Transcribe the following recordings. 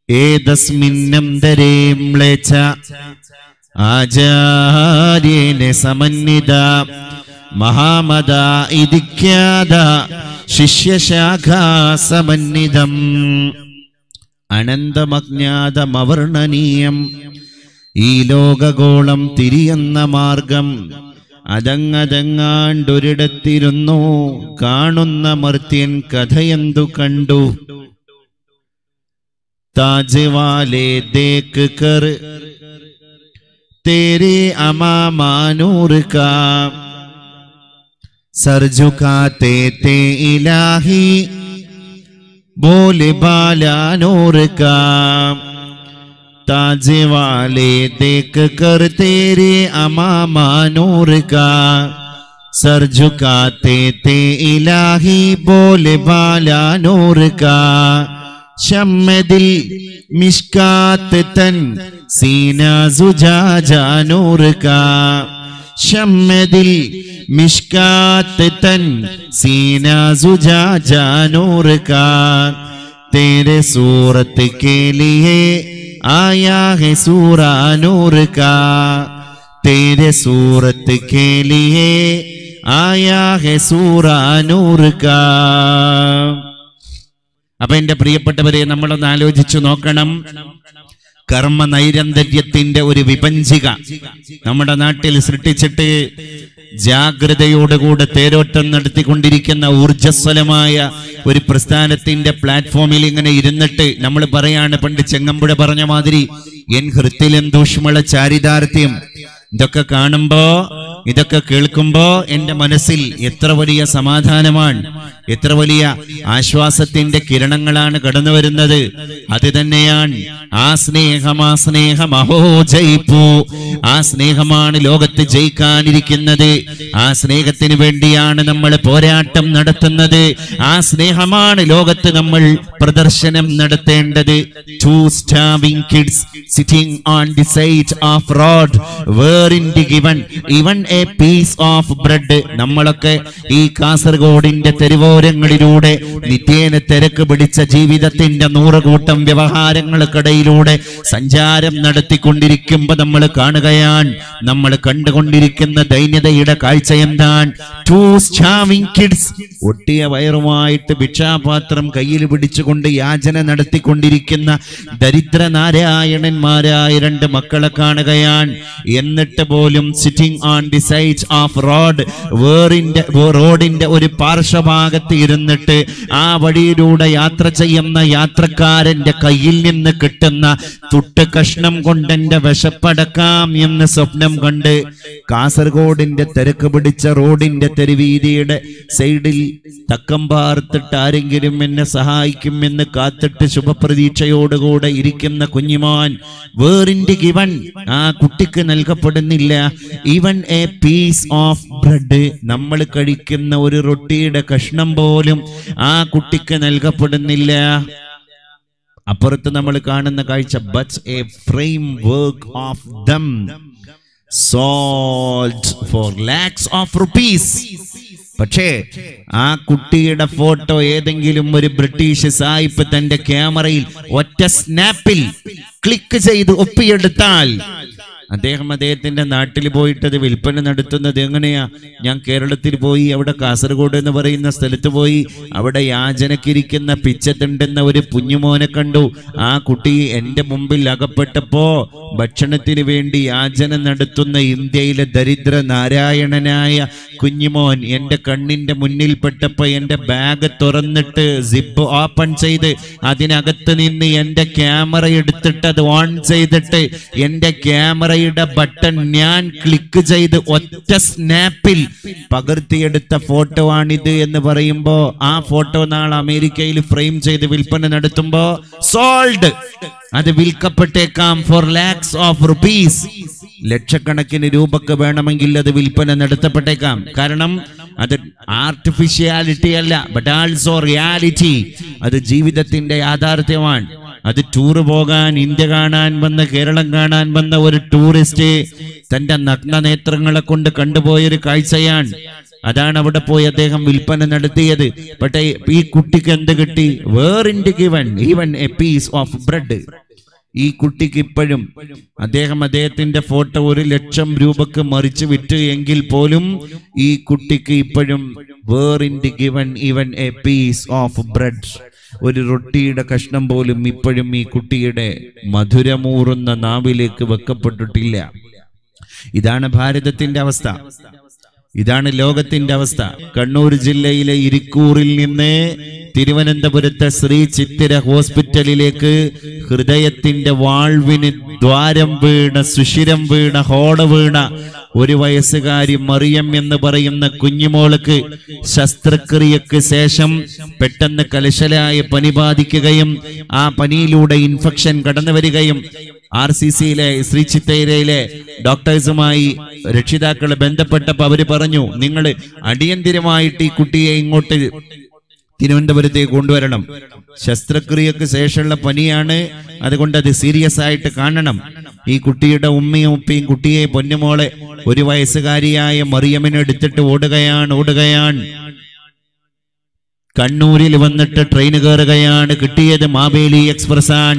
ഏതസ്മിന്നന്തരേ മ്ലേച്ഛ ആചാര്യേന സമന്വിത മഹാമത ഇതിഖ്യാത ശിഷ്യശാഖാ സമന്വിതം അനന്തമജ്ഞാതമവർണനീയം ഈ ലോകഗോളം തിരിയുന്ന മാർഗം അതങ്ങതങ്ങാണ്ടൊരിടത്തിരുന്നു കാണുന്ന മർത്യൻ കഥയെന്തു കണ്ടു താജ്വാലെ ദേക്ക് കർ तेरे अमामानूर का सर झुकाते ते इलाही बोले बाला नूर का ताज वाले देख कर तेरे अमामा नूर का सर झुकाते ते इलाही बोले बाला नूर का शम्मदिल मिश्कात तन सीना जुजाजा नूर का शम्मदिल मिश्कात तन सीना जुजाजा नूर का तेरे सूरत के लिए आया है सूरा नूर का तेरे सूरत के लिए आया है सूरा नूर का അപ്പൊ എന്റെ പ്രിയപ്പെട്ടവരെ നമ്മളൊന്ന് ആലോചിച്ചു നോക്കണം കർമ്മ നൈരന്തര്യത്തിന്റെ ഒരു വിപഞ്ചിക നമ്മുടെ നാട്ടിൽ സൃഷ്ടിച്ചിട്ട് ജാഗ്രതയോടുകൂടെ തേരോട്ടം നടത്തിക്കൊണ്ടിരിക്കുന്ന ഊർജസ്വലമായ ഒരു പ്രസ്ഥാനത്തിന്റെ പ്ലാറ്റ്ഫോമിൽ ഇങ്ങനെ ഇരുന്നിട്ട് നമ്മൾ പറയാണ് പണ്ട് ചെങ്ങമ്പുഴ പറഞ്ഞ മാതിരി എൻ ഹൃത്തിലും ദൂഷ്മള ചാരിതാർത്ഥ്യം ഇതൊക്കെ കാണുമ്പോ ഇതൊക്കെ കേൾക്കുമ്പോ എന്റെ മനസ്സിൽ എത്ര വലിയ സമാധാനമാണ് എത്ര വലിയ ആശ്വാസത്തിന്റെ കിരണങ്ങളാണ് കടന്നു വരുന്നത് അത് തന്നെയാണ് ആ സ്നേഹം ആ സ്നേഹം അഹോ ജയിപ്പൂ ആ സ്നേഹമാണ് ലോകത്ത് ജയിക്കാനിരിക്കുന്നത് ആ സ്നേഹത്തിന് വേണ്ടിയാണ് നമ്മൾ പോരാട്ടം നടത്തുന്നത് ആ സ്നേഹമാണ് ലോകത്ത് നമ്മൾ പ്രദർശനം നടത്തേണ്ടത് two starving kids sitting on the side of road where in the given even a piece of bread നമ്മളൊക്കെ ഈ കാസർഗോഡിന്റെ തെരുവോരങ്ങളിലൂടെ നിത്യേന തിരക്ക് പിടിച്ച ജീവിതത്തിന്റെ നൂറുകൂട്ടം വ്യവഹാരങ്ങൾക്കിടയിലൂടെ സഞ്ചാരം നടത്തിക്കൊണ്ടിരിക്കുമ്പോ നമ്മൾ കാണുകയാണ് നമ്മൾ കണ്ടുകൊണ്ടിരിക്കുന്ന ദൈന്യതയുടെ കാഴ്ച എന്താണ് ടു സ്റ്റാവിംഗ് കിഡ്സ് ഒട്ടിയ വയറുമായിട്ട് ഭിക്ഷാപാത്രം കയ്യിൽ പിടിച്ചുകൊണ്ട് യാചന നടത്തിക്കൊണ്ടിരിക്കുന്ന ദരിദ്ര നാരായണന്മാരായ രണ്ട് മക്കളെ കാണുകയാണ് എന്നിട്ട് പോലും sitting on the side of road വേറിന്റെ റോഡിന്റെ ഒരു പാർശ്വഭാഗത്ത് ഇരുന്നിട്ട് ആ വഴിയിലൂടെ യാത്ര ചെയ്യുന്ന യാത്രക്കാരന്റെ കയ്യിൽ നിന്ന് കിട്ടുന്ന തുട്ട് കഷ്ണം കൊണ്ട് എന്റെ വിശപ്പടക്കാം എന്ന് സ്വപ്നം കണ്ട് കാസർഗോഡിന്റെ തിരക്ക് പിടിച്ച റോഡിന്റെ തെരുവീതിയുടെ സൈഡിൽ തക്കം പാർത്തിട്ട് ആരെങ്കിലും എന്നെ സഹായിക്കുമെന്ന് കാത്തിട്ട് ശുഭപ്രതീക്ഷയോടുകൂടെ ഇരിക്കുന്ന കുഞ്ഞിമാൻ വേറിന്റെ ഗിവൺ ആ കുട്ടിക്ക് നൽകപ്പെടുന്നില്ല even a piece of bread നമ്മൾ കഴിക്കുന്ന ഒരു റൊട്ടിയുടെ കഷ്ണം പോലും ആ കുട്ടിക്ക് നൽകപ്പെടുന്നില്ല അപ്പുറത്ത് നമ്മൾ കാണുന്ന കാഴ്ച but a framework of them sold for lakhs of rupees പക്ഷേ ആ കുട്ടിയുടെ ഫോട്ടോ ഏതെങ്കിലും ഒരു ബ്രിട്ടീഷ് സായിപ്പ് തന്റെ ക്യാമറയിൽ ഒറ്റ സ്നാപ്പിൽ ക്ലിക്ക് ചെയ്ത് ഒപ്പിയെടുത്താൽ അദ്ദേഹം അദ്ദേഹത്തിന്റെ നാട്ടിൽ പോയിട്ട് അത് വിൽപ്പന നടത്തുന്നത് എങ്ങനെയാ ഞാൻ കേരളത്തിൽ പോയി അവിടെ കാസർഗോഡ് എന്ന് പറയുന്ന സ്ഥലത്ത് പോയി അവിടെ യാചനക്കിരിക്കുന്ന പിച്ചത്തുണ്ടെന്ന ഒരു കുഞ്ഞുമോനെ കണ്ടു ആ കുട്ടി എൻ്റെ മുമ്പിൽ അകപ്പെട്ടപ്പോ ഭക്ഷണത്തിന് വേണ്ടി യാചന നടത്തുന്ന ഇന്ത്യയിലെ ദരിദ്ര നാരായണനായ കുഞ്ഞുമോൻ എൻ്റെ കണ്ണിന്റെ മുന്നിൽ പെട്ടപ്പോ എൻ്റെ ബാഗ് തുറന്നിട്ട് സിപ്പ് ഓപ്പൺ ചെയ്ത് അതിനകത്ത് നിന്ന് എൻ്റെ ക്യാമറ എടുത്തിട്ട് അത് ഓൺ ചെയ്തിട്ട് എൻ്റെ ക്യാമറയുടെ ബട്ടൺ ഞാൻ ക്ലിക്ക് ചെയ്ത് ഒറ്റ സ്നാപ്പിൽ പകർത്തിയെടുത്ത ഫോട്ടോ ആണിത് എന്ന് പറയുമ്പോ ആ ഫോട്ടോ നാളെ അമേരിക്കയിൽ ഫ്രെയിം ചെയ്ത് വിൽപ്പന നടത്തുമ്പോ സോൾഡ് അത് വിൽക്കപ്പെട്ടേക്കാം ഫോർ ലാക്സ് ഓഫ് റുപ്പീസ് ലക്ഷക്കണക്കിന് രൂപക്ക് വേണമെങ്കിൽ അത് വിൽപ്പന നടത്തപ്പെട്ടേക്കാം കാരണം അത് ആർട്ടിഫിഷ്യാലിറ്റി അല്ല ബട്ട് ആൾസോ റിയാലിറ്റി അത് ജീവിതത്തിന്റെ യാഥാർത്ഥ്യമാണ് അത് ടൂർ പോകാൻ ഇന്ത്യ കാണാൻ വന്ന കേരളം കാണാൻ വന്ന ഒരു ടൂറിസ്റ്റ് തന്റെ നഗ്ന നേത്രങ്ങളെ കൊണ്ട് കണ്ടുപോയൊരു കാഴ്ചയാണ് അതാണ് അവിടെ പോയി അദ്ദേഹം വിൽപ്പന നടത്തിയത് പക്ഷേ ഈ കുട്ടിക്ക് എന്ത് കിട്ടി വേറിൻ്റെ given even a piece of bread ഈ കുട്ടിക്ക് ഇപ്പോഴും അദ്ദേഹം അദ്ദേഹത്തിന്റെ ഫോട്ടോ ഒരു ലക്ഷം രൂപക്ക് മറിച്ച് വിറ്റ് എങ്കിൽ പോലും ഈ കുട്ടിക്ക് ഇപ്പോഴും വേറിൻ്റെ given even a piece of bread ഒരു റൊട്ടിയുടെ കഷ്ണം പോലും ഇപ്പോഴും ഈ കുട്ടിയുടെ മധുരമൂറുന്ന നാവിലേക്ക് വെക്കപ്പെട്ടിട്ടില്ല ഇതാണ് ഭാരതത്തിന്റെ അവസ്ഥ ഇതാണ് ലോകത്തിന്റെ അവസ്ഥ കണ്ണൂർ ജില്ലയിലെ ഇരിക്കൂറിൽ നിന്ന് തിരുവനന്തപുരത്തെ ശ്രീ ചിത്തിര ഹോസ്പിറ്റലിലേക്ക് ഹൃദയത്തിന്റെ വാൾവിന് ദ്വാരം വീണ സുഷിരം വീണ ഹോട വീണ ഒരു വയസ്സുകാരി മറിയം എന്ന് പറയുന്ന കുഞ്ഞുമോൾക്ക് ശസ്ത്രക്രിയക്ക് ശേഷം പെട്ടെന്ന് കലശലായ പനി ബാധിക്കുകയും ആ പനിയിലൂടെ ഇൻഫെക്ഷൻ കടന്നു വരികയും ആർ സി സിയിലെ ശ്രീ ചിത്തൈരയിലെ ഡോക്ടേഴ്സുമായി രക്ഷിതാക്കൾ ബന്ധപ്പെട്ടപ്പോൾ അവര് പറഞ്ഞു നിങ്ങൾ അടിയന്തിരമായിട്ട് ഈ കുട്ടിയെ ഇങ്ങോട്ട് തിരുവനന്തപുരത്തേക്ക് കൊണ്ടുവരണം ശസ്ത്രക്രിയക്ക് ശേഷമുള്ള പനിയാണ് അതുകൊണ്ട് അത് സീരിയസ് ആയിട്ട് കാണണം ഈ കുട്ടിയുടെ ഉമ്മയും ഉപ്പയും കുട്ടിയെ പൊന്നുമോളെ ഒരു വയസ്സുകാരിയായ മറിയമ്മിനെ എടുത്തിട്ട് ഓടുകയാണ് ഓടുകയാണ് കണ്ണൂരിൽ വന്നിട്ട് ട്രെയിൻ കയറുകയാണ് കിട്ടിയത് മാവേലി എക്സ്പ്രസ് ആണ്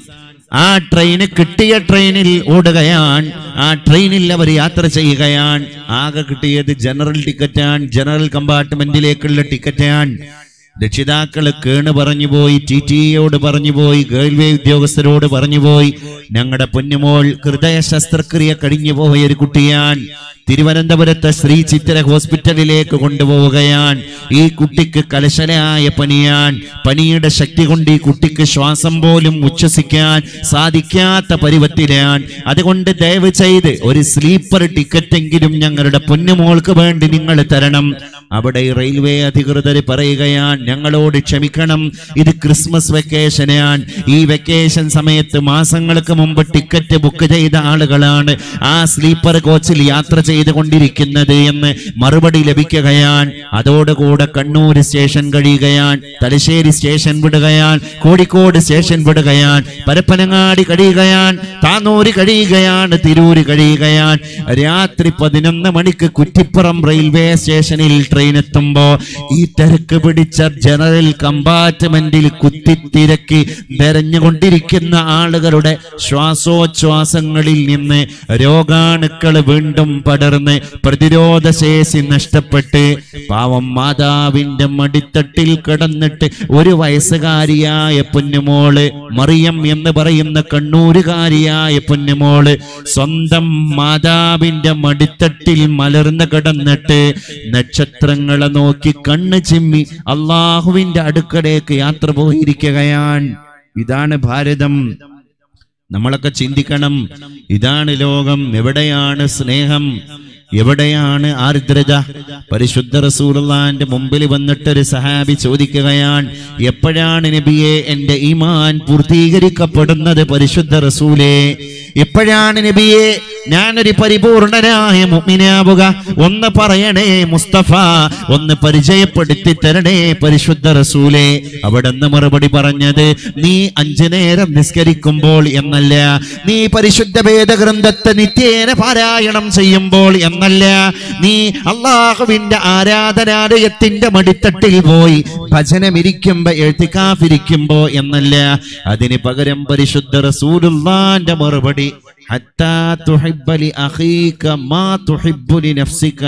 ആ ട്രെയിന് കിട്ടിയ ട്രെയിനിൽ ഓടുകയാണ് ആ ട്രെയിനിൽ അവർ യാത്ര ചെയ്യുകയാണ് ആകെ കിട്ടിയത് ജനറൽ ടിക്കറ്റാണ് ജനറൽ കമ്പാർട്ട്മെന്റിലേക്കുള്ള ടിക്കറ്റാണ് രക്ഷിതാക്കള് കേണ് പറഞ്ഞുപോയി ടി ടിയോട് പറഞ്ഞുപോയി റെയിൽവേ ഉദ്യോഗസ്ഥരോട് പറഞ്ഞുപോയി ഞങ്ങളുടെ പൊന്നുമോൾ ഹൃദയ ശസ്ത്രക്രിയ കഴിഞ്ഞു പോയ ഒരു കുട്ടിയാൻ തിരുവനന്തപുരത്തെ ശ്രീ ചിത്തിര ഹോസ്പിറ്റലിലേക്ക് കൊണ്ടുപോവുകയാണ് ഈ കുട്ടിക്ക് കലശലായ പനിയാൻ പനിയുടെ ശക്തി കൊണ്ട് ഈ കുട്ടിക്ക് ശ്വാസം പോലും ഉച്ഛസിക്കാൻ സാധിക്കാത്ത പരുവത്തിലാണ് അതുകൊണ്ട് ദയവ് ചെയ്ത് ഒരു സ്ലീപ്പർ ടിക്കറ്റെങ്കിലും ഞങ്ങളുടെ പൊന്നുമോൾക്ക് വേണ്ടി നിങ്ങൾ തരണം അവിടെ ഈ റെയിൽവേ അധികൃതർ പറയുകയാണ് ഞങ്ങളോട് ക്ഷമിക്കണം ഇത് ക്രിസ്മസ് വെക്കേഷനാണ് ഈ വെക്കേഷൻ സമയത്ത് മാസങ്ങൾക്ക് മുമ്പ് ടിക്കറ്റ് ബുക്ക് ചെയ്ത ആളുകളാണ് ആ സ്ലീപ്പർ കോച്ചിൽ യാത്ര ചെയ്തുകൊണ്ടിരിക്കുന്നത് എന്ന് മറുപടി ലഭിക്കുകയാണ് അതോടുകൂടെ കണ്ണൂർ സ്റ്റേഷൻ കഴിയുകയാണ് തലശ്ശേരി സ്റ്റേഷൻ വിടുകയാണ് കോഴിക്കോട് സ്റ്റേഷൻ വിടുകയാണ് പരപ്പനങ്ങാടി കഴിയുകയാണ് താന്നൂര് കഴിയുകയാണ് തിരൂര് കഴിയുകയാണ് രാത്രി പതിനൊന്ന് മണിക്ക് കുറ്റിപ്പുറം റെയിൽവേ സ്റ്റേഷനിൽ ട്രെയിൻ എത്തുമ്പോ ഈ തിരക്ക് പിടിച്ച ജനറൽ കമ്പാർട്ട്മെന്റിൽ കുത്തിത്തിരക്കി തെരഞ്ഞുകൊണ്ടിരിക്കുന്ന ആളുകളുടെ ശ്വാസോച്ഛ്വാസങ്ങളിൽ നിന്ന് രോഗാണുക്കൾ വീണ്ടും പടർന്ന് പ്രതിരോധ ശേഷി നഷ്ടപ്പെട്ട് പാവം മാതാവിന്റെ മടിത്തട്ടിൽ കിടന്നിട്ട് ഒരു വയസ്സുകാരിയായ പൊന്നുമോള് മറിയം എന്ന് പറയുന്ന കണ്ണൂരുകാരിയായ പൊന്നുമോള് സ്വന്തം മാതാവിന്റെ മടിത്തട്ടിൽ മലർന്ന് കിടന്നിട്ട് നക്ഷത്രങ്ങളെ നോക്കി കണ്ണ് ചിമ്മി അള്ളാഹുവിന്റെ അടുക്കലേക്ക് യാത്ര പോയിരിക്കുകയാണ് ഇതാണ് ഭാരതം നമ്മളൊക്കെ ചിന്തിക്കണം ഇതാണ് ലോകം എവിടെയാണ് സ്നേഹം എവിടെയാണ് ആർദ്രത പരിശുദ്ധ റസൂലുള്ളാന്റെ മുമ്പിൽ വന്നിട്ട് ഒരു സഹാബി ചോദിക്കുകയാണ് എപ്പോഴാണ് നബിയെ എന്റെ ഈമാൻ പൂർത്തീകരിക്കപ്പെടുന്നത് പരിശുദ്ധ റസൂലേ എപ്പോഴാണ് നബിയെ ഞാനൊരു പരിപൂർണനായ മുഅ്മിനാവുക ഒന്ന് പറയണേ മുസ്തഫ ഒന്ന് പരിചയപ്പെടുത്തി തരണേ പരിശുദ്ധ റസൂലേ അവിടുന്ന് മറുപടി പറഞ്ഞത് നീ അഞ്ചു നേരം നിസ്കരിക്കുമ്പോൾ എന്നല്ല നീ പരിശുദ്ധ വേദഗ്രന്ഥത്തെ നിത്യേന പാരായണം ചെയ്യുമ്പോൾ എന്നല്ല നീ അള്ളാഹുവിന്റെ ആരാധനാലയത്തിന്റെ മടിത്തട്ടിൽ പോയി ഭജനമിരിക്കുമ്പോ എഴുത്തിക്കാഫിരിക്കുമ്പോ എന്നല്ല അതിന് പകരം പരിശുദ്ധ റസൂലുള്ളാന്റെ മറുപടി ഹത്താ തുഹിബ്ബ ലി അഖീക മാ തുഹിബ്ബു ലി നഫ്സിക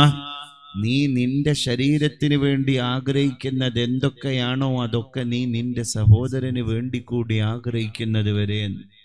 നീ നിന്റെ ശരീരത്തിന് വേണ്ടി ആഗ്രഹിക്കുന്നത് എന്തൊക്കെയാണോ അതൊക്കെ നീ നിന്റെ സഹോദരന് വേണ്ടി കൂടി ആഗ്രഹിക്കുന്നത് വരെ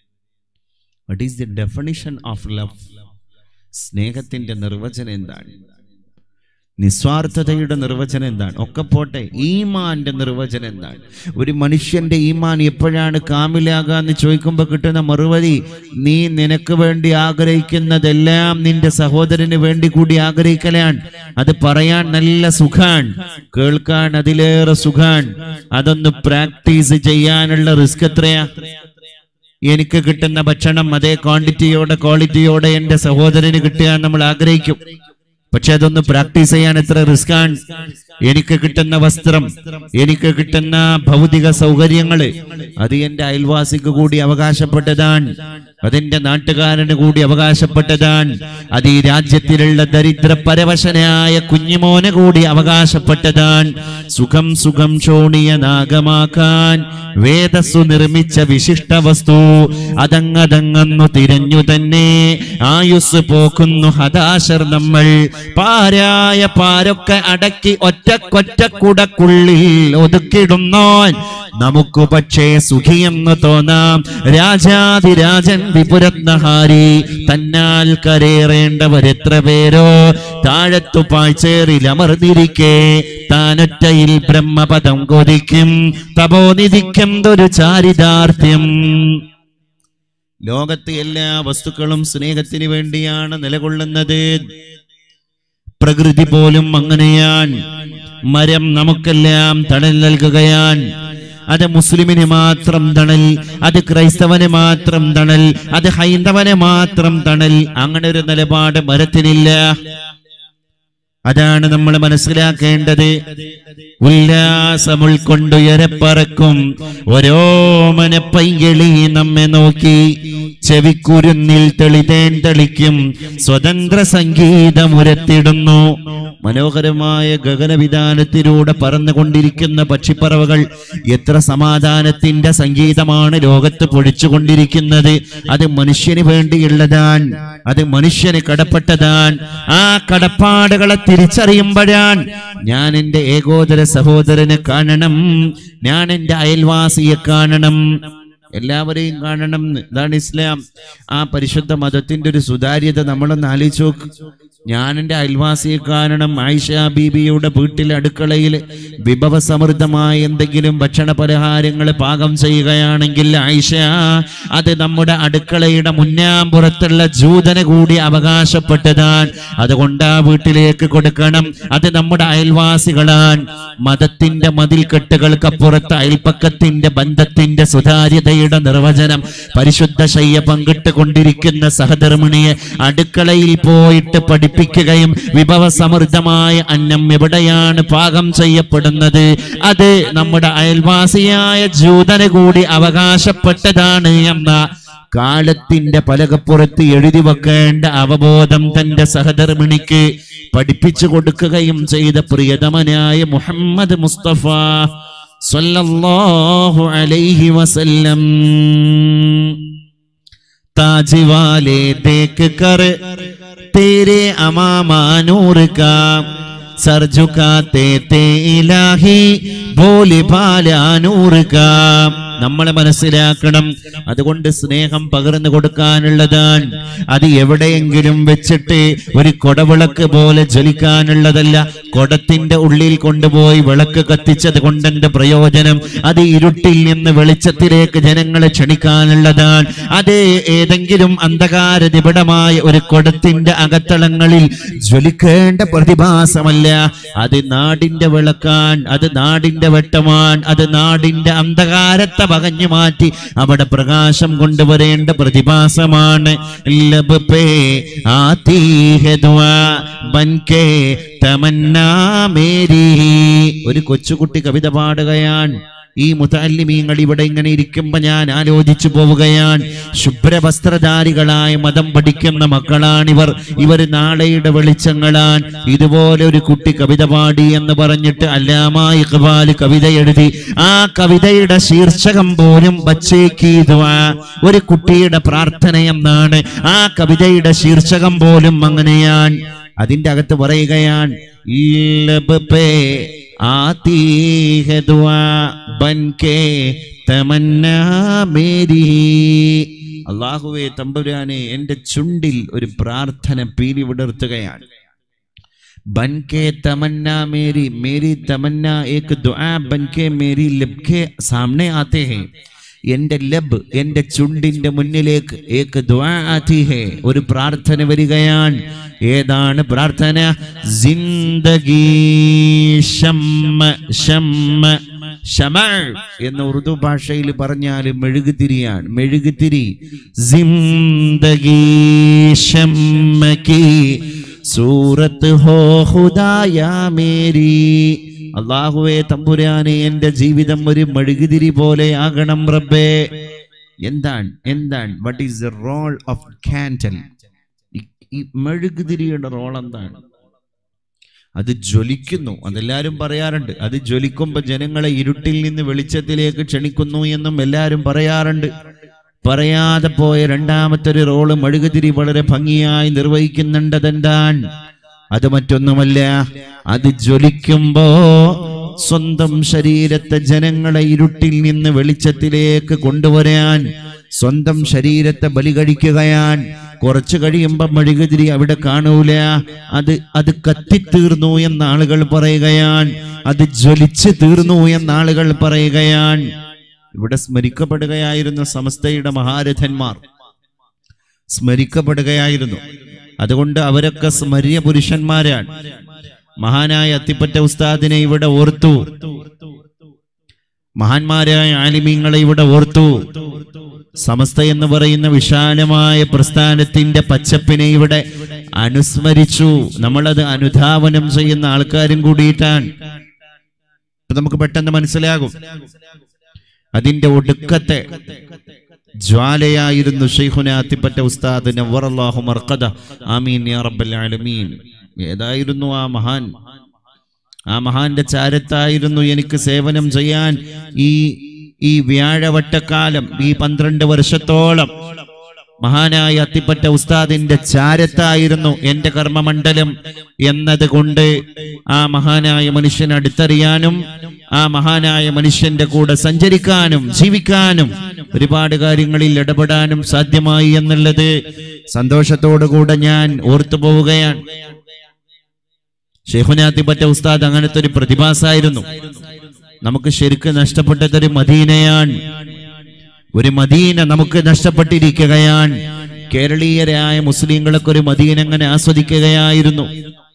what is the definition of love സ്നേഹത്തിന്റെ നിർവചനം എന്താണ് നിസ്വാർത്ഥതയുടെ നിർവചനം എന്താണ് ഒക്കെ പോട്ടെ ഈമാന്റെ നിർവചനം എന്താണ് ഒരു മനുഷ്യന്റെ ഈമാൻ എപ്പോഴാണ് കാമിലാകാന്ന് ചോദിക്കുമ്പോൾ കിട്ടുന്ന മറുപടി നീ നിനക്ക് വേണ്ടി ആഗ്രഹിക്കുന്നതെല്ലാം നിന്റെ സഹോദരന് വേണ്ടി കൂടി ആഗ്രഹിക്കലാണ് അത് പറയാൻ നല്ല സുഖാൻ കേൾക്കാൻ അതിലേറെ സുഖാൻ അതൊന്ന് പ്രാക്ടീസ് ചെയ്യാനുള്ള റിസ്ക് എത്രയാ എനിക്ക് കിട്ടുന്ന ഭക്ഷണം അതേ ക്വാണ്ടിറ്റിയോടെ ക്വാളിറ്റിയോടെ എന്റെ സഹോദരന് കിട്ടുക നമ്മൾ ആഗ്രഹിക്കും പക്ഷെ അതൊന്ന് പ്രാക്ടീസ് ചെയ്യാൻ എത്ര റിസ്ക് ആണ് എനിക്ക് കിട്ടുന്ന വസ്ത്രം എനിക്ക് കിട്ടുന്ന ഭൗതിക സൗകര്യങ്ങള് അത് എന്റെ അയൽവാസിക്ക് കൂടി അവകാശപ്പെട്ടതാണ് അതെന്റെ നാട്ടുകാരന് കൂടി അവകാശപ്പെട്ടതാണ് അത് ഈ രാജ്യത്തിലുള്ള ദരിദ്ര പരവശനായ കുഞ്ഞുമോന് കൂടി അവകാശപ്പെട്ടതാണ് സുഖം സുഖം ശോണിയ നാഗമാക്കാൻ വേദസ്സു നിർമ്മിച്ച വിശിഷ്ട വസ്തു അതങ്ങതങ്ങന്നു തിരഞ്ഞു തന്നെ ആയുസ് പോക്കുന്നു ഹതാശർ നമ്മൾ പാരായ പാരൊക്കെ അടക്കി ഒറ്റക്കൊറ്റക്കുടക്കുള്ളിൽ ഒതുക്കിടുന്നോൻ നമുക്ക് പക്ഷേ സുഖിയെന്ന് തോന്നാം രാജാതിരാജൻ വിപുരത്നഹാരി തന്നാൽ കരേറേണ്ടവരെത്ര പേരോ താഴത്തു പാഴ്ചേറിൽ അമർന്നിരിക്കെ താനൊറ്റയിൽ ബ്രഹ്മപദം കൊതിക്കും തപോനിധിക്കുന്നൊരു ചാരിതാർത്ഥ്യം ലോകത്തെ എല്ലാ വസ്തുക്കളും സ്നേഹത്തിന് വേണ്ടിയാണ് നിലകൊള്ളുന്നത് പ്രകൃതി പോലും അങ്ങനെയാണ് മരം നമുക്കെല്ലാം തണൽ നൽകുകയാണ് അത് മുസ്ലിമിന് മാത്രം തണൽ അത് ക്രൈസ്തവന് മാത്രം തണൽ അത് ഹൈന്ദവന് മാത്രം തണൽ അങ്ങനെ ഒരു നിലപാട് മരത്തിനില്ല അതാണ് നമ്മൾ മനസ്സിലാക്കേണ്ടത് ഉല്ലാസം ഉൾക്കൊണ്ടുയരപ്പറക്കും ഓരോ മനപ്പൈകിളി നമ്മെ നോക്കി ചെവിക്കുരുന്നിൽ തെളിതേൻ തെളിക്കും സ്വതന്ത്ര സംഗീതം ഉരത്തിടുന്നു മനോഹരമായ ഗഗനവിധാനത്തിലൂടെ പറന്നുകൊണ്ടിരിക്കുന്ന പക്ഷിപ്പറവകൾ എത്ര സമാധാനത്തിന്റെ സംഗീതമാണ് ലോകത്ത് പൊഴിച്ചുകൊണ്ടിരിക്കുന്നത് അത് മനുഷ്യന് വേണ്ടിയുള്ളതാണ് അത് മനുഷ്യന് കടപ്പെട്ടതാണ് ആ കടപ്പാടുകളെ തിരിച്ചറിയുമ്പോഴാണ് ഞാൻ എൻ്റെ ഏകോദര സഹോദരനെ കാണണം ഞാൻ എൻ്റെ അയൽവാസിയെ കാണണം എല്ലാവരെയും കാണണം എന്ന്. ഇതാണ് ഇസ്ലാം ആ പരിശുദ്ധ മതത്തിന്റെ ഒരു സുതാര്യത നമ്മളൊന്ന് ആലോചിച്ച് നോക്ക് ഞാൻ എൻ്റെ അയൽവാസിയെ കാണണം ആയിഷ ബീബിയുടെ വീട്ടിലെ അടുക്കളയിൽ വിഭവസമൃദ്ധമായ എന്തെങ്കിലും ഭക്ഷണ പലഹാരങ്ങൾ പാകം ചെയ്യുകയാണെങ്കിൽ ആയിഷ അത് നമ്മുടെ അടുക്കളയുടെ മുന്നാമ്പുറത്തുള്ള ജൂതന് കൂടി അവകാശപ്പെട്ടതാണ് അതുകൊണ്ട് ആ വീട്ടിലേക്ക് കൊടുക്കണം അത് നമ്മുടെ അയൽവാസികളാണ് മതത്തിന്റെ മതിൽക്കെട്ടുകൾക്കപ്പുറത്ത് അയൽപ്പക്കത്തിന്റെ ബന്ധത്തിന്റെ സുതാര്യതയുടെ നിർവചനം പരിശുദ്ധ ശയ്യ പങ്കിട്ട് കൊണ്ടിരിക്കുന്ന സഹധർമ്മിണിയെ അടുക്കളയിൽ പോയിട്ട് പഠിപ്പിക്കുകയും വിഭവസമൃദ്ധമായ അന്നം എവിടെയാണ് പാകം ചെയ്യപ്പെടുന്നത് അത് നമ്മുടെ അയൽവാസിയായ ജൂതന് കൂടി അവകാശപ്പെട്ടതാണ് എന്ന കാലത്തിന്റെ പലകപ്പുറത്ത് എഴുതി വെക്കേണ്ട അവബോധം തന്റെ സഹധർമ്മിണിക്ക് പഠിപ്പിച്ചു കൊടുക്കുകയും ചെയ്ത പ്രിയതമനായ മുഹമ്മദ് മുസ്തഫ സല്ലല്ലാഹു അലൈഹി വസല്ലം ताज वाले देख कर तेरे अमामा नूर का सर झुकाते ते इलाही भोले भाला नूर का നമ്മളെ മനസ്സിലാക്കണം അതുകൊണ്ട് സ്നേഹം പകർന്നു കൊടുക്കാനുള്ളതാണ് അത് എവിടെയെങ്കിലും വെച്ചിട്ട് ഒരു കൊടവിളക്ക് പോലെ ജ്വലിക്കാനുള്ളതല്ല കൊടത്തിന്റെ ഉള്ളിൽ കൊണ്ടുപോയി വിളക്ക് കത്തിച്ചത് കൊണ്ടെന്റെ പ്രയോജനം അത് ഇരുട്ടിൽ നിന്ന് വെളിച്ചത്തിലേക്ക് ജനങ്ങളെ ക്ഷണിക്കാനുള്ളതാണ് അത് ഏതെങ്കിലും അന്ധകാര നിബിഡമായ ഒരു കൊടത്തിന്റെ അകത്തളങ്ങളിൽ ജ്വലിക്കേണ്ട പ്രതിഭാസമല്ല അത് നാടിന്റെ വിളക്കാൻ അത് നാടിന്റെ വെട്ടമാൻ അത് നാടിന്റെ അന്ധകാരത്തെ പകഞ്ഞു മാറ്റി അവിടെ പ്രകാശം കൊണ്ടുവരേണ്ട പ്രതിഭാസമാണ് ലബ് പേ ആതി ഹെ ദുആ ബൻകെ തമന്നാ മേരി ഒരു കൊച്ചുകുട്ടി കവിത പാടുകയാണ് ഈ മുതല്ലിമീങ്ങൾ ഇവിടെ ഇങ്ങനെ ഇരിക്കുമ്പോ ഞാൻ ആലോചിച്ചു പോവുകയാണ് ശുഭ്രവസ്ത്രധാരികളായ മതം പഠിക്കുന്ന മക്കളാണിവർ ഇവർ നാളെയുടെ വെളിച്ചങ്ങളാണ് ഇതുപോലെ ഒരു കുട്ടി കവിത പാടി എന്ന് പറഞ്ഞിട്ട് അല്ലാമ ഇഖ്ബാൽ കവിത എഴുതി ആ കവിതയുടെ ശീർഷകം പോലും ബച്ചേക്ക് ദുആ ഒരു കുട്ടിയുടെ പ്രാർത്ഥന എന്നാണ് ആ കവിതയുടെ ശീർഷകം പോലും അങ്ങനെയാണ് അതിന്റെ അകത്ത് പറയുകയാണ് ലബ് പേ आती है दुआ बन के തമന്നാ മേരി അള്ളാഹുവെ തമ്പുരാനെ എൻ്റെ ചുണ്ടിൽ ഒരു പ്രാർത്ഥന പീലി വിടർത്തുകയാണ് बन के तमन्ना मेरी मेरी तमन्ना एक दुआ बन के मेरी लब के सामने आते हैं എന്റെ ലബ് എന്റെ ചുണ്ടിന്റെ മുന്നിലേക്ക് ഏക്ക് ദുആ ആതി ഹേ ഒരു പ്രാർത്ഥന വരികയാണ് ഏതാണ് പ്രാർത്ഥന ജിന്ദഗി ഷമ്മ ഷമ്മ ഷമ എന്ന ഉറുദു ഭാഷയിൽ പറഞ്ഞാൽ മെഴുകുതിരിയാണ് മെഴുകുതിരി ജിന്ദഗി ഷമ്മക്കി സൂറത്ത് ഹോ ഹുദായ മേരി അള്ളാഹുവെ തമ്പുരാനെ എന്റെ ജീവിതം ഒരു മെഴുകുതിരി പോലെ ആകണം റബ്ബേ എന്താണ് എന്താണ് what is the role of candle ഈ മെഴുകുതിരിയുടെ റോൾ എന്താണ് അത് ജ്വലിക്കുന്നു അതെല്ലാരും പറയാറുണ്ട് അത് ജ്വലിക്കുമ്പോ ജനങ്ങളെ ഇരുട്ടിൽ നിന്ന് വെളിച്ചത്തിലേക്ക് ക്ഷണിക്കുന്നു എന്നും എല്ലാരും പറയാറുണ്ട് പറയാതെ പോയ രണ്ടാമത്തെ ഒരു റോള് മെഴുകുതിരി വളരെ ഭംഗിയായി നിർവഹിക്കുന്നുണ്ട് അതെന്താൻ അത് മറ്റൊന്നുമല്ല അത് ജ്വലിക്കുമ്പോ സ്വന്തം ശരീരത്തെ ജനങ്ങളെ ഇരുട്ടിൽ നിന്ന് വെളിച്ചത്തിലേക്ക് കൊണ്ടുവരാൻ സ്വന്തം ശരീരത്തെ ബലി കഴിക്കുകയാൻ കുറച്ചു കഴിയുമ്പോ മെഴുകുതിരി അവിടെ കാണൂല അത് അത് കത്തിത്തീർന്നു എന്ന് ആളുകൾ പറയുകയാൻ അത് ജ്വലിച്ചു തീർന്നു എന്ന് ആളുകൾ പറയുകയാൻ ഇവിടെ സ്മരിക്കപ്പെടുകയായിരുന്നു സമസ്തയുടെ മഹാരഥന്മാർ സ്മരിക്കപ്പെടുകയായിരുന്നു അതുകൊണ്ട് അവരൊക്കെ സ്മര്യ പുരുഷന്മാരാണ് മഹാനായ അത്തിപ്പറ്റ ഉസ്താദിനെ ഇവിടെ ഓർത്തു മഹാന്മാരായ ആലിമീങ്ങളെ ഇവിടെ ഓർത്തു സമസ്ത എന്ന് പറയുന്ന വിശാലമായ പ്രസ്ഥാനത്തിന്റെ പച്ചപ്പിനെ ഇവിടെ അനുസ്മരിച്ചു നമ്മളത് അനുധാവനം ചെയ്യുന്ന ആൾക്കാരും കൂടിയിട്ടാണ് ഇപ്പൊ നമുക്ക് പെട്ടെന്ന് മനസ്സിലാകും അതിന്റെ ഒടുക്കത്തെ ജ്വാലയായിരുന്നു ഷെയ്ഖുന അത്തിപ്പറ്റ ഉസ്താദ് നവറല്ലാഹു മർക്കദ ആമീൻ യാ റബ്ബൽ ആലമീൻ ഏതായിരുന്നു ആ മഹാൻ ആ മഹാന്റെ ചാരത്തായിരുന്നു എനിക്ക് സേവനം ചെയ്യാൻ ഈ ഈ വ്യാഴവട്ടക്കാലം ഈ പന്ത്രണ്ട് വർഷത്തോളം മഹാനായ അത്തിപ്പറ്റ ഉസ്താദിന്റെ ചാരത്തായിരുന്നു എന്റെ കർമ്മമണ്ഡലം എന്നതുകൊണ്ട് ആ മഹാനായ മനുഷ്യനെ അടുത്തറിയാനും ആ മഹാനായ മനുഷ്യന്റെ കൂടെ സഞ്ചരിക്കാനും ജീവിക്കാനും ഒരുപാട് കാര്യങ്ങളിൽ ഇടപെടാനും സാധ്യമായി എന്നുള്ളത് സന്തോഷത്തോടു കൂടെ ഞാൻ ഓർത്തു പോവുകയാണ് ഷെയ്ഖുനാത്തിപ്പറ്റ ഉസ്താദ് അങ്ങനത്തെ ഒരു പ്രതിഭാസായിരുന്നു നമുക്ക് ശരിക്ക് നഷ്ടപ്പെട്ടതൊരു മദീനയാണ് ഒരു മദീന നമുക്ക് നഷ്ടപ്പെട്ടിരിക്കുകയാണ് കേരളീയരായ മുസ്ലിങ്ങളൊക്കെ ഒരു മദീന അങ്ങനെ ആസ്വദിക്കുകയായിരുന്നു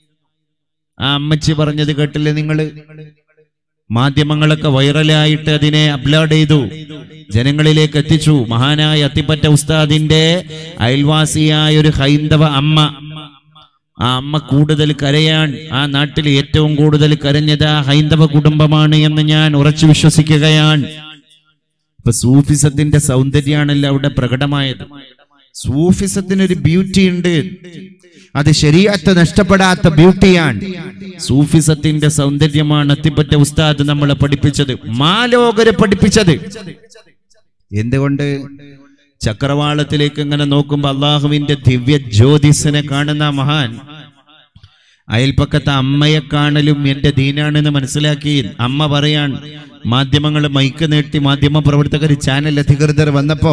ആ അമ്മച്ചി പറഞ്ഞത് കേട്ടില്ലേ നിങ്ങള് മാധ്യമങ്ങളൊക്കെ വൈറലായിട്ട് അതിനെ അപ്ലോഡ് ചെയ്തു ജനങ്ങളിലേക്ക് എത്തിച്ചു മഹാനായ അത്തിപ്പറ്റ ഉസ്താദിന്റെ അയൽവാസിയായ ഒരു ഹൈന്ദവ അമ്മ ആ അമ്മ കൂടുതൽ കരയാൻ ആ നാട്ടിൽ ഏറ്റവും കൂടുതൽ കരഞ്ഞത് ആ ഹൈന്ദവ കുടുംബമാണ് എന്ന് ഞാൻ ഉറച്ചു വിശ്വസിക്കുകയാണ് ഇപ്പൊ സൂഫിസത്തിന്റെ സൗന്ദര്യമാണല്ലോ അവിടെ പ്രകടമായത് സൂഫിസത്തിനൊരു ബ്യൂട്ടി ഉണ്ട് അത് ശരിയാത്ത നഷ്ടപ്പെടാത്ത ബ്യൂട്ടിയാണ് സൂഫിസത്തിന്റെ സൗന്ദര്യമാണ് അത്തിപ്പറ്റ ഉസ്താദ് നമ്മളെ പഠിപ്പിച്ചത് മാലോകരെ പഠിപ്പിച്ചത് എന്തുകൊണ്ട് ചക്രവാളത്തിലേക്ക് ഇങ്ങനെ നോക്കുമ്പോ അള്ളാഹുവിന്റെ ദിവ്യ ജ്യോതിസിനെ കാണുന്ന ആ മഹാൻ അയൽപ്പക്കത്തെ അമ്മയെ കാണലും എന്റെ ദീനാണെന്ന് മനസ്സിലാക്കി അമ്മ പറയാൻ മാധ്യമങ്ങൾ മൈക്ക് നീട്ടി മാധ്യമ പ്രവർത്തകർ ചാനൽ അധികൃതർ വന്നപ്പോ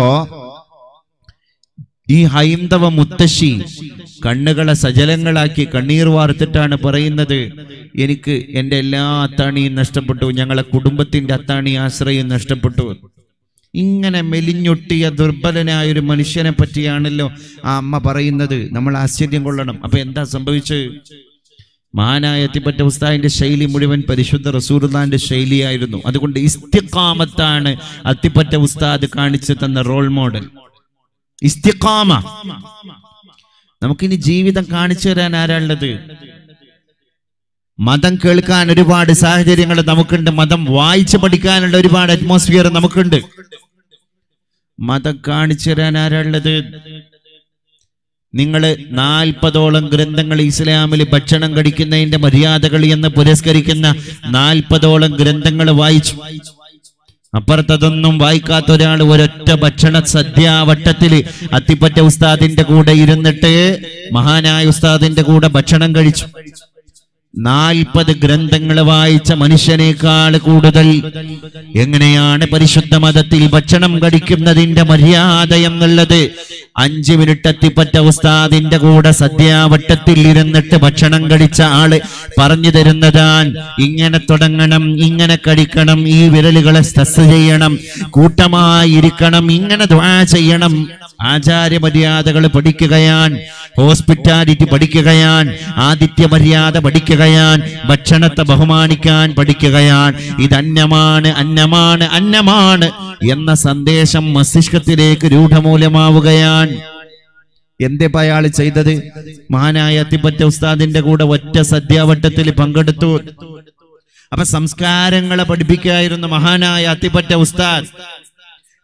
ഈ ഹൈന്ദവ മുത്തശ്ശി കണ്ണുകളെ സജലങ്ങളാക്കി കണ്ണീർ വാർത്തിട്ടാണ് പറയുന്നത് എനിക്ക് എന്റെ എല്ലാ അത്താണിയും നഷ്ടപ്പെട്ടു ഞങ്ങളെ കുടുംബത്തിന്റെ അത്താണി ആശ്രയം നഷ്ടപ്പെട്ടു ഇങ്ങനെ മെലിഞ്ഞൊട്ടിയ ദുർബലനായ ഒരു മനുഷ്യനെ പറ്റിയാണല്ലോ ആ അമ്മ പറയുന്നത് നമ്മൾ ആശ്ചര്യം കൊള്ളണം അപ്പൊ എന്താ സംഭവിച്ചത് മഹാനായ എത്തിപ്പറ്റ ഉസ്താദിന്റെ ശൈലി മുഴുവൻ പരിശുദ്ധ റസൂർദാന്റെ ശൈലിയായിരുന്നു അതുകൊണ്ട് ഇസ്തിഖാമത്താണ് അത്തിപ്പറ്റ ഉസ്താദ് കാണിച്ചു തന്ന റോൾ മോഡൽ ഇസ്തിഖാമ നമുക്കിനി ജീവിതം കാണിച്ചു തരാൻ ആരാളുള്ളത് മതം കേൾക്കാൻ ഒരുപാട് സാഹചര്യങ്ങൾ നമുക്കുണ്ട് മതം വായിച്ച് പഠിക്കാനുള്ള ഒരുപാട് അറ്റ്മോസ്ഫിയർ നമുക്കുണ്ട് മതം കാണിച്ചു തരാൻ ആരാളുള്ളത് നിങ്ങൾ നാൽപ്പതോളം ഗ്രന്ഥങ്ങൾ ഇസ്ലാമിൽ ഭക്ഷണം കഴിക്കുന്നതിന്റെ മര്യാദകൾ എന്ന് പുരസ്കരിക്കുന്ന നാൽപ്പതോളം ഗ്രന്ഥങ്ങൾ വായിച്ചു അപ്പുറത്തതൊന്നും വായിക്കാത്ത ഒരാൾ ഒരൊറ്റ ഭക്ഷണ സദ്യാവട്ടത്തില് അത്തിപ്പറ്റ ഉസ്താദിന്റെ കൂടെ ഇരുന്നിട്ട് മഹാനായ ഉസ്താദിന്റെ കൂടെ ഭക്ഷണം കഴിച്ചു നാൽപ്പത് ഗ്രന്ഥങ്ങൾ വായിച്ച മനുഷ്യനേക്കാൾ കൂടുതൽ എങ്ങനെയാണ് പരിശുദ്ധ മതത്തിൽ ഭക്ഷണം കഴിക്കുന്നതിന്റെ മര്യാദ എന്നുള്ളത് അഞ്ചു മിനിറ്റ് എത്തിപ്പറ്റ ഉസ്താദിന്റെ കൂടെ സദ്യാവട്ടത്തിൽ ഇരുന്നിട്ട് ഭക്ഷണം കഴിച്ച ആള് പറഞ്ഞു തരുന്നതാൻ ഇങ്ങനെ തുടങ്ങണം ഇങ്ങനെ കഴിക്കണം ഈ വിരലുകളെ സ്തസ് ചെയ്യണം കൂട്ടമായി ഇരിക്കണം ഇങ്ങനെ ദ്വാ ചെയ്യണം ആചാര്യ മര്യാദകൾ പഠിക്കുകയാൻ ഹോസ്പിറ്റാലിറ്റി പഠിക്കുകയാൻ ആതിഥ്യ മര്യാദ പഠിക്കുകയാൻ ഭക്ഷണത്തെ ബഹുമാനിക്കാൻ പഠിക്കുകയാൻ ഇത് അന്നമാണ് അന്നമാണ് അന്നമാണ് എന്ന സന്ദേശം മസ്തിഷ്കത്തിലേക്ക് രൂഢമൂലമാവുകയാൻ എന്തേപ്പ അയാൾ ചെയ്തത് മഹാനായ അത്തിപ്പറ്റ ഉസ്താദിന്റെ കൂടെ ഒറ്റ സദ്യാവട്ടത്തിൽ പങ്കെടുത്തു അപ്പൊ സംസ്കാരങ്ങളെ പഠിപ്പിക്കായിരുന്നു മഹാനായ അത്തിപ്പറ്റ ഉസ്താദ്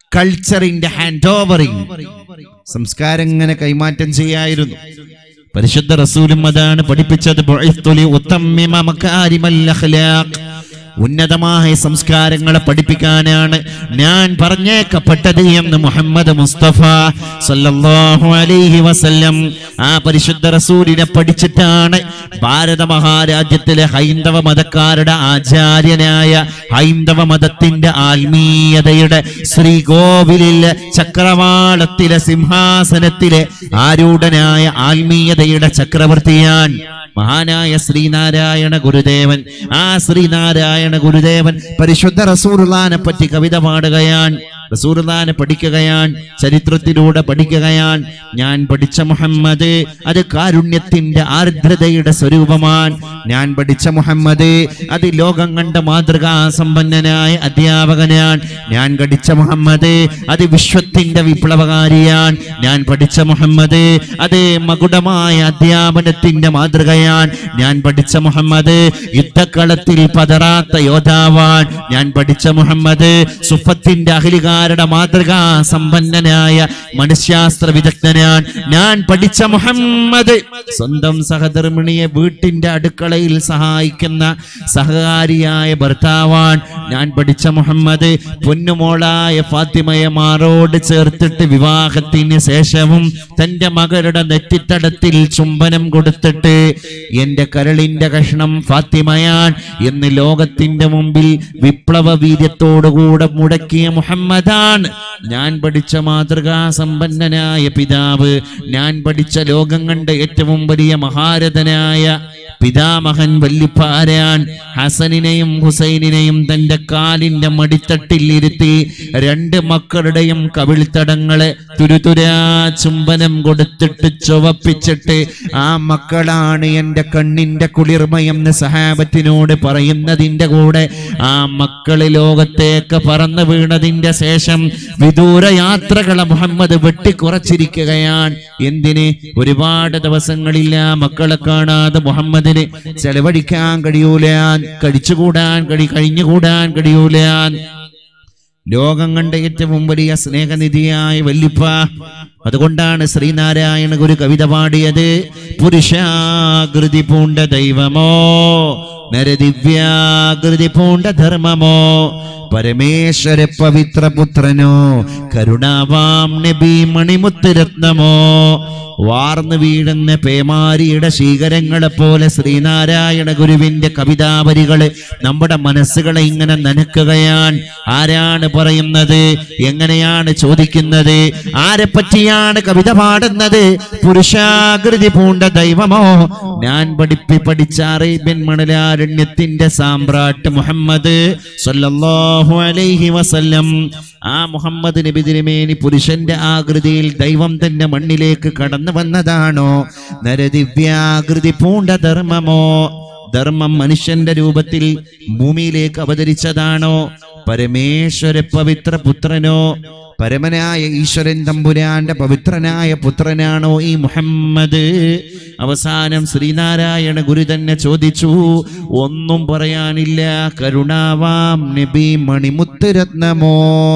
കൾച്ചറിന്റെ ഹാൻഡ് ഓവറിങ് സംസ്കാരം ഇങ്ങനെ കൈമാറ്റം ചെയ്യായിരുന്നു പരിശുദ്ധ റസൂലും അതാണ് പഠിപ്പിച്ചത് ബുഇസ്തു ലി ഉത്തമ്മിമ മകാരിമൽ അഖ്ലാഖ്. ഉന്നതമായ സംസ്കാരങ്ങളെ പഠിപ്പിക്കാനാണ് ഞാൻ പറഞ്ഞേക്കപ്പെട്ടത് എന്ന് മുഹമ്മദ് മുസ്തഫ സല്ലല്ലാഹു അലൈഹി വസല്ലം ആ പരിശുദ്ധ റസൂലിനെ പഠിച്ചിട്ടാണ് ഭാരത മഹാരാജ്യത്തിലെ ഹൈന്ദവ മതക്കാരുടെ ആചാര്യനായ ഹൈന്ദവ മതത്തിന്റെ ആത്മീയതയുടെ ശ്രീകോവിലിലെ ചക്രവാളത്തിലെ സിംഹാസനത്തിലെ ആരൂഢനായ ആത്മീയതയുടെ ചക്രവർത്തിയാൻ മഹാനായ ശ്രീനാരായണ ഗുരുദേവൻ ആ ശ്രീനാരായണ ഗുരുദേവൻ പരിശുദ്ധ റസൂറുല്ലാനെ പറ്റി കവിത പാടുകയാൻ റസൂറുല്ലാനെ പഠിക്കുകയാൻ ചരിത്രത്തിലൂടെ പഠിക്കുകയാൻ ഞാൻ പഠിച്ച മുഹമ്മദ് അത് കാരുണ്യത്തിന്റെ ആർദ്രതയുടെ സ്വരൂപമാൻ ഞാൻ പഠിച്ച മുഹമ്മദ് അത് ലോകം കണ്ട മാതൃകാ സമ്പന്നനായ അധ്യാപകനാൻ ഞാൻ പഠിച്ച മുഹമ്മദ് അത് വിശ്വത്തിന്റെ വിപ്ലവകാരിയാൻ ഞാൻ പഠിച്ച മുഹമ്മദ് അത് മകുടമായ അധ്യാപനത്തിന്റെ മാതൃകയാൻ ഞാൻ പഠിച്ച മുഹമ്മദ് യുദ്ധക്കളത്തിൽ പതറാത്ത യോദ്ധാവാൻ ഞാൻ പഠിച്ച മുഹമ്മദ് സുഫത്തിന്റെ അഹലികാരുടെ മാതൃകാ സമ്പന്നനായ മനഃശാസ്ത്ര വിദഗ്ധനാൻ ഞാൻ പഠിച്ച മുഹമ്മദ് സ്വന്തം സഹധർമ്മിണിയെ വീട്ടിന്റെ അടുക്കളയിൽ സഹായിക്കുന്ന സഹകാരിയായ ഭർത്താവാൻ ഞാൻ പഠിച്ച മുഹമ്മദ് പൊന്നുമോളായ ഫാത്തിമയെ മാറോട് ചേർത്തിട്ട് വിവാഹത്തിന് ശേഷവും തന്റെ മകളുടെ നെറ്റിത്തടത്തിൽ ചുംബനം കൊടുത്തിട്ട് എന്റെ കരളിന്റെ കഷ്ണം ഫാത്തിമയാൻ എന്ന് ലോകത്തിന്റെ മുമ്പിൽ വിപ്ലവ വീര്യത്തോടുകൂടെ മുടക്കിയ മുഹമ്മദാണ് ഞാൻ പഠിച്ച മാതൃകാ സമ്പന്നനായ പിതാവ് ഞാൻ പഠിച്ച ലോകം കണ്ട ഏറ്റവും വലിയ മഹാരഥനായ പിതാമഹൻ വല്ലിപ്പാരാൻ ഹസനിനെയും ഹുസൈനിനെയും തന്റെ കാലിന്റെ മടിത്തട്ടിൽ ഇരുത്തി രണ്ട് മക്കളുടെയും കവിൾത്തടങ്ങളെ തുരുതുരാ ചുംബനം കൊടുത്തിട്ട് ചുവപ്പിച്ചിട്ട് ആ മക്കളാണ് എന്റെ കണ്ണിന്റെ കുളിർമയെന്ന് സഹാബത്തിനോട് പറയുന്നതിന്റെ കൂടെ ആ മക്കള് ലോകത്തേക്ക് പറന്നു വീണതിന്റെ ശേഷം വിദൂര യാത്രകളെ മുഹമ്മദ് വെട്ടിക്കുറച്ചിരിക്കുകയാണ് എന്തിന് ഒരുപാട് ദിവസങ്ങളില്ല മക്കളെ കാണാതെ മുഹമ്മദിന് ചെലവഴിക്കാൻ കഴിയൂല കഴിച്ചുകൂടാൻ കഴി കഴിഞ്ഞുകൂടാൻ കഴിയൂല ലോകം കണ്ട ഏറ്റവും വലിയ സ്നേഹനിധിയായ വല്ലിപ്പ അതുകൊണ്ടാണ് ശ്രീനാരായണ ഗുരു കവിത പാടിയത് പുരുഷാകൃതി പൂണ്ട ദൈവമോ നരദിവ്യാകൃതി പൂണ്ട ധർമ്മമോ പരമേശ്വര പവിത്ര പുത്രനോ കരുണാവാം നബി മണിമുത്തുരത്നമോ വാർന്നു വീഴുന്ന പേമാരിയുടെ ശീകരങ്ങളെ പോലെ ശ്രീനാരായണ ഗുരുവിന്റെ കവിതാവരികള് നമ്മുടെ മനസ്സുകളെ ഇങ്ങനെ നനക്കുകയാൻ ആരാണ് പറയുന്നത് എങ്ങനെയാണ് ചോദിക്കുന്നത് ആരെ പറ്റിയാണ് കവിത പാടുന്നത് പുരുഷാകൃതി പൂണ്ട ദൈവമോ ഞാൻ പഠിപ്പി പഠിച്ച അറേബ്യൻ മണലാരണ്യത്തിന്റെ സാമ്രാട്ട് മുഹമ്മദ് സല്ലല്ലാഹു അലൈഹി വസല്ലം ആ മുഹമ്മദ് നബി തിരുമേനി പുരുഷന്റെ ആകൃതിയിൽ ദൈവം തന്നെ മണ്ണിലേക്ക് കടന്നു വന്നതാണോ നരദിവ്യാകൃതി പൂണ്ട ധർമ്മമോ ധർമ്മം മനുഷ്യന്റെ രൂപത്തിൽ ഭൂമിയിലേക്ക് അവതരിച്ചതാണോ പരമേശ്വര പവിത്ര പുത്രനോ പരമനായ ഈശ്വരൻ തമ്പുരാന്റെ പവിത്രനായ പുത്രനാണോ ഈ മുഹമ്മദ് അവസാനം ശ്രീനാരായണ ഗുരു തന്നെ ചോദിച്ചു ഒന്നും പറയാനില്ല കരുണാവാം നബി മണിമുത്തുരത്നമോ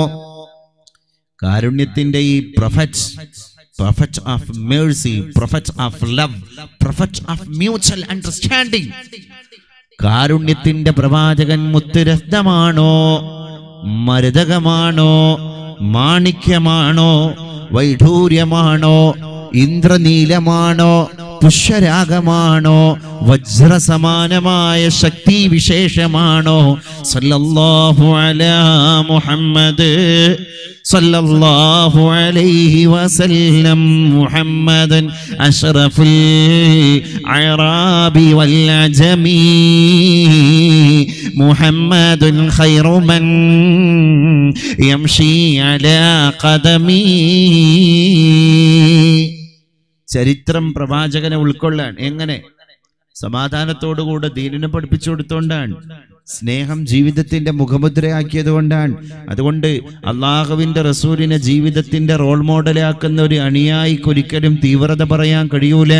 കാരുണ്യത്തിന്റെ ഈ prophet prophet of mercy prophet of love prophet of mutual understanding കാരുണ്യത്തിന്റെ പ്രവാചകൻ മുത്തുരത്നമാണോ മരുതകമാണോ മാണിക്യമാണോ വൈഢൂര്യമാണോ ഇന്ദ്രനീലമാണോ പുഷ്യരാഗമാണോ വജ്രസമാനമായ ശക്തി വിശേഷമാണോ സല്ലല്ലാഹു അലാ മുഹമ്മദ് സല്ലല്ലാഹു അലൈഹി വസല്ലം മുഹമ്മദൻ അഷ്റഫുൽ അറാബി വൽ അജമി മുഹമ്മദുൻ ഖൈറു മൻ യംശി അലാ ഖദമി ചരിത്രം പ്രവാചകനെ ഉൾക്കൊള്ളാൻ എങ്ങനെ സമാധാനത്തോടുകൂടെ ദീനിനെ പഠിപ്പിച്ചു കൊടുത്തോണ്ടാണ് സ്നേഹം ജീവിതത്തിന്റെ മുഖമുദ്രയാക്കിയത് കൊണ്ടാണ് അതുകൊണ്ട് അള്ളാഹുവിന്റെ റസൂലിനെ ജീവിതത്തിന്റെ റോൾ മോഡലാക്കുന്ന ഒരു അണിയായിക്കൊരിക്കലും തീവ്രത പറയാൻ കഴിയൂല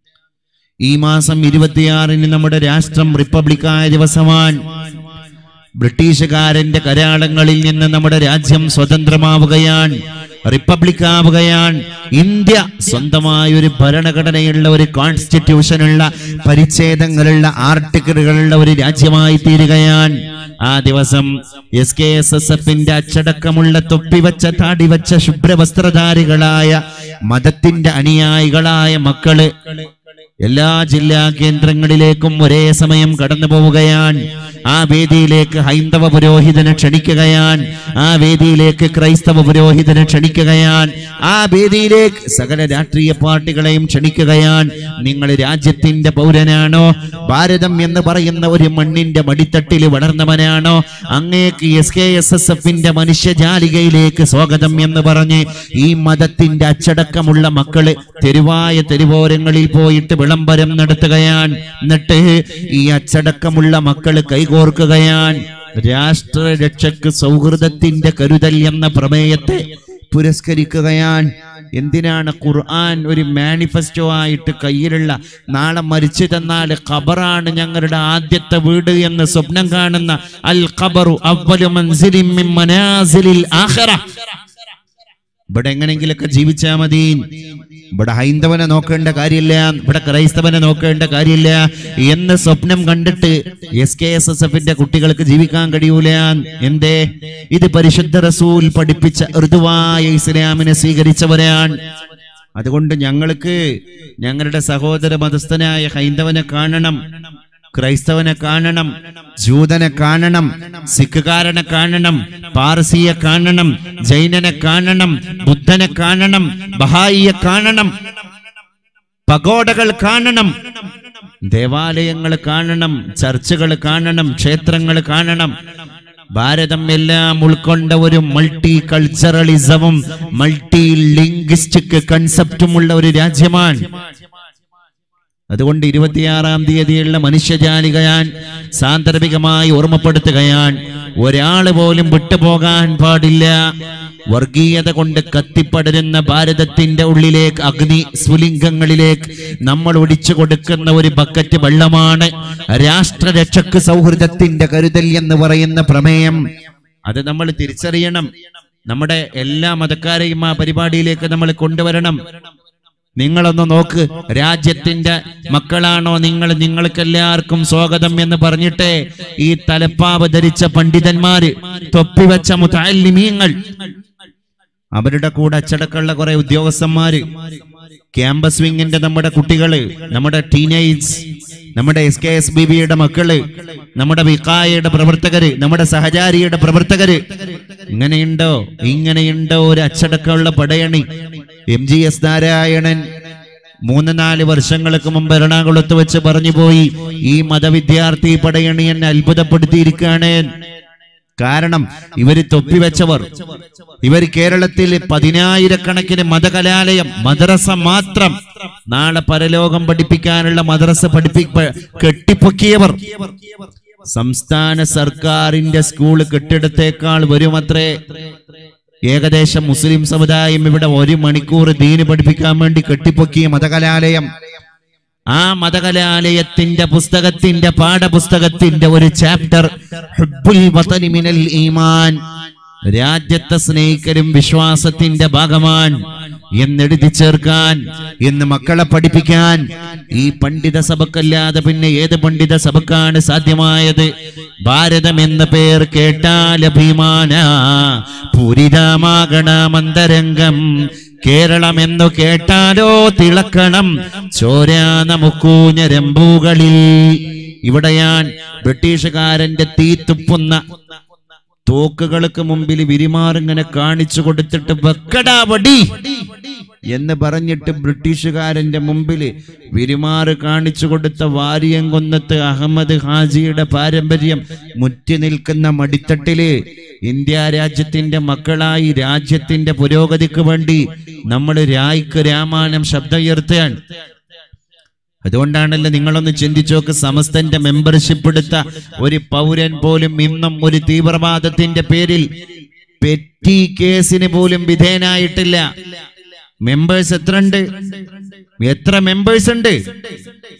ഈ മാസം ഇരുപത്തിയാറിന് നമ്മുടെ രാഷ്ട്രം റിപ്പബ്ലിക്കായ ദിവസമാണ് ബ്രിട്ടീഷുകാരന്റെ കരാളങ്ങളിൽ നിന്ന് നമ്മുടെ രാജ്യം സ്വതന്ത്രമാവുകയാണ് റിപ്പബ്ലിക് ആവുകയാണ് ഇന്ത്യ സ്വന്തമായ ഒരു ഭരണഘടനയുള്ള ഒരു കോൺസ്റ്റിറ്റ്യൂഷനുള്ള പരിച്ഛേദങ്ങളുള്ള ആർട്ടിക്കിളുകളുള്ള ഒരു രാജ്യമായി തീരുകയാണ് ആ ദിവസം എസ് കെ എസ് എസ് എഫിന്റെ അച്ചടക്കമുള്ള തൊപ്പിവച്ച താടിവച്ച ശുഭ്രവസ്ത്രധാരികളായ മതത്തിന്റെ അനുയായികളായ മക്കള് എല്ലാ ജില്ലാ കേന്ദ്രങ്ങളിലേക്കും ഒരേ സമയം കടന്നു പോവുകയാണ് ആ വേദിയിലേക്ക് ഹൈന്ദവ പുരോഹിതനെ ക്ഷണിക്കുകയാണ് ആ വേദിയിലേക്ക് ക്രൈസ്തവ പുരോഹിതനെ ക്ഷണിക്കുകയാണ് ആ വേദിയിലേക്ക് സകല രാഷ്ട്രീയ പാർട്ടികളെയും ക്ഷണിക്കുകയാണ് നിങ്ങൾ രാജ്യത്തിന്റെ പൗരനാണോ ഭാരതം എന്ന് പറയുന്ന ഒരു മണ്ണിന്റെ മടിത്തട്ടിൽ വളർന്നവനാണോ അങ്ങേക്ക് എസ് കെ എസ് എസ് എഫിന്റെ മനുഷ്യജാലികയിലേക്ക് സ്വാഗതം എന്ന് പറഞ്ഞ് ഈ മതത്തിന്റെ അച്ചടക്കമുള്ള മക്കള് തെരുവായ തെരുവോരങ്ങളിൽ പോയിട്ട് വിളംബരം നടത്തുകയാണ് എന്നിട്ട് ഈ അച്ചടക്കമുള്ള മക്കള് കൈകോർക്കുകയാണ് രാഷ്ട്രരക്ഷക്ക് സൗഹൃദത്തിന്റെ കരുതൽ എന്ന പ്രമേയത്തെ പുരസ്കരിക്കുകയാണ് എന്തിനാണ് ഖുർആൻ ഒരു മാനിഫെസ്റ്റോ ആയിട്ട് കയ്യിലുള്ള നാളെ മരിച്ചു തന്നാൽ ഖബറാണ് ഞങ്ങളുടെ ആദ്യത്തെ വീട് എന്ന് സ്വപ്നം കാണുന്ന അൽ ഖബറു അവ്വലു മൻസിലിൻ മിൻ മനാസിലിൽ ആഖിറ ഇവിടെ എങ്ങനെങ്കിലൊക്കെ ജീവിച്ചാ മതി ഇവിടെ ഹൈന്ദവനെ നോക്കേണ്ട കാര്യമില്ല ഇവിടെ ക്രൈസ്തവനെ നോക്കേണ്ട കാര്യമില്ല എന്ന് സ്വപ്നം കണ്ടിട്ട് എസ് കെ എസ് എസ് എഫിന്റെ കുട്ടികൾക്ക് ജീവിക്കാൻ കഴിയൂല എന്തേ ഇത് പരിശുദ്ധ റസൂൽ പഠിപ്പിച്ച ഋതുവായ ഇസ്ലാമിനെ സ്വീകരിച്ചവരാണ് അതുകൊണ്ട് ഞങ്ങൾക്ക് ഞങ്ങളുടെ സഹോദര മതസ്ഥനായ ഹൈന്ദവനെ കാണണം ക്രൈസ്തവനെ കാണണം ജൂതനെ കാണണം സിഖുകാരനെ കാണണം പാർസിയെ കാണണം ജൈനനെ കാണണം ബുദ്ധനെ കാണണം ബഹായിയെ കാണണം പഗോഡകൾ കാണണം ദേവാലയങ്ങൾ കാണണം ചർച്ചുകൾ കാണണം ക്ഷേത്രങ്ങൾ കാണണം ഭാരതം എല്ലാം ഉൾക്കൊണ്ട ഒരു മൾട്ടി കൾച്ചറലിസവും മൾട്ടി ലിംഗ്വിസ്റ്റിക് കൺസെപ്റ്റുമുള്ള ഒരു രാജ്യമാണ് അതുകൊണ്ട് ഇരുപത്തിയാറാം തീയതിയുള്ള മനുഷ്യജാലിക ഞാൻ സാന്ദർഭികമായി ഓർമ്മപ്പെടുത്തുകയാണ് ഒരാള് പോലും വിട്ടുപോകാൻ പാടില്ല വർഗീയത കൊണ്ട് കത്തിപ്പടരുന്ന ഭാരതത്തിന്റെ ഉള്ളിലേക്ക് അഗ്നി സ്വലിംഗങ്ങളിലേക്ക് നമ്മൾ ഒടിച്ചു കൊടുക്കുന്ന ഒരു ബക്കറ്റ് വെള്ളമാണ് രാഷ്ട്രരക്ഷക്ക് സൗഹൃദത്തിന്റെ കരുതൽ എന്ന് പറയുന്ന പ്രമേയം അത് നമ്മൾ തിരിച്ചറിയണം നമ്മുടെ എല്ലാ മതക്കാരെയും ആ പരിപാടിയിലേക്ക് നമ്മൾ കൊണ്ടുവരണം നിങ്ങളൊന്ന് നോക്ക് രാജ്യത്തിന്റെ മക്കളാണോ നിങ്ങൾ നിങ്ങൾക്ക് എല്ലാവർക്കും സ്വാഗതം എന്ന് പറഞ്ഞിട്ട് ഈ തലപ്പാവ് ധരിച്ച പണ്ഡിതന്മാര് തൊപ്പിവെച്ച മുതാലിമീങ്ങൾ അവരുടെ കൂടെ അച്ചടക്കമുള്ള കുറെ ഉദ്യോഗസ്ഥന്മാര് ക്യാമ്പസ് വിങ്ങിന്റെ നമ്മുടെ കുട്ടികള് നമ്മുടെ ടീനേജ് നമ്മുടെ എസ് കെ എസ് ബി ബിയുടെ മക്കള് നമ്മുടെ വിക്കായയുടെ പ്രവർത്തകര് നമ്മുടെ സഹചാരിയുടെ പ്രവർത്തകര് ഇങ്ങനെയുണ്ടോ ഇങ്ങനെയുണ്ടോ ഒരു അച്ചടക്കമുള്ള പടയണി എം ജി എസ് നാരായണൻ മൂന്ന് നാല് വർഷങ്ങൾക്ക് മുമ്പ് എറണാകുളത്ത് വെച്ച് പറഞ്ഞു പോയി ഈ മതവിദ്യാർത്ഥി പടയണി എന്നെ അത്ഭുതപ്പെടുത്തിയിരിക്കുകയാണ് കാരണം ഇവര് തൊപ്പിവെച്ചവർ ഇവർ കേരളത്തിൽ പതിനായിരക്കണക്കിന് മതകലാലയം മദ്രസ മാത്രം നാളെ പരലോകം പഠിപ്പിക്കാനുള്ള മദ്രസ പഠിപ്പി പ- കെട്ടിപ്പൊക്കിയവർ സംസ്ഥാന സർക്കാരിന്റെ സ്കൂൾ കെട്ടിടത്തേക്കാൾ വരുമത്രേ ഏകദേശം മുസ്ലിം സമുദായം ഇവിടെ ഒരു മണിക്കൂർ ദീന് പഠിപ്പിക്കാൻ വേണ്ടി കെട്ടിപ്പൊക്കിയ മതകലാലയം ആ മതകലാലയത്തിന്റെ പുസ്തകത്തിന്റെ പാഠപുസ്തകത്തിന്റെ ഒരു ചാപ്റ്റർ ഹുബ്ബുൽ വതനി മിനൽ ഈമാൻ രാജ്യത്തെ സ്നേഹിക്കലും വിശ്വാസത്തിന്റെ ഭാഗമാണ് എന്നെഴുതി ചേർക്കാൻ എന്ന് മക്കളെ പഠിപ്പിക്കാൻ ഈ പണ്ഡിത സഭക്കല്ലാതെ പിന്നെ ഏത് പണ്ഡിത സഭക്കാണ് സാധ്യമായത് ഭാരതം എന്ന പേർ കേട്ടാൽ അഭിമാന പൂരിതമാകണമന്തരംഗം കേരളം എന്നു കേട്ടാലോ തിളക്കണം ചോരാ നമുക്കൂ ഞരമ്പൂകളിൽ ഇവിടെയാൻ ബ്രിട്ടീഷുകാരന്റെ തീ തുപ്പുന്ന തോക്കുകൾക്ക് മുമ്പിൽ വിരിമാറിങ്ങനെ കാണിച്ചു കൊടുത്തിട്ട് വെക്കടാ വടി എന്ന് പറഞ്ഞിട്ട് ബ്രിട്ടീഷുകാരന്റെ മുമ്പിൽ വിരിമാറ് കാണിച്ചു കൊടുത്ത വാരിയംകുന്നത്ത് അഹമ്മദ് ഹാജിയുടെ പാരമ്പര്യം മുറ്റി നിൽക്കുന്ന മടിത്തട്ടില് ഇന്ത്യ രാജ്യത്തിന്റെ മക്കളായി രാജ്യത്തിന്റെ പുരോഗതിക്ക് വേണ്ടി നമ്മൾ രായ്ക്ക് രാമാനം ശബ്ദമുയർത്തുകയാണ് അതുകൊണ്ടാണല്ലോ നിങ്ങളൊന്ന് ചിന്തിച്ചോക്ക് സമസ്തന്റെ മെമ്പർഷിപ്പ് എടുത്ത ഒരു പൗരൻ പോലും ഇന്നും ഒരു തീവ്രവാദത്തിന്റെ പേരിൽ പെറ്റി കേസിന് പോലും വിധേയനായിട്ടില്ല മെമ്പേഴ്സ് എത്ര ഉണ്ട് എത്ര മെമ്പേഴ്സ് ഉണ്ട്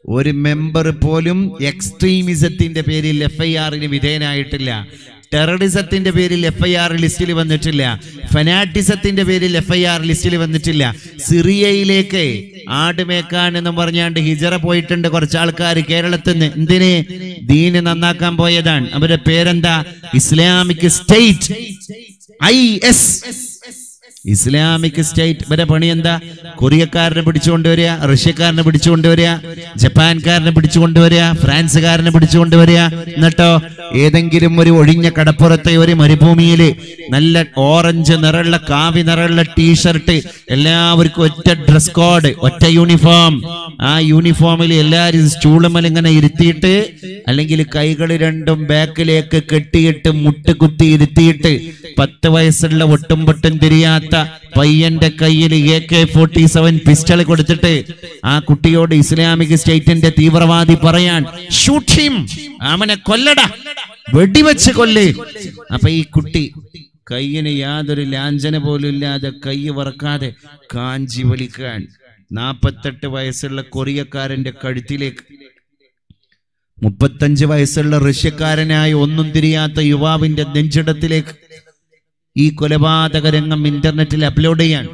ഒരു മെമ്പർ പോലും എക്സ്ട്രീമിസത്തിന്റെ പേരിൽ എഫ് ഐ ആറിന് വിധേയനായിട്ടില്ല ടെററിസത്തിന്റെ പേരിൽ എഫ് ഐ ആർ ലിസ്റ്റിൽ വന്നിട്ടില്ല ഫനാറ്റിസത്തിന്റെ പേരിൽ എഫ് ഐ ആർ ലിസ്റ്റിൽ വന്നിട്ടില്ല സിറിയയിലേക്ക് ആടുമേക്കാൻ എന്ന് പറഞ്ഞാണ്ട് ഹിജറ പോയിട്ടുണ്ട് കുറച്ച് ആൾക്കാർ കേരളത്തിൽ നിന്ന് എന്തിന് ദീന് നന്നാക്കാൻ പോയതാണ് അവരുടെ പേരെന്താ Islamic state I S Islamic state ഇവരെ പണി എന്താ കൊറിയക്കാരനെ പിടിച്ചുകൊണ്ടുവരിക റഷ്യക്കാരനെ പിടിച്ചുകൊണ്ടുവരിക ജപ്പാൻകാരനെ പിടിച്ചുകൊണ്ടുവരിക ഫ്രാൻസുകാരനെ പിടിച്ചുകൊണ്ടുവരിക എന്നിട്ടോ ഏതെങ്കിലും ഒരു ഒഴിഞ്ഞ കടപ്പുറത്തെ ഒരു മരുഭൂമിയിൽ നല്ല ഓറഞ്ച് നിറമുള്ള കാവി നിറമുള്ള ടീഷർട്ട് എല്ലാവർക്കും ഒറ്റ ഡ്രസ് കോഡ് ഒറ്റ യൂണിഫോം ആ യൂണിഫോമിൽ എല്ലാവരും സ്റ്റൂളുമൽ ഇങ്ങനെ ഇരുത്തിയിട്ട് അല്ലെങ്കിൽ കൈകൾ രണ്ടും ബാക്കിലേക്ക് കെട്ടിയിട്ട് മുട്ടുകുത്തി ഇരുത്തിയിട്ട് പത്ത് വയസ്സുള്ള ഒട്ടും പൊട്ടും തിരിയാത്ത പയ്യന്റെ കയ്യിൽ A K forty seven pistol കൊടുത്തിട്ട് ആ കുട്ടിയോട് ഇസ്ലാമിക് സ്റ്റേറ്റിന്റെ തീവ്രവാദി പറയാൻ ഷൂട്ട് ഹിം അവനെ കൊല്ലടാ വെടിവെച്ച് കൊല്ല് അപ്പൊ ഈ കുട്ടി കയ്യിന് യാതൊരു ലാഞ്ചന പോലും ഇല്ലാതെ കൈ വറക്കാതെ കാഞ്ചി വലിക്കാൻ നാപ്പത്തെട്ട് വയസ്സുള്ള കൊറിയക്കാരന്റെ കഴുത്തിലേക്ക് മുപ്പത്തഞ്ച് വയസ്സുള്ള റഷ്യക്കാരനായ ഒന്നും തിരിയാത്ത യുവാവിന്റെ നെഞ്ചിടത്തിലേക്ക് ഈ കൊലപാതക രംഗം ഇന്റർനെറ്റിൽ അപ്ലോഡ് ചെയ്യാൻ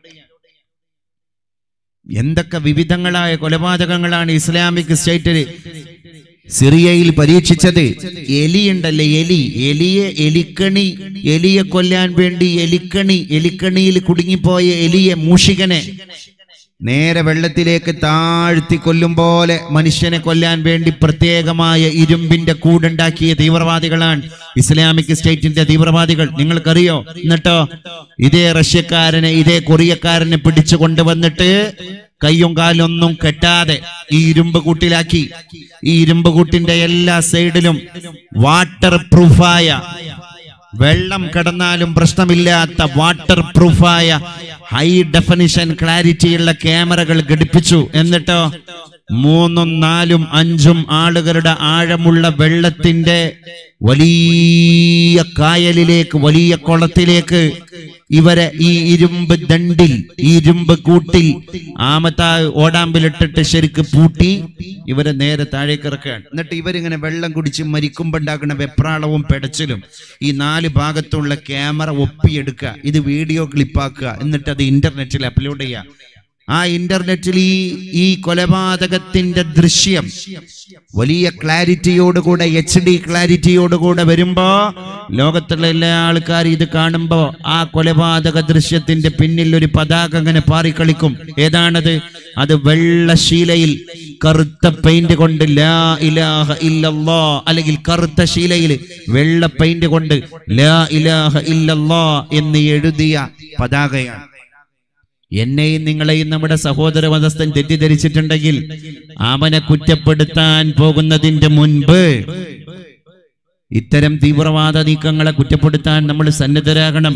എന്തൊക്കെ വിവിധങ്ങളായ കൊലപാതകങ്ങളാണ് ഇസ്ലാമിക് സ്റ്റേറ്റില് സിറിയയിൽ പരീക്ഷിച്ചത് എലിയുണ്ടല്ലേ എലി എലിയെ എലിക്കണി എലിയെ കൊല്ലാൻ വേണ്ടി എലിക്കണി എലിക്കണിയിൽ കുടുങ്ങിപ്പോയ എലിയെ മൂഷികനെ നേരെ വെള്ളത്തിലേക്ക് താഴ്ത്തി കൊല്ലും പോലെ മനുഷ്യനെ കൊല്ലാൻ വേണ്ടി പ്രത്യേകമായ ഇരുമ്പിന്റെ കൂടുണ്ടാക്കിയ തീവ്രവാദികളാണ് ഇസ്ലാമിക് സ്റ്റേറ്റിന്റെ തീവ്രവാദികൾ നിങ്ങൾക്കറിയോ എന്നിട്ടോ ഇതേ റഷ്യക്കാരനെ ഇതേ കൊറിയക്കാരനെ പിടിച്ചു കൊണ്ടുവന്നിട്ട് കയ്യും കാലൊന്നും കെട്ടാതെ ഈ ഇരുമ്പ് കൂട്ടിലാക്കി ഈ ഇരുമ്പ് കൂട്ടിന്റെ എല്ലാ സൈഡിലും വാട്ടർ പ്രൂഫായ വെള്ളം കടന്നാലും പ്രശ്നമില്ലാത്ത വാട്ടർ പ്രൂഫായ ഹൈ ഡെഫിനിഷൻ ക്ലാരിറ്റിയുള്ള ക്യാമറകൾ ഘടിപ്പിച്ചു എന്നിട്ടോ മൂന്നും നാലും അഞ്ചും ആളുകളുടെ ആഴമുള്ള വെള്ളത്തിന്റെ വലിയ കായലിലേക്ക് വലിയ കുളത്തിലേക്ക് ഇവരെ ഈ ഇരുമ്പ് ദണ്ടിൽ ഈ ഇരുമ്പ് കൂട്ടിൽ ആമത്താ ഓടാമ്പിലിട്ടിട്ട് ശരിക്ക് പൂട്ടി ഇവരെ നേരെ താഴേക്ക് ഇറക്കുകയാണ് എന്നിട്ട് ഇവരിങ്ങനെ വെള്ളം കുടിച്ച് മരിക്കുമ്പോണ്ടാക്കുന്ന വെപ്രാളവും പെടച്ചിലും ഈ നാല് ഭാഗത്തുള്ള ക്യാമറ ഒപ്പിയെടുക്കുക ഇത് വീഡിയോ ക്ലിപ്പാക്കുക എന്നിട്ട് അത് ഇന്റർനെറ്റിൽ അപ്ലോഡ് ചെയ്യുക ആ ഇന്റർനെറ്റിൽ ഈ ഈ കൊലപാതകത്തിന്റെ ദൃശ്യം വലിയ ക്ലാരിറ്റിയോടുകൂടെ എച്ച് ഡി ക്ലാരിറ്റിയോടുകൂടെ വരുമ്പോ ലോകത്തുള്ള എല്ലാ ആൾക്കാരും ഇത് കാണുമ്പോ ആ കൊലപാതക ദൃശ്യത്തിന്റെ പിന്നിൽ ഒരു പതാക അങ്ങനെ പാറിക്കളിക്കും ഏതാണത് അത് വെള്ളശീലയിൽ കറുത്ത പെയിന്റ് കൊണ്ട് ലാ ഇലാഹ ഇല്ലല്ലാ അല്ലെങ്കിൽ കറുത്ത ശീലയിൽ വെള്ള പെയിന്റ് കൊണ്ട് ലാ ഇലാഹ ഇല്ലല്ലാ എന്ന് എഴുതിയ പതാകയാണ് എന്നെയും നിങ്ങളെയും നമ്മുടെ സഹോദര മതസ്ഥൻ തെറ്റിദ്ധരിച്ചിട്ടുണ്ടെങ്കിൽ അവനെ കുറ്റപ്പെടുത്താൻ പോകുന്നതിന്റെ മുൻപ് ഇത്തരം തീവ്രവാദ നീക്കങ്ങളെ കുറ്റപ്പെടുത്താൻ നമ്മൾ സന്നദ്ധരാകണം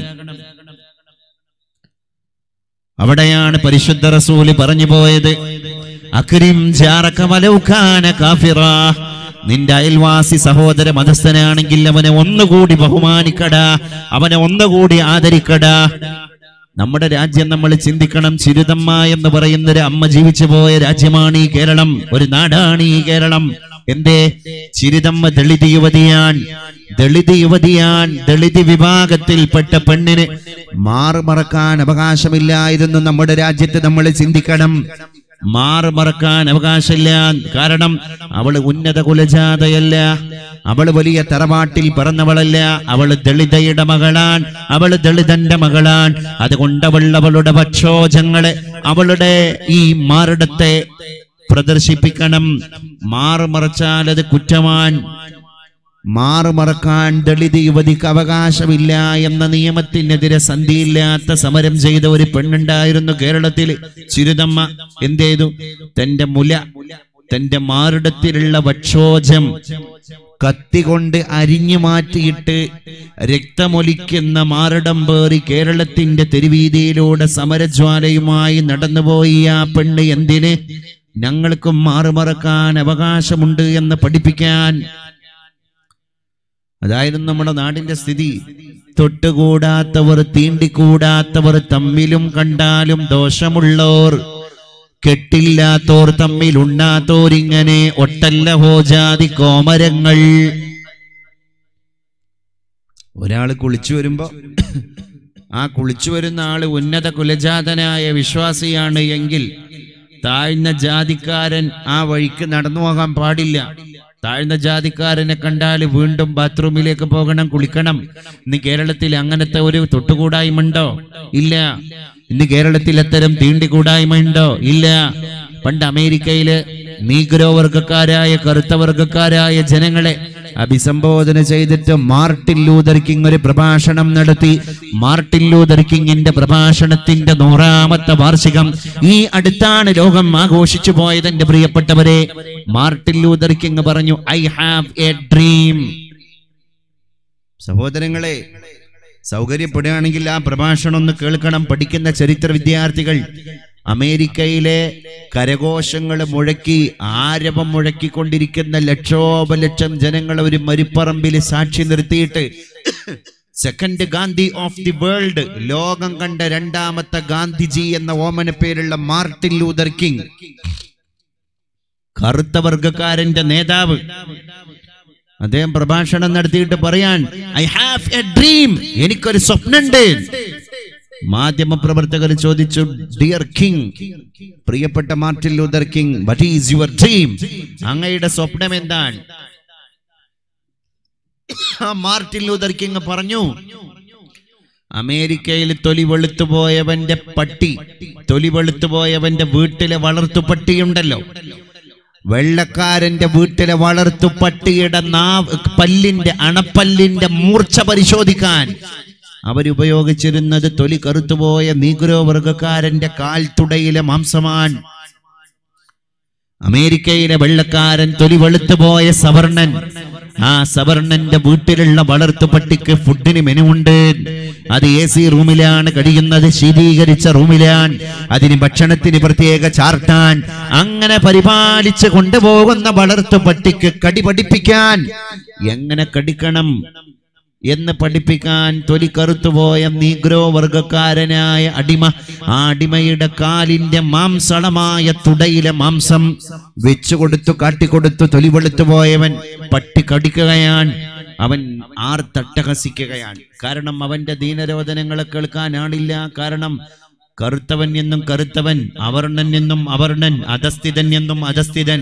അവിടെയാണ് പരിശുദ്ധ റസൂല് പറഞ്ഞു പോയത് അക്രിം ജാറക വലൗ കാന കാഫിറാ നിന്റെ അയൽവാസി സഹോദര മതസ്ഥനാണെങ്കിൽ അവനെ ഒന്നുകൂടി ബഹുമാനിക്കടാ അവനെ ഒന്നുകൂടി ആദരിക്കടാ നമ്മുടെ രാജ്യം നമ്മൾ ചിന്തിക്കണം ചിരുതമ്മ എന്ന് പറയുന്ന ഒരു അമ്മ ജീവിച്ചു പോയ രാജ്യമാണ് ഈ കേരളം ഒരു നാടാണ് ഈ കേരളം എന്തേ ചിരിതമ്മ ദളിത് യുവതിയാൻ ദളിത് യുവതിയാൻ ദളിത് വിഭാഗത്തിൽപ്പെട്ട പെണ്ണിന് മാറുമറക്കാൻ അവകാശമില്ലായിരുന്നു നമ്മുടെ രാജ്യത്ത് നമ്മൾ ചിന്തിക്കണം മാറുമറക്കാൻ അവകാശമില്ല കാരണം അവള് ഉന്നത കുലജാതയല്ല അവള് വലിയ തറവാട്ടിൽ പിറന്നവളല്ല അവള് ദളിതയുടെ മകളാൻ അവള് ദളിതന്റെ മകളാൻ അതുകൊണ്ട് അവൾ അവളുടെ ഭക്ഷോജങ്ങളെ അവളുടെ ഈ മാറിടത്തെ പ്രദർശിപ്പിക്കണം മാറുമറച്ചാൽ അത് കുറ്റമാൻ മാറുമറക്കാൻ ദളിത് യുവതിക്ക് അവകാശമില്ല എന്ന നിയമത്തിനെതിരെ സന്ധിയില്ലാത്ത സമരം ചെയ്ത ഒരു പെണ്ണുണ്ടായിരുന്നു കേരളത്തിൽ ചിരുതമ്മ എന്ത് ചെയ്തു തന്റെ മുല തന്റെ മാറിടത്തിലുള്ള വക്ഷോജം കത്തി കൊണ്ട് അരിഞ്ഞു മാറ്റിയിട്ട് രക്തമൊലിക്കുന്ന മാറിടം പേറി കേരളത്തിന്റെ തെരുവീതിയിലൂടെ സമരജ്വാലയുമായി നടന്നുപോയി ആ പെണ്ണ് എന്തിന് ഞങ്ങൾക്കും മാറുമറക്കാൻ അവകാശമുണ്ട് എന്ന് പഠിപ്പിക്കാൻ അതായിരുന്നു നമ്മുടെ നാടിന്റെ സ്ഥിതി തൊട്ടുകൂടാത്തവർ തീണ്ടിക്കൂടാത്തവർ തമ്മിലും കണ്ടാലും ദോഷമുള്ളോർ കെട്ടില്ലാത്തോർ തമ്മിൽ ഉണ്ണാത്തോരിങ്ങനെ ഒട്ടല്ല ഹോജാതി കോമരങ്ങൾ ഒരാൾ കുളിച്ചു വരുമ്പോ ആ കുളിച്ചു വരുന്ന ആള് ഉന്നത കുലജാതനായ വിശ്വാസിയാണ് എങ്കിൽ താഴ്ന്ന ജാതിക്കാരൻ ആ വഴിക്ക് നടന്നു പോകാൻ പാടില്ല താഴ്ന്ന ജാതിക്കാരനെ കണ്ടാൽ വീണ്ടും ബാത്റൂമിലേക്ക് പോകണം കുളിക്കണം ഇന്ന് കേരളത്തിൽ അങ്ങനത്തെ ഒരു തൊട്ടുകൂടായ്മ ഇല്ല ഇന്ന് കേരളത്തിൽ അത്തരം തീണ്ടിക്കൂടായ്മ ഉണ്ടോ ഇല്ല പണ്ട് അമേരിക്കയില് നീഗ്രോ വർഗക്കാരായ കറുത്ത വർഗക്കാരായ ജനങ്ങളെ അഭിസംബോധന ചെയ്തിട്ട് മാർട്ടിൻ ലൂതർ കിങ് ഒരു പ്രഭാഷണം നടത്തി മാർട്ടിൻ ലൂതർ കിങ്ങിന്റെ പ്രഭാഷണത്തിന്റെ നൂറാമത്തെ വാർഷികം ഈ അടുത്താണ് ലോകം ആഘോഷിച്ചു പോയത് എന്റെ പ്രിയപ്പെട്ടവരെ മാർട്ടിൻ ലൂതർ കിങ് പറഞ്ഞു ഐ ഹാവ് എ ഡ്രീം സഹോദരങ്ങളെ സൗകര്യപ്പെടുകയാണെങ്കിൽ ആ പ്രഭാഷണം ഒന്ന് കേൾക്കണം പഠിക്കുന്ന ചരിത്ര വിദ്യാർത്ഥികൾ അമേരിക്കയിലെ കരഘോഷങ്ങൾ മുഴക്കി ആരവം മുഴക്കിക്കൊണ്ടിരിക്കുന്ന ലക്ഷോപലക്ഷം ജനങ്ങൾ ഒരു മരുപ്പറമ്പിൽ സാക്ഷി നിർത്തിയിട്ട് second Gandhi of the world ലോകം കണ്ട രണ്ടാമത്തെ ഗാന്ധിജി എന്ന ഓമന പേരുള്ള മാർട്ടിൻ ലൂതർ കിങ് കറുത്ത വർഗക്കാരന്റെ നേതാവ് അദ്ദേഹം പ്രഭാഷണം നടത്തിയിട്ട് പറയാൻ ഐ ഹാവ് എ ഡ്രീം എനിക്കൊരു സ്വപ്നമുണ്ട് മാധ്യമ പ്രവർത്തകർ ചോദിച്ചു ഡിയർ കിങ് പ്രിയപ്പെട്ട Martin Luther King what is your dream അങ്ങയുടെ സ്വപ്നം എന്താണ് ആ മാർട്ടിൻ ലൂതർ കിങ് പറഞ്ഞു അമേരിക്കയിൽ തൊലി വെളുത്തുപോയവന്റെ പട്ടി തൊലി വെളുത്തുപോയവന്റെ വീട്ടിലെ വളർത്തു പട്ടിയുണ്ടല്ലോ വെള്ളക്കാരന്റെ വീട്ടിലെ വളർത്തു പട്ടിയുടെ നാവ് പല്ലിന്റെ അണപ്പല്ലിന്റെ മൂർച്ച പരിശോധിക്കാൻ അവരുപയോഗിച്ചിരുന്നത് തൊലി കറുത്തുപോയ നീഗ്രോ വർഗക്കാരന്റെ കാൽത്തുടയിലെ മാംസമാണ് അമേരിക്കയിലെ വെള്ളക്കാരൻ തൊലി വെളുത്തുപോയ സവർണൻ ആ സവർണന്റെ വീട്ടിലുള്ള വളർത്തു പട്ടിക്ക് ഫുഡിന് മെനു ഉണ്ട് അത് എ സി റൂമിലാണ് കഴിയുന്നത് ശീതീകരിച്ച റൂമിലാണ് അതിന് ഭക്ഷണത്തിന് പ്രത്യേക ചാർട്ടാൻ അങ്ങനെ പരിപാലിച്ച് കൊണ്ടുപോകുന്ന വളർത്തു പട്ടിക്ക് കടി പഠിപ്പിക്കാൻ എങ്ങനെ കടിക്കണം എന്ന് പഠിപ്പിക്കാൻ തൊലി കറുത്തുപോയ നീഗ്രോ വർഗക്കാരനായ അടിമ ആ അടിമയുടെ കാലിന്റെ മാംസളമായ തുടയിലെ മാംസം വെച്ചുകൊടുത്തു കാട്ടിക്കൊടുത്തു തൊലി വെളുത്തുപോയവൻ പട്ടി കടിക്കുകയാണ് അവൻ ആർത്തട്ടഹസിക്കുകയാണ് കാരണം അവന്റെ ദീനരോധനങ്ങളെ കേൾക്കാൻ ആളില്ല കാരണം കറുത്തവൻ എന്നും കറുത്തവൻ അവർണൻ എന്നും അവർണൻ അധസ്ഥിതൻ എന്നും അധസ്ഥിതൻ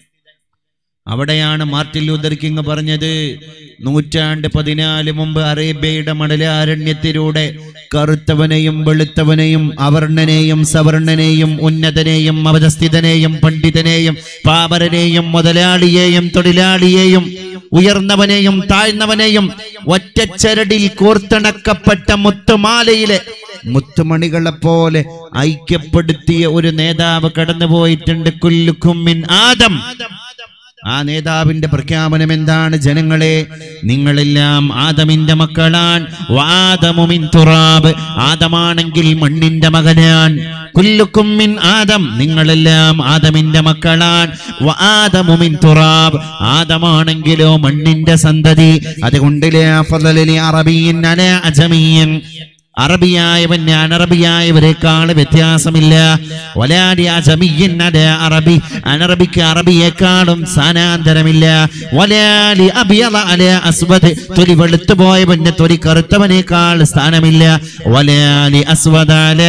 അവിടെയാണ് മാർട്ടിൻ ലൂതർ കിങ് പറഞ്ഞത് നൂറ്റാണ്ട് പതിനാല് മുമ്പ് അറേബ്യയുടെ മണലാരണ്യത്തിലൂടെ കറുത്തവനെയും വെളുത്തവനെയും അവർണനെയും സവർണനെയും ഉന്നതനെയും അവധസ്ഥിതനെയും പണ്ഡിതനെയും പാപരനെയും മുതലാളിയെയും തൊഴിലാളിയെയും ഉയർന്നവനെയും താഴ്ന്നവനെയും ഒറ്റച്ചരടിൽ കോർത്തിണക്കപ്പെട്ട മുത്തുമാലയിലെ മുത്തുമണികളെ പോലെ ഐക്യപ്പെടുത്തിയ ഒരു നേതാവ് കടന്നുപോയിട്ടുണ്ട് കുല്ലുക്കുമ്മിൻ ആദം ആ നേതാവിന്റെ പ്രഖ്യാപനം എന്താണ് ജനങ്ങളെ നിങ്ങളെല്ലാം ആദമിന്റെ മക്കളാണ് വാദമുമിൻ തുറാബ് ആദമാണെങ്കിൽ മണ്ണിന്റെ മകനാൻ കുല്ലുക്കുമ്മിൻ ആദം നിങ്ങളെല്ലാം ആദമിന്റെ മക്കളാൻ വാദമുമിൻ തുറാബ് ആദമാണെങ്കിലോ മണ്ണിന്റെ സന്തതി അതുകൊണ്ട് ലാ ഫളല ലി അറബിയ്യിൻ അലാ അജമിയ്യിൻ അറബിയായവന് അനറബിയായവരെക്കാൾ വ്യത്യാസമില്ല വലാലി അജമിയ്യിൻ അലാ അറബി അനറബിക്ക് അറബിയേക്കാളും സ്ഥാനാന്തരമില്ല വലാലി അബിയള അല അസ്വദ് തൊലി വെളുത്തു പോയവന് തൊലി കറുത്തവനേക്കാൾ സ്ഥാനമില്ല വലാലി അസ്വദ് അല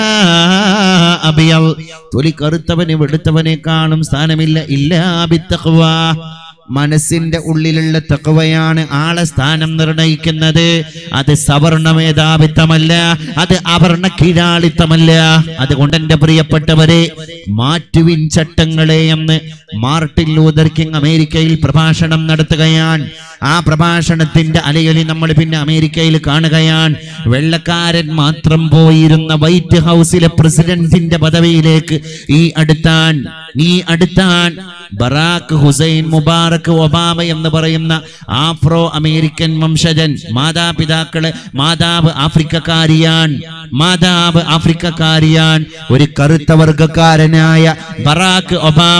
അബിയൽ തൊലി കറുത്തവന് വെളുത്തവനേക്കാളും സ്ഥാനമില്ല ഇല്ലാ ബിത്തഖ്വ മനസ്സിന്റെ ഉള്ളിലുള്ള തക്കവയാണ് ആളെ സ്ഥാനം നിർണയിക്കുന്നത് അത് സവർണ മേധാവിത്വമല്ല അത് അവർണ കീഴാളിത്തമല്ല അതുകൊണ്ട് എന്റെ പ്രിയപ്പെട്ടവരെ മാറ്റുവിൻ ചട്ടങ്ങളെ എന്ന് മാർട്ടിൻ ലൂതർ കിങ് അമേരിക്കയിൽ പ്രഭാഷണം നടത്തുകയാണ് ആ പ്രഭാഷണത്തിന്റെ അലയൊലി നമ്മൾ പിന്നെ അമേരിക്കയിൽ കാണുകയാണ് വെള്ളക്കാരൻ മാത്രം പോയിരുന്ന വൈറ്റ് ഹൗസിലെ പ്രസിഡന്റിന്റെ പദവിയിലേക്ക് ഈ അടുത്താൻ ഈ അടുത്താൻ ബറാക്ക് ഹുസൈൻ മുബാറക്ക് ഒബാമ എന്ന് പറയുന്ന ആഫ്രോ അമേരിക്കൻ വംശജൻ മാതാപിതാക്കള് മാതാവ് ആഫ്രിക്കക്കാരിയാൻ മാതാവ് ആഫ്രിക്കക്കാരിയാൻ ഒരു കറുത്ത വർഗക്കാരനായ ബറാക്ക് ഒബാമ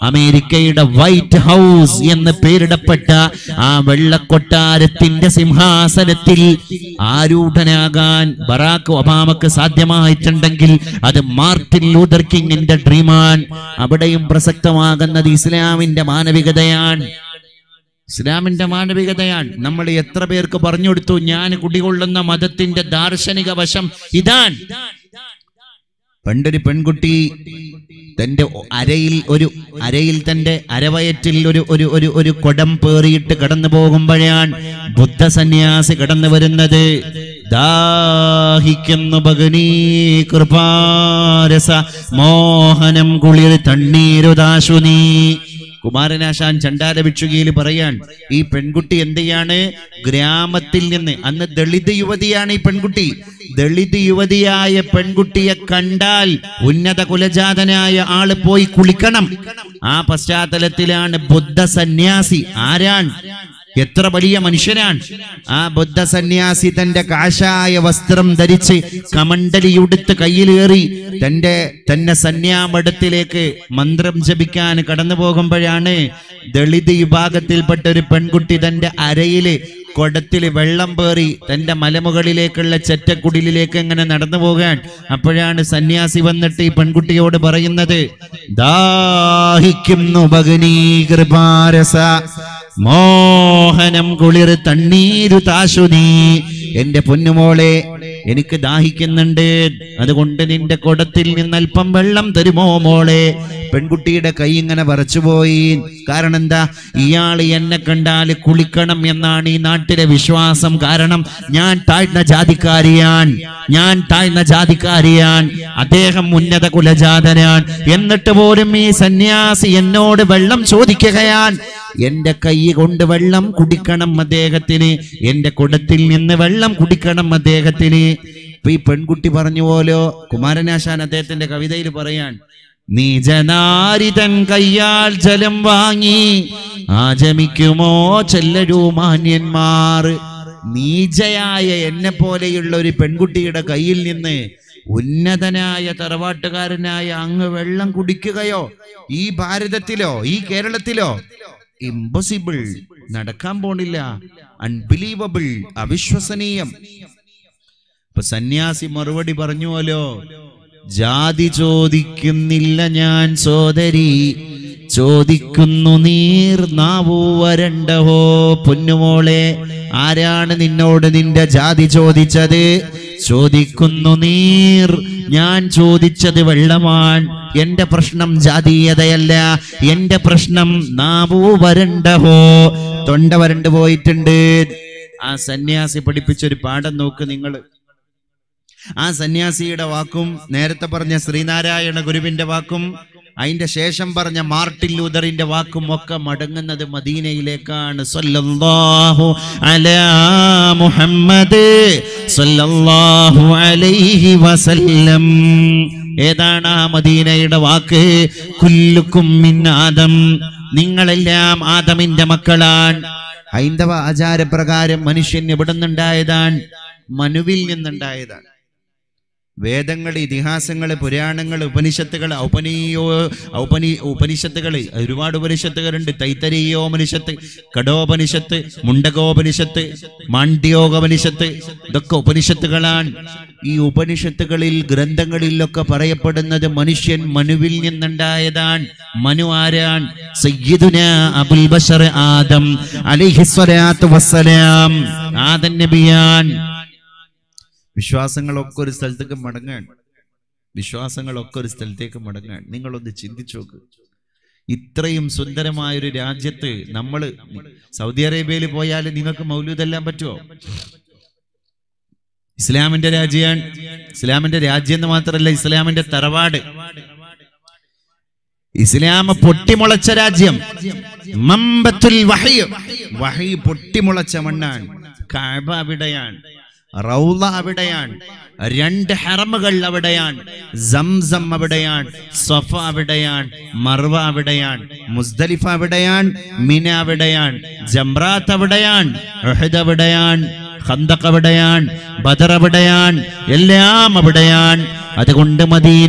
അമേരിക്കയുടെ വൈറ്റ് ഹൗസ് എന്ന് പേരിടപ്പെട്ട ആ വെള്ളക്കൊട്ടാരത്തിന്റെ സിംഹാസനത്തിൽ ആരൂഢനാകാൻ ബറാക്ക് ഒബാമക്ക് സാധ്യമായിട്ടുണ്ടെങ്കിൽ അത് മാർട്ടിൻ ലൂതർ കിങ്ങിന്റെ ഡ്രീമാണ് അവിടെയും പ്രസക്തമാകുന്നത് ഇസ്ലാമിന്റെ മാനവികതയാണ് ഇസ്ലാമിന്റെ മാനവികതയാണ് നമ്മൾ എത്ര പേർക്ക് പറഞ്ഞു കൊടുത്തു ഞാൻ കുടികൊള്ളുന്ന മതത്തിന്റെ ദാർശനിക വശം ഇതാണ് പണ്ടൊരു പെൺകുട്ടി തന്റെ അരയിൽ ഒരു അരയിൽ തന്റെ അരവയറ്റിൽ ഒരു ഒരു ഒരു ഒരു കൊടം പേറിയിട്ട് കടന്നു പോകുമ്പോഴാണ് ബുദ്ധ സന്യാസി കടന്നു വരുന്നത് ദാഹിക്കുന്നു ഭഗനീ കൃപാരസ മോഹനം കുളിർ തണ്ണീരുദാശു നീ കുമാരനാശാൻ ചണ്ടാല ഭിക്ഷുകിയിൽ പറയാൻ ഈ പെൺകുട്ടി എന്തെയാണ് ഗ്രാമത്തിൽ നിന്ന് അന്ന് ദളിത് യുവതിയാണ് ഈ പെൺകുട്ടി ദളിത് യുവതിയായ പെൺകുട്ടിയെ കണ്ടാൽ ഉന്നത കുലജാതനായ ആള് പോയി കുളിക്കണം ആ പശ്ചാത്തലത്തിലാണ് ബുദ്ധ സന്യാസി ആരാണ് എത്ര വലിയ മനുഷ്യനാണ് ആ ബുദ്ധ സന്യാസി തന്റെ കാശായ വസ്ത്രം ധരിച്ച് കമണ്ടലിയുടുത്ത് കയ്യിലേറി തന്റെ തന്നെ സന്യാമഠത്തിലേക്ക് മന്ത്രം ജപിക്കാൻ കടന്നു പോകുമ്പോഴാണ് ദളിത് വിഭാഗത്തിൽപ്പെട്ട ഒരു പെൺകുട്ടി തന്റെ അരയില് കൊടത്തിൽ വെള്ളം പേറി തന്റെ മലമുകളിലേക്കുള്ള ചെറ്റക്കുടിലേക്ക് ഇങ്ങനെ നടന്നു പോകാൻ അപ്പോഴാണ് സന്യാസി വന്നിട്ട് ഈ പെൺകുട്ടിയോട് പറയുന്നത് ദാഹിക്കുന്നു ഭഗനീ കൃപാരസ മോഹനം കുളിർ തണ്ണീരു താശു നീ എന്റെ പൊന്നുമോളെ എനിക്ക് ദാഹിക്കുന്നുണ്ട് അതുകൊണ്ട് നിന്റെ കുടത്തിൽ നിന്ന് അല്പം വെള്ളം തരുമോ മോളെ പെൺകുട്ടിയുടെ കൈ ഇങ്ങനെ വരച്ചുപോയി കാരണം എന്താ ഇയാൾ എന്നെ കണ്ടാൽ കുളിക്കണം എന്നാണ് ഈ നാട്ടിലെ വിശ്വാസം കാരണം ഞാൻ താഴ്ന്ന ജാതിക്കാരിയാൻ ഞാൻ താഴ്ന്ന ജാതിക്കാരിയാൻ അദ്ദേഹം ഉന്നത കുലജാതനാൻ എന്നിട്ട് പോലും ഈ സന്യാസി എന്നോട് വെള്ളം ചോദിക്കുകയാൻ എന്റെ കൈ കൊണ്ട് വെള്ളം കുടിക്കണം അദ്ദേഹത്തിന് എന്റെ കുടത്തിൽ നിന്ന് വെള്ളം കുടിക്കണം അദ്ദേഹത്തിന് ഇപ്പൊ ഈ പെൺകുട്ടി പറഞ്ഞു പോലോ കുമാരനാശാൻ അദ്ദേഹത്തിന്റെ കവിതയിൽ പറയാൻ നീജനാരിതൻ കയ്യാൽ ജലം വാങ്ങി ആചമിക്കുമോ ചെല്ലരൂ മാന്യന്മാർ നീചയായ എന്നെ പോലെയുള്ള ഒരു പെൺകുട്ടിയുടെ കയ്യിൽ നിന്ന് ഉന്നതനായ തറവാട്ടുകാരനായ അങ്ങ് വെള്ളം കുടിക്കുകയോ ഈ ഭാരതത്തിലോ ഈ കേരളത്തിലോ ഇമ്പോസിബിൾ നടക്കാൻ പോണില്ല അൺബിലീവബിൾ അവിശ്വസനീയം ഇപ്പൊ സന്യാസി മറുപടി പറഞ്ഞുവല്ലോ ജാതി ചോദിക്കുന്നില്ല ഞാൻ സോദരി ചോദിക്കുന്നു നീർ നാവൂ വരണ്ടഹോ പൊന്നുമോളെ ആരാണ് നിന്നോട് നിന്റെ ജാതി ചോദിച്ചത് ചോദിക്കുന്നു നീർ ഞാൻ ചോദിച്ചത് വെള്ളമാണ് എന്റെ പ്രശ്നം ജാതീയതയല്ല എന്റെ പ്രശ്നം നാവൂ വരണ്ടഹോ തൊണ്ട വരണ്ട് പോയിട്ടുണ്ട് ആ സന്യാസി പഠിപ്പിച്ചൊരു പാഠം നോക്ക് നിങ്ങൾ ആ സന്യാസിയുടെ വാക്കും നേരത്തെ പറഞ്ഞ ശ്രീനാരായണ ഗുരുവിന്റെ വാക്കും അതിന്റെ ശേഷം പറഞ്ഞ മാർട്ടിൻ ലൂതറിന്റെ വാക്കും ഒക്കെ മടങ്ങുന്നത് മദീനയിലേക്കാണ് സല്ലല്ലാഹു അലാ മുഹമ്മദ് സല്ലല്ലാഹു അലൈഹി വസല്ലം ഏതാണ് ആ മദീനയുടെ വാക്ക് കുല്ലുക്കും മിൻ ആദം നിങ്ങളെല്ലാം ആദമിന്റെ മക്കളാണ് ഹൈന്ദവ ആചാരപ്രകാരം മനുഷ്യൻ എവിടെ നിന്നുണ്ടായതാണ് മനുവിൽ നിന്നുണ്ടായതാണ് വേദങ്ങൾ ഇതിഹാസങ്ങൾ പുരാണങ്ങൾ ഉപനിഷത്തുകൾ ഔപനീയോ ഔപനി ഉപനിഷത്തുകൾ ഒരുപാട് ഉപനിഷത്തുകളുണ്ട് തൈത്തരീയോപനിഷത്ത് കടോപനിഷത്ത് മുണ്ടകോപനിഷത്ത് മാണ്ഡ്യോപനിഷത്ത് ഇതൊക്കെ ഉപനിഷത്തുകളാണ് ഈ ഉപനിഷത്തുകളിൽ ഗ്രന്ഥങ്ങളിലൊക്കെ പറയപ്പെടുന്നത് മനുഷ്യൻ മനുവിൽ നിന്നുണ്ടായതാണ് മനു ആരാൻ സയ്യിദുന അബുൽ ബഷർ ആദം അലൈഹിസ്വലാത്തു വസ്സലാം ആദൻ നബിയാൻ വിശ്വാസങ്ങളൊക്കെ ഒരു സ്ഥലത്തേക്ക് മടങ്ങാൻ വിശ്വാസങ്ങളൊക്കെ ഒരു സ്ഥലത്തേക്ക് മടങ്ങാൻ നിങ്ങളൊന്ന് ചിന്തിച്ചു നോക്ക് ഇത്രയും സുന്ദരമായ ഒരു രാജ്യത്ത് നമ്മൾ സൗദി അറേബ്യയിൽ പോയാൽ നിങ്ങൾക്ക് മൗലൂദെല്ലാം പറ്റുമോ ഇസ്ലാമിന്റെ രാജ്യമാണ് ഇസ്ലാമിന്റെ രാജ്യം എന്ന് മാത്രമല്ല ഇസ്ലാമിന്റെ തറവാട് ഇസ്ലാം പൊട്ടിമുളച്ച രാജ്യം മമ്പത്തുൽ വഹി വഹി പൊട്ടിമുളച്ച മണ്ണാണ് കഅബ അവിടെയാണ് റൗള അവിടെയാണ് രണ്ട് ഹറമുകൾ അവിടെയാണ് സംസം അവിടെയാണ് സഫ അവിടെയാണ് മർവ അവിടെയാണ് മുസ്ദലിഫ അവിടെയാണ് മിന അവിടെയാണ് ജംറാത്ത് അവിടെയാണ് ഉഹദ് അവിടെയാണ് ഖന്തഖ് അവിടെയാണ് ബദർ അവിടെയാണ് എല്ലാം അവിടെയാണ് അതുകൊണ്ട് മദീന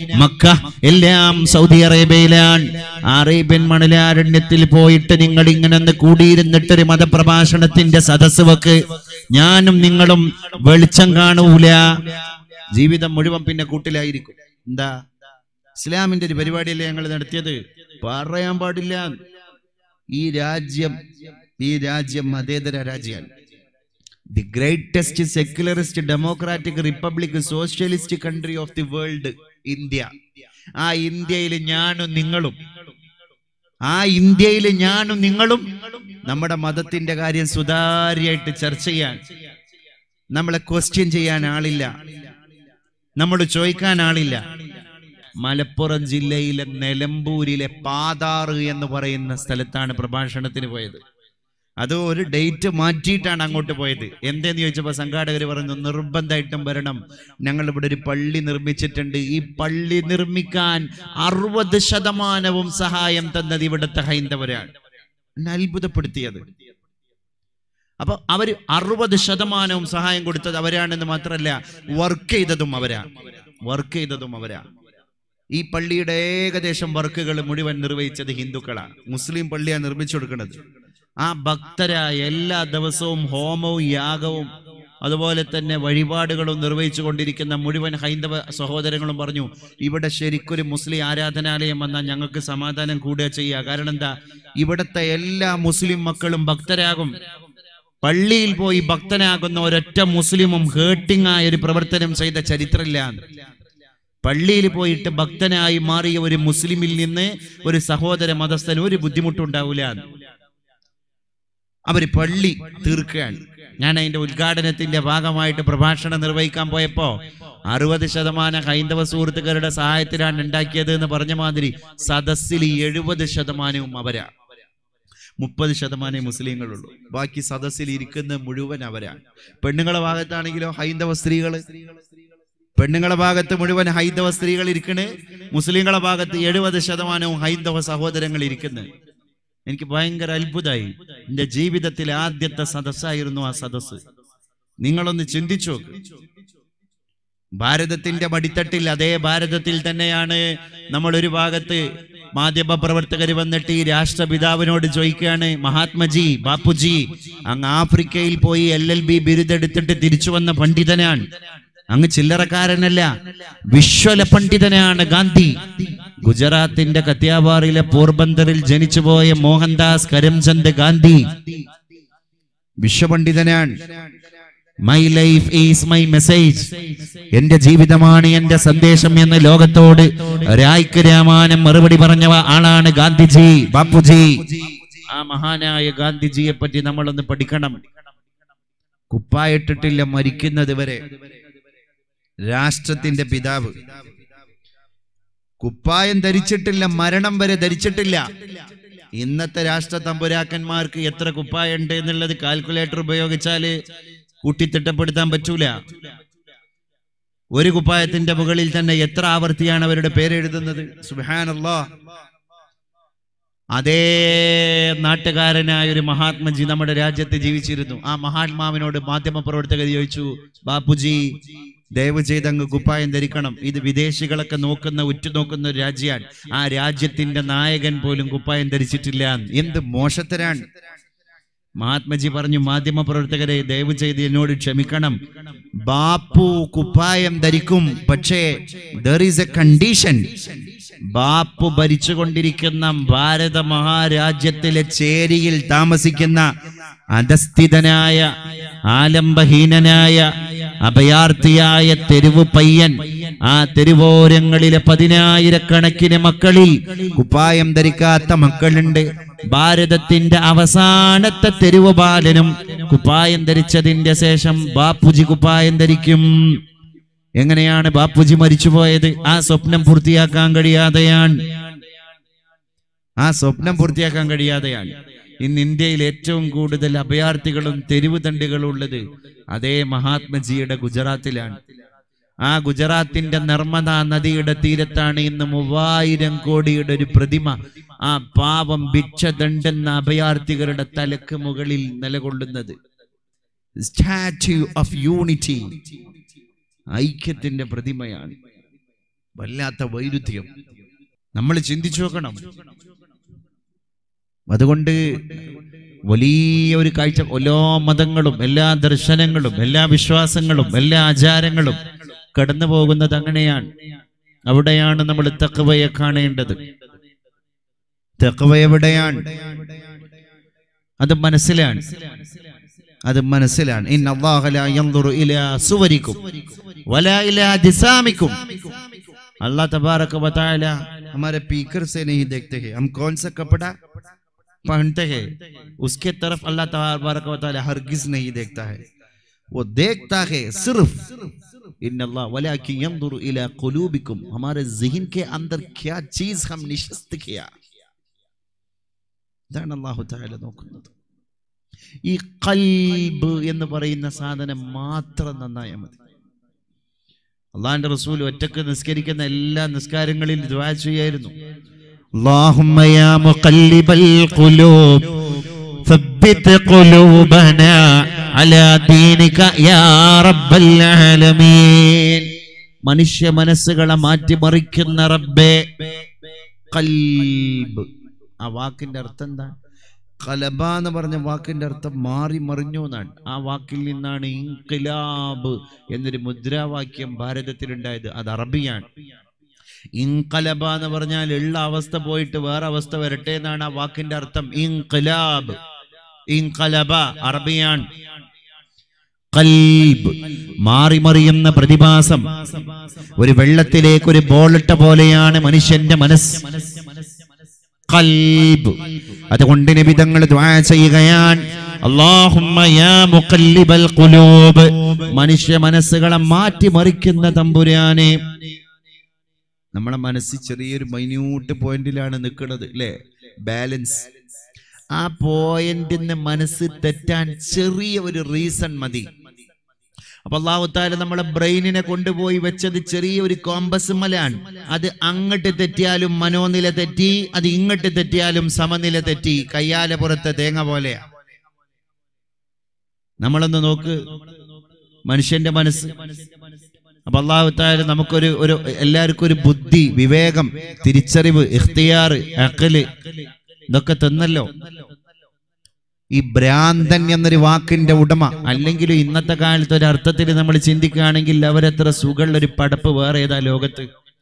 മക്ക എല്ലാം സൗദി അറേബ്യയിലാണ് അറേബ്യൻ മണലാരണ്യത്തിൽ പോയിട്ട് നിങ്ങൾ ഇങ്ങനെ ഒന്ന് കൂടിയിരുന്നിട്ടൊരു മതപ്രഭാഷണത്തിന്റെ സദസ്സ് വെക്ക് ഞാനും നിങ്ങളും വെളിച്ചം കാണൂല ജീവിതം മുഴുവൻ പിന്നെ കൂട്ടിലായിരിക്കും എന്താ ഇസ്ലാമിന്റെ ഒരു പരിപാടിയല്ലേ ഞങ്ങൾ നടത്തിയത് പറയാൻ പാടില്ല ഈ രാജ്യം ഈ രാജ്യം മതേതര രാജ്യമാണ് the greatest secularist democratic republic socialist country of the world India ആ ഇന്ത്യയിൽ ഞാനും നിങ്ങളും ആ ഇന്ത്യയിൽ ഞാനും നിങ്ങളും നമ്മുടെ മതത്തിന്റെ കാര്യം സുതാര്യമായിട്ട് ചർച്ച ചെയ്യാൻ നമ്മളെ ക്വസ്റ്റ്യൻ ചെയ്യാൻ ആളില്ല നമ്മൾ ചോദിക്കാൻ ആളില്ല മലപ്പുറം ജില്ലയിലെ നിലമ്പൂരിലെ പാതാറ് എന്ന് പറയുന്ന സ്ഥലത്താണ് പ്രഭാഷണത്തിന് പോയത് അത് ഒരു ഡേറ്റ് മാറ്റിയിട്ടാണ് അങ്ങോട്ട് പോയത് എന്തെന്ന് ചോദിച്ചപ്പോൾ സംഘാടകർ പറഞ്ഞു നിർബന്ധമായിട്ടും വരണം ഞങ്ങൾ ഇവിടെ ഒരു പള്ളി നിർമ്മിച്ചിട്ടുണ്ട് ഈ പള്ളി നിർമ്മിക്കാൻ അറുപത് ശതമാനവും സഹായം തന്നത് ഇവിടുത്തെ ഹൈന്ദവരാണ് എന്നെ അത്ഭുതപ്പെടുത്തിയത് അപ്പൊ അവര് അറുപത് ശതമാനവും സഹായം കൊടുത്തത് അവരാണെന്ന് മാത്രമല്ല വർക്ക് ചെയ്തതും അവരാ വർക്ക് ചെയ്തതും അവരാ ഈ പള്ളിയുടെ ഏകദേശം വർക്കുകൾ മുഴുവൻ നിർവഹിച്ചത് ഹിന്ദുക്കളാണ് മുസ്ലിം പള്ളിയാണ് നിർമ്മിച്ചു കൊടുക്കുന്നത് ആ ഭക്തരായ എല്ലാ ദിവസവും ഹോമവും യാഗവും അതുപോലെ തന്നെ വഴിപാടുകളും നിർവഹിച്ചു കൊണ്ടിരിക്കുന്ന മുഴുവൻ ഹൈന്ദവ സഹോദരങ്ങളും പറഞ്ഞു ഇവിടെ ശരിക്കൊരു മുസ്ലിം ആരാധനാലയം വന്നാൽ ഞങ്ങൾക്ക് സമാധാനം കൂടുക ചെയ്യുക കാരണം എന്താ ഇവിടുത്തെ എല്ലാ മുസ്ലിം മക്കളും ഭക്തരാകും പള്ളിയിൽ പോയി ഭക്തനാകുന്ന ഒരൊറ്റ മുസ്ലിമും ഹേർട്ടിംഗ് ആയ ഒരു പ്രവർത്തനം ചെയ്ത ചരിത്രമില്ല പള്ളിയിൽ പോയിട്ട് ഭക്തനായി മാറിയ ഒരു മുസ്ലിമിൽ നിന്ന് ഒരു സഹോദര മതസ്ഥന് ഒരു ബുദ്ധിമുട്ടുണ്ടാവില്ല അവര് പള്ളി തീർക്കുകയാണ് ഞാൻ അതിന്റെ ഉദ്ഘാടനത്തിന്റെ ഭാഗമായിട്ട് പ്രഭാഷണം നിർവഹിക്കാൻ പോയപ്പോ അറുപത് ശതമാനം ഹൈന്ദവ സുഹൃത്തുക്കളുടെ സഹായത്തിലാണ് ഉണ്ടാക്കിയത് എന്ന് പറഞ്ഞ മാതിരി സദസ്സിൽ എഴുപത് ശതമാനവും അവരാ മുപ്പത് ശതമാനമേ മുസ്ലിങ്ങളുള്ളൂ ബാക്കി സദസ്സിൽ ഇരിക്കുന്ന മുഴുവൻ അവരാണ് പെണ്ണുങ്ങളെ ഭാഗത്താണെങ്കിലോ ഹൈന്ദവ സ്ത്രീകള് പെണ്ണുങ്ങളെ ഭാഗത്ത് മുഴുവൻ ഹൈന്ദവ സ്ത്രീകൾ ഇരിക്കണ് മുസ്ലിങ്ങളെ ഭാഗത്ത് എഴുപത് ശതമാനവും ഹൈന്ദവ സഹോദരങ്ങൾ ഇരിക്കുന്നത് എനിക്ക് ഭയങ്കര അത്ഭുതമായി എന്റെ ജീവിതത്തിലെ ആദ്യത്തെ സദസ്സായിരുന്നു ആ സദസ്സ് നിങ്ങളൊന്ന് ചിന്തിച്ചു നോക്ക് ഭാരതത്തിന്റെ മടിത്തട്ടിൽ അതേ ഭാരതത്തിൽ തന്നെയാണ് നമ്മൾ ഒരു ഭാഗത്ത് മാധ്യമ പ്രവർത്തകർ വന്നിട്ട് ഈ രാഷ്ട്രപിതാവിനോട് ചോദിക്കുകയാണ് മഹാത്മജി ബാപ്പുജി അങ്ങ് ആഫ്രിക്കയിൽ പോയി എൽ എൽ ബി ബിരുദെടുത്തിട്ട് തിരിച്ചു വന്ന പണ്ഡിതനാണ് അങ്ങ് ചില്ലറക്കാരനല്ല വിശ്വല പണ്ഡിതനാണ് ഗാന്ധി ഗുജറാത്തിന്റെ കത്തിയാവാറിലെ പോർബന്തറിൽ ജനിച്ചുപോയ മോഹൻദാസ് കരംചന്ദ് ഗാന്ധി വിശ്വപണ്ഡിതനാണ് my life is my message എന്റെ ജീവിതമാണ് എന്റെ സന്ദേശം എന്ന് ലോകത്തോട് രായ്ക്ക് രാമാനം മറുപടി പറഞ്ഞ ആളാണ് ഗാന്ധിജി ബാപ്പുജി ആ മഹാനായ ഗാന്ധിജിയെ പറ്റി നമ്മളൊന്ന് പഠിക്കണം കുപ്പായിട്ടിട്ടില്ല മരിക്കുന്നത് വരെ രാഷ്ട്രത്തിന്റെ പിതാവ് കുപ്പായം ധരിച്ചിട്ടില്ല മരണം വരെ ധരിച്ചിട്ടില്ല ഇന്നത്തെ രാഷ്ട്ര തമ്പുരാക്കന്മാർക്ക് എത്ര കുപ്പായം ഉണ്ട് എന്നുള്ളത് കാൽക്കുലേറ്റർ ഉപയോഗിച്ചാല് കൂട്ടിത്തിട്ടപ്പെടുത്താൻ പറ്റൂല ഒരു കുപ്പായത്തിന്റെ മുകളിൽ തന്നെ എത്ര ആവർത്തിയാണ് അവരുടെ പേരെഴുതുന്നത് സുബാനല്ലോ അതേ നാട്ടുകാരനായ ഒരു മഹാത്മജി നമ്മുടെ രാജ്യത്ത് ജീവിച്ചിരുന്നു ആ മഹാത്മാവിനോട് മാധ്യമ പ്രവർത്തകർ ചോദിച്ചു ബാപ്പുജി ദയവ് ചെയ്ത് അങ്ങ് കുപ്പായം ധരിക്കണം ഇത് വിദേശികളൊക്കെ നോക്കുന്ന ഉറ്റുനോക്കുന്ന ഒരു രാജ്യമാണ് ആ രാജ്യത്തിന്റെ നായകൻ പോലും കുപ്പായം ധരിച്ചിട്ടില്ല എന്ത് മോശത്തരാണ് മഹാത്മജി പറഞ്ഞു മാധ്യമ പ്രവർത്തകരെ ദയവ് ചെയ്ത് എന്നോട് ക്ഷമിക്കണം ബാപ്പു കുപ്പായം ധരിക്കും പക്ഷേ there is a condition Bapu ഭരിച്ചുകൊണ്ടിരിക്കുന്ന ഭാരത മഹാരാജ്യത്തിലെ ചേരിയിൽ താമസിക്കുന്ന അധസ്ഥിതനായ ആലംബഹീനനായ അഭയാർത്ഥിയായ തെരുവ് പയ്യൻ ആ തെരുവോരങ്ങളിലെ പതിനായിരക്കണക്കിന് മക്കളിൽ കുപ്പായം ധരിക്കാത്ത മക്കളുണ്ട് ഭാരതത്തിന്റെ അവസാനത്തെ തെരുവ് ബാലനും കുപ്പായം ധരിച്ചതിന്റെ ശേഷം ബാപ്പുജി കുപ്പായം ധരിക്കും എങ്ങനെയാണ് ബാപ്പുജി മരിച്ചുപോയത് ആ സ്വപ്നം പൂർത്തിയാക്കാൻ കഴിയാതെയാണ് ആ സ്വപ്നം പൂർത്തിയാക്കാൻ കഴിയാതെയാണ് ഇന്ന് ഇന്ത്യയിൽ ഏറ്റവും കൂടുതൽ അഭയാർത്ഥികളും തെരുവ് തണ്ടുകളും ഉള്ളത് അതേ മഹാത്മജിയുടെ ഗുജറാത്തിലാണ് ആ ഗുജറാത്തിന്റെ നർമ്മദ നദിയുടെ തീരത്താണ് ഇന്ന് മൂവായിരം കോടിയുടെ ഒരു പ്രതിമ ആ പാവം ഭിക്ഷ ദണ്ഡെന്ന അഭയാർത്ഥികളുടെ തലക്ക് മുകളിൽ നിലകൊള്ളുന്നത് സ്റ്റാച്യു ഓഫ് യൂണിറ്റി ഐക്യത്തിന്റെ പ്രതിമയാണ് വല്ലാത്ത വൈരുദ്ധ്യം നമ്മൾ ചിന്തിച്ചു നോക്കണം അതുകൊണ്ട് വലിയ ഒരു കാഴ്ച എല്ലാ മതങ്ങളും എല്ലാ ദർശനങ്ങളും എല്ലാ വിശ്വാസങ്ങളും എല്ലാ ആചാരങ്ങളും കടന്നു പോകുന്നത് അങ്ങനെയാണ് അവിടെയാണ് നമ്മൾ തക്കവയെ കാണേണ്ടത് തക്കവ എവിടെയാണ് അത് മനസ്സിലാണ് അത് മനസ്സിലാണ് ഇന്ന അല്ലാഹ ലാ യൻദുറു ഇലാ സുവരിക്കും വലാ ഇലാ ദിസാമിക്കും अल्लाह तबारक व ताला हमारे पीकर से नहीं देखते हैं हम कौन सा कपड़ा पहनते हैं उसके तरफ अल्लाह तबारक व ताला हरगिज नहीं देखता है वो देखता है सिर्फ इन अल्लाह वलाकिन यंदुरु इला कुलूबिकुम हमारे जहन के अंदर क्या चीज हम निशस्त किया ഇതാണ് അള്ളാഹു താല നോക്കുന്നത് ഈ കൽബ് എന്ന് പറയുന്ന സാധനം മാത്രം നന്നായാൽ മതി അള്ളാഹിന്റെ റസൂൽ ഒറ്റക്ക് നിസ്കരിക്കുന്ന എല്ലാ നിസ്കാരങ്ങളിലും ദുആ ചെയ്യായിരുന്നു اللهم يا مقلب القلوب ثبت قلوبنا على دينك يا رب العالمين മനുഷ്യ മനസ്സുകളെ മാറ്റിമറിക്കുന്ന റബ്ബേ കൽബ് ആ വാക്കിന്റെ അർത്ഥം എന്താ കലബ എന്ന് പറഞ്ഞ വാക്കിന്റെ അർത്ഥം മാറി മറിഞ്ഞു എന്നാണ് ആ വാക്കിൽ നിന്നാണ് ഇൻകിലാബ് എന്നൊരു മുദ്രാവാക്യം ഭാരതത്തിലുണ്ടായത് അത് അറബിയാണ് ഇൻകലബ എന്ന് പറഞ്ഞാൽ ഉള്ള അവസ്ഥ പോയിട്ട് വേറെ അവസ്ഥ വരട്ടെ എന്നാണ് ആ വാക്കിന്റെ അർത്ഥം ഇൻകലാബ് ഇൻകലബ അറബിയാണ് കൽബ് മാറി മറിയുന്ന പ്രതിഭാസം ഒരു വെള്ളത്തിലേക്ക് ഒരു ബോളിട്ട പോലെയാണ് മനുഷ്യന്റെ മനസ്സ് കൽബ് അതുകൊണ്ട് നിബിതങ്ങൾ ദ്വാ ചെയ്യുകയാണ് അല്ലാഹുമ്മ യാ മുഖല്ലിബൽ ഖുലൂബ് മനുഷ്യ മനസ്സുകളെ മാറ്റി മറിക്കുന്ന തമ്പുരാനെ നമ്മളെ മനസ്സ് ചെറിയൊരു മൈന്യൂട്ട് പോയിന്റിലാണ് നിൽക്കുന്നത് അല്ലേ ബാലൻസ് ആ പോയിന്റിന് മനസ്സ് തെറ്റാൻ ചെറിയ ഒരു റീസൺ മതി അപ്പൊ അള്ളാഹുത്താല നമ്മളെ ബ്രെയിനിനെ കൊണ്ടുപോയി വെച്ചത് ചെറിയ ഒരു കോമ്പസ് മലാണ് അത് അങ്ങോട്ട് തെറ്റിയാലും മനോനില തെറ്റി അത് ഇങ്ങോട്ട് തെറ്റിയാലും സമനില തെറ്റി കയ്യാല പുറത്തെ തേങ്ങ പോലെയാ നമ്മളൊന്ന് നോക്ക് മനുഷ്യന്റെ മനസ്സ് അപ്പൊ അള്ളാഹുത്താല നമുക്കൊരു ഒരു എല്ലാവർക്കും ഒരു ബുദ്ധി വിവേകം തിരിച്ചറിവ് ഇഖ്തിയാർ അക്കല് ഇതൊക്കെ തന്നല്ലോ ഈ ഭ്രാന്തൻ എന്നൊരു വാക്കിന്റെ ഉടമ അല്ലെങ്കിൽ ഇന്നത്തെ കാലത്ത് ഒരു അർത്ഥത്തിൽ നമ്മൾ ചിന്തിക്കുകയാണെങ്കിൽ അവരെത്ര സുഖമുള്ള ഒരു പടപ്പ് വേറെ ഏതാ ലോകത്ത്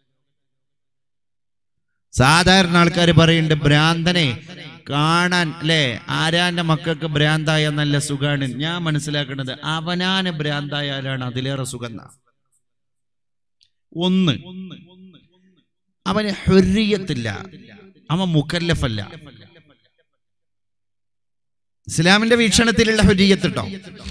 സാധാരണ ആൾക്കാർ പറയുന്നുണ്ട് ഭ്രാന്തനെ കാണാൻ അല്ലേ ആരാന്റെ മക്കൾക്ക് ഭ്രാന്തായ നല്ല സുഖാണ് ഞാൻ മനസ്സിലാക്കുന്നത് അവനാന് ഭ്രാന്തായാലാണ് അതിലേറെ സുഖം എന്നാ. ഒന്ന് അവന് ഹൊരിയത്തില്ല അവൻ മുക്കല്ലഫല്ല ഇസ്ലാമിന്റെ വീക്ഷണത്തിലുള്ള ഹുരിയത്തുണ്ടോ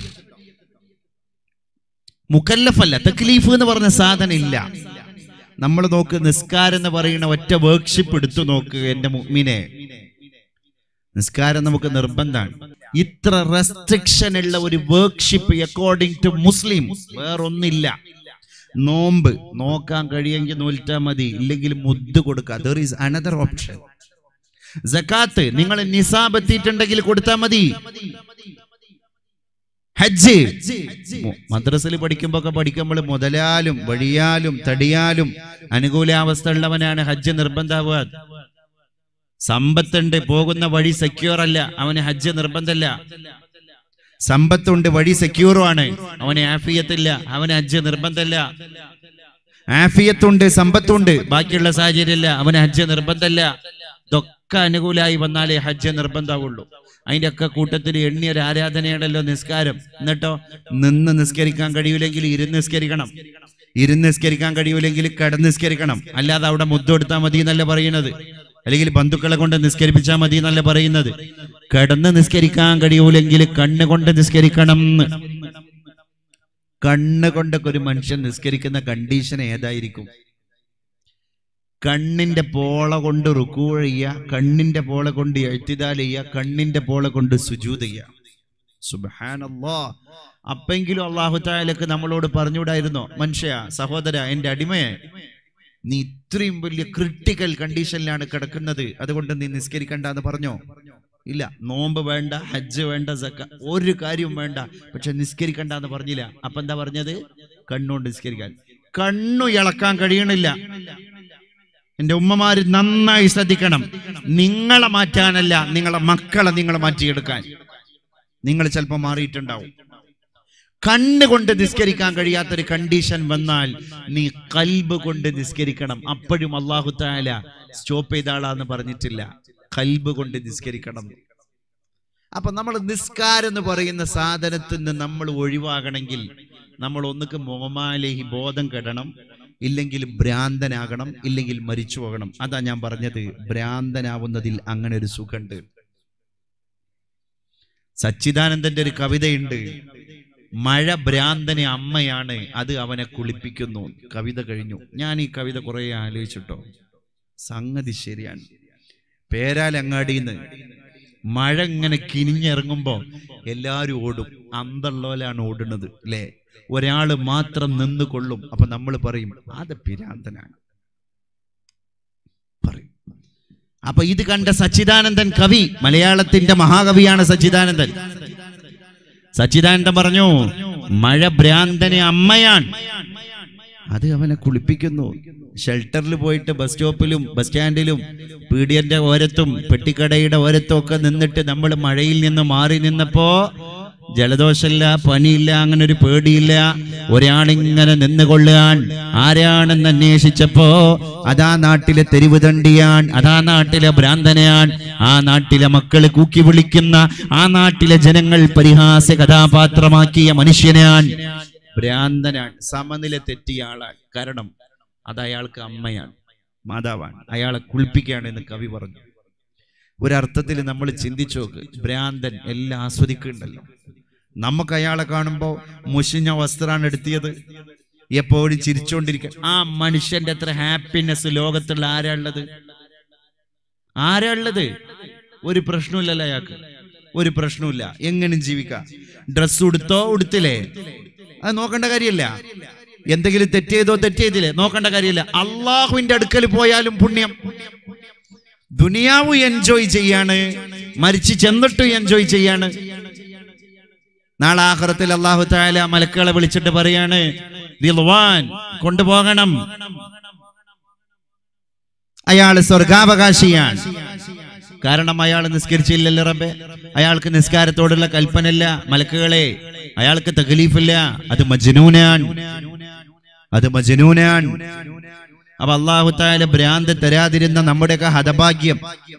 മുക്കല്ലഫല്ല തക്ലീഫ് എന്ന് പറഞ്ഞ സാധനം ഇല്ല നമ്മൾ നോക്ക് നിസ്കാരം എന്ന് പറയുന്ന ഒറ്റ വർക്ക്ഷിപ്പ് എടുത്തു നോക്ക് എന്റെ മുമ്മിനെ നിസ്കാരം നമുക്ക് നിർബന്ധമാണ് ഇത്ര റെസ്ട്രിക്ഷൻ ഉള്ള ഒരു വർക്ക്ഷിപ്പ് അക്കോർഡിംഗ് ടു മുസ്ലിം വേറൊന്നില്ല നോമ്പ് നോക്കാൻ കഴിയെങ്കിൽ നോൽറ്റാ മതി ഇല്ലെങ്കിൽ മുദ്ദ് കൊടുക്കുക ദർ ഈസ് അനദർ ഓപ്ഷൻ സക്കാത്ത് നിങ്ങൾ നിസാബ് എത്തിയിട്ടുണ്ടെങ്കിൽ കൊടുത്താൽ മതി ഹജ്ജ് മു- മദ്രസയിൽ പഠിക്കുമ്പോ ഒക്കെ പഠിക്കുമ്പോൾ മുതലാലും വഴിയാലും തടിയാലും അനുകൂലാവസ്ഥ ഉള്ളവനാണ് ഹജ്ജ് നിർബന്ധാവുക സമ്പത്തുണ്ട് പോകുന്ന വഴി സെക്യൂർ അല്ല അവന് ഹജ്ജ് നിർബന്ധമല്ല സമ്പത്തുണ്ട് വഴി സെക്യൂറും ആണ് അവന് ആഫിയത്തില്ല അവന് ഹജ്ജ് നിർബന്ധമല്ല ആഫിയത്തുണ്ട് സമ്പത്തുണ്ട് ബാക്കിയുള്ള സാഹചര്യമില്ല അവന് ഹജ്ജ് നിർബന്ധമല്ല ഇതൊക്കെ അനുകൂലമായി വന്നാലേ ഹജ്ജ് നിർബന്ധമാവുള്ളൂ അതിന്റെ ഒക്കെ കൂട്ടത്തിൽ എണ്ണിയ ഒരു ആരാധനയാണല്ലോ നിസ്കാരം എന്നിട്ടോ നിന്ന് നിസ്കരിക്കാൻ കഴിയൂലെങ്കിൽ ഇരുന്ന് നിസ്കരിക്കണം ഇരുന്ന് നിസ്കരിക്കാൻ കഴിയൂലെങ്കിൽ കിടന്ന് നിസ്കരിക്കണം അല്ലാതെ അവിടെ മുദ്ദെടുത്താൽ മതി എന്നല്ല പറയുന്നത് അല്ലെങ്കിൽ ബന്ധുക്കളെ കൊണ്ട് നിസ്കരിപ്പിച്ചാൽ മതി എന്നല്ല പറയുന്നത് കിടന്ന് നിസ്കരിക്കാൻ കഴിയൂലെങ്കിൽ കണ്ണ് കൊണ്ട് നിസ്കരിക്കണം എന്ന്. കണ്ണ് കൊണ്ടൊക്കെ ഒരു മനുഷ്യൻ നിസ്കരിക്കുന്ന കണ്ടീഷൻ ഏതായിരിക്കും കണ്ണിന്റെ പോള കൊണ്ട് റുക്കൂ ചെയ്യുക കണ്ണിന്റെ പോള കൊണ്ട് എഴുത്തിതാൽ ചെയ്യുക കണ്ണിന്റെ പോള കൊണ്ട് സുജൂത് ചെയ്യുക സുബ്ഹാനല്ലാ അപ്പെങ്കിലും അള്ളാഹു താലക്ക് നമ്മളോട് പറഞ്ഞുകൂടായിരുന്നോ മനുഷ്യ സഹോദര എന്റെ അടിമയെ നീ ഇത്രയും വലിയ ക്രിട്ടിക്കൽ കണ്ടീഷനിലാണ് കിടക്കുന്നത് അതുകൊണ്ട് നീ നിസ്കരിക്കണ്ട എന്ന് പറഞ്ഞോ ഇല്ല നോമ്പ് വേണ്ട ഹജ്ജ് വേണ്ട സക്ക ഒരു കാര്യവും വേണ്ട പക്ഷെ നിസ്കരിക്കണ്ട എന്ന് പറഞ്ഞില്ല അപ്പൊ എന്താ പറഞ്ഞത് കണ്ണുകൊണ്ട് നിസ്കരിക്കാൻ കണ്ണു ഇളക്കാൻ കഴിയണില്ല എൻ്റെ ഉമ്മമാര് നന്നായി ശ്രദ്ധിക്കണം നിങ്ങളെ മാറ്റാനല്ല നിങ്ങളെ മക്കളെ നിങ്ങൾ മാറ്റിയെടുക്കാൻ നിങ്ങൾ ചിലപ്പോൾ മാറിയിട്ടുണ്ടാവും കണ്ണുകൊണ്ട് നിസ്കരിക്കാൻ കഴിയാത്തൊരു കണ്ടീഷൻ വന്നാൽ നീ കൽബ് കൊണ്ട് നിസ്കരിക്കണം അപ്പോഴും അള്ളാഹു താല സ്റ്റോപ്പ് ചെയ്ത ആളാന്ന് പറഞ്ഞിട്ടില്ല കൽബ് കൊണ്ട് നിസ്കരിക്കണം അപ്പൊ നമ്മൾ നിസ്കാരം എന്ന് പറയുന്ന സാധനത്തിൽ നിന്ന് നമ്മൾ ഒഴിവാകണമെങ്കിൽ നമ്മൾ ഒന്നുക്ക് മുഹമാലേഹി ബോധം കെടണം ഇല്ലെങ്കിൽ ഭ്രാന്തനാകണം ഇല്ലെങ്കിൽ മരിച്ചു പോകണം അതാ ഞാൻ പറഞ്ഞത് ഭ്രാന്തനാവുന്നതിൽ അങ്ങനെ ഒരു സുഖമുണ്ട് സച്ചിദാനന്ദന്റെ ഒരു കവിതയുണ്ട് മഴ ഭ്രാന്തനെ അമ്മയാണ് അത് അവനെ കുളിപ്പിക്കുന്നു കവിത കഴിഞ്ഞു ഞാൻ ഈ കവിത കുറെ ആലോചിച്ചിട്ടോ സംഗതി ശരിയാണ് പേരാലങ്ങാടിന്ന് മഴ ഇങ്ങനെ കിനിഞ്ഞിറങ്ങുമ്പോ എല്ലാരും ഓടും അന്തള്ളോലാണ് ഓടുന്നത് അല്ലേ ഒരാള് മാത്രം നിന്ന് കൊള്ളും അപ്പൊ നമ്മൾ പറയും അത് പിരാന്തനാണ് പറയും അപ്പൊ ഇത് കണ്ട സച്ചിദാനന്ദൻ കവി മലയാളത്തിന്റെ മഹാകവിയാണ് സച്ചിദാനന്ദൻ സച്ചിദാനന്ദൻ പറഞ്ഞു മഴ ഭ്രാന്തനെ അമ്മയാണ് അത് അവനെ കുളിപ്പിക്കുന്നു ഷെൽട്ടറിൽ പോയിട്ട് ബസ് സ്റ്റോപ്പിലും ബസ് സ്റ്റാൻഡിലും പീഡിയന്റെ ഓരത്തും പെട്ടിക്കടയുടെ ഓരത്തും ഒക്കെ നിന്നിട്ട് നമ്മൾ മഴയിൽ നിന്ന് മാറി നിന്നപ്പോ ജലദോഷമില്ല പനിയില്ല അങ്ങനെ ഒരു പേടിയില്ല ഒരാളിങ്ങനെ നിന്നുകൊള്ളാൻ ആരാണെന്ന് അന്വേഷിച്ചപ്പോ അതാ നാട്ടിലെ തെരുവ് തണ്ടിയാൻ അതാ നാട്ടിലെ ഭ്രാന്തനയാൻ ആ നാട്ടിലെ മക്കള് കൂക്കി വിളിക്കുന്ന ആ നാട്ടിലെ ജനങ്ങൾ പരിഹാസ കഥാപാത്രമാക്കിയ മനുഷ്യനാൻ ഭ്രാന്തനാണ് സമനില തെറ്റിയ ആളാണ് കാരണം അത് അയാൾക്ക് അമ്മയാണ് മാതാവാണ് അയാളെ കുളിപ്പിക്കുകയാണ് എന്ന് കവി പറഞ്ഞു ഒരർത്ഥത്തിൽ നമ്മൾ ചിന്തിച്ചു നോക്ക് ഭ്രാന്തൻ എല്ലാം ആസ്വദിക്കുന്നുണ്ടല്ലോ നമുക്ക് അയാളെ കാണുമ്പോൾ മുഷിഞ്ഞ വസ്ത്രമാണ് എടുത്തിയത് എപ്പോഴും ചിരിച്ചുകൊണ്ടിരിക്കുക ആ മനുഷ്യന്റെ അത്ര ഹാപ്പിനെസ് ലോകത്തുള്ള ആരാ ഉള്ളത് ആരാ ഉള്ളത് ഒരു പ്രശ്നമില്ലല്ലോ അയാൾക്ക് ഒരു പ്രശ്നമില്ല എങ്ങനെ ജീവിക്കാം ഡ്രസ് ഉടുത്തോ ഉടുത്തില്ലേ അത് നോക്കേണ്ട കാര്യമില്ല എന്തെങ്കിലും തെറ്റ് ചെയ്തോ തെറ്റ് ചെയ്തില്ലേ നോക്കേണ്ട കാര്യമില്ല അള്ളാഹുവിന്റെ അടുക്കൽ പോയാലും പുണ്യം ദുനിയാവ് എൻജോയ് ചെയ്യാണ് മരിച്ചു ചെന്നിട്ട് എൻജോയ് ചെയ്യാണ് നാളെ ആഹ്റത്തിൽ അള്ളാഹു താല മലക്കുകളെ വിളിച്ചിട്ട് പറയാണ് ദിൽവാൻ കൊണ്ടുപോകണം അയാള് സ്വർഗാവകാശിയാണ് കാരണം അയാൾ നിസ്കരിച്ചില്ലല്ലോ റബ്ബെ അയാൾക്ക് നിസ്കാരത്തോടുള്ള കൽപ്പനയില്ല മലക്കുകളെ അയാൾക്ക് തകലീഫില്ല അത് മജ്നൂനാൻ അത് മജ്നൂനാൻ അപ്പൊ അള്ളാഹു താല ഭ്രാന്ത് തരാതിരുന്ന നമ്മുടെയൊക്കെ ഹതഭാഗ്യം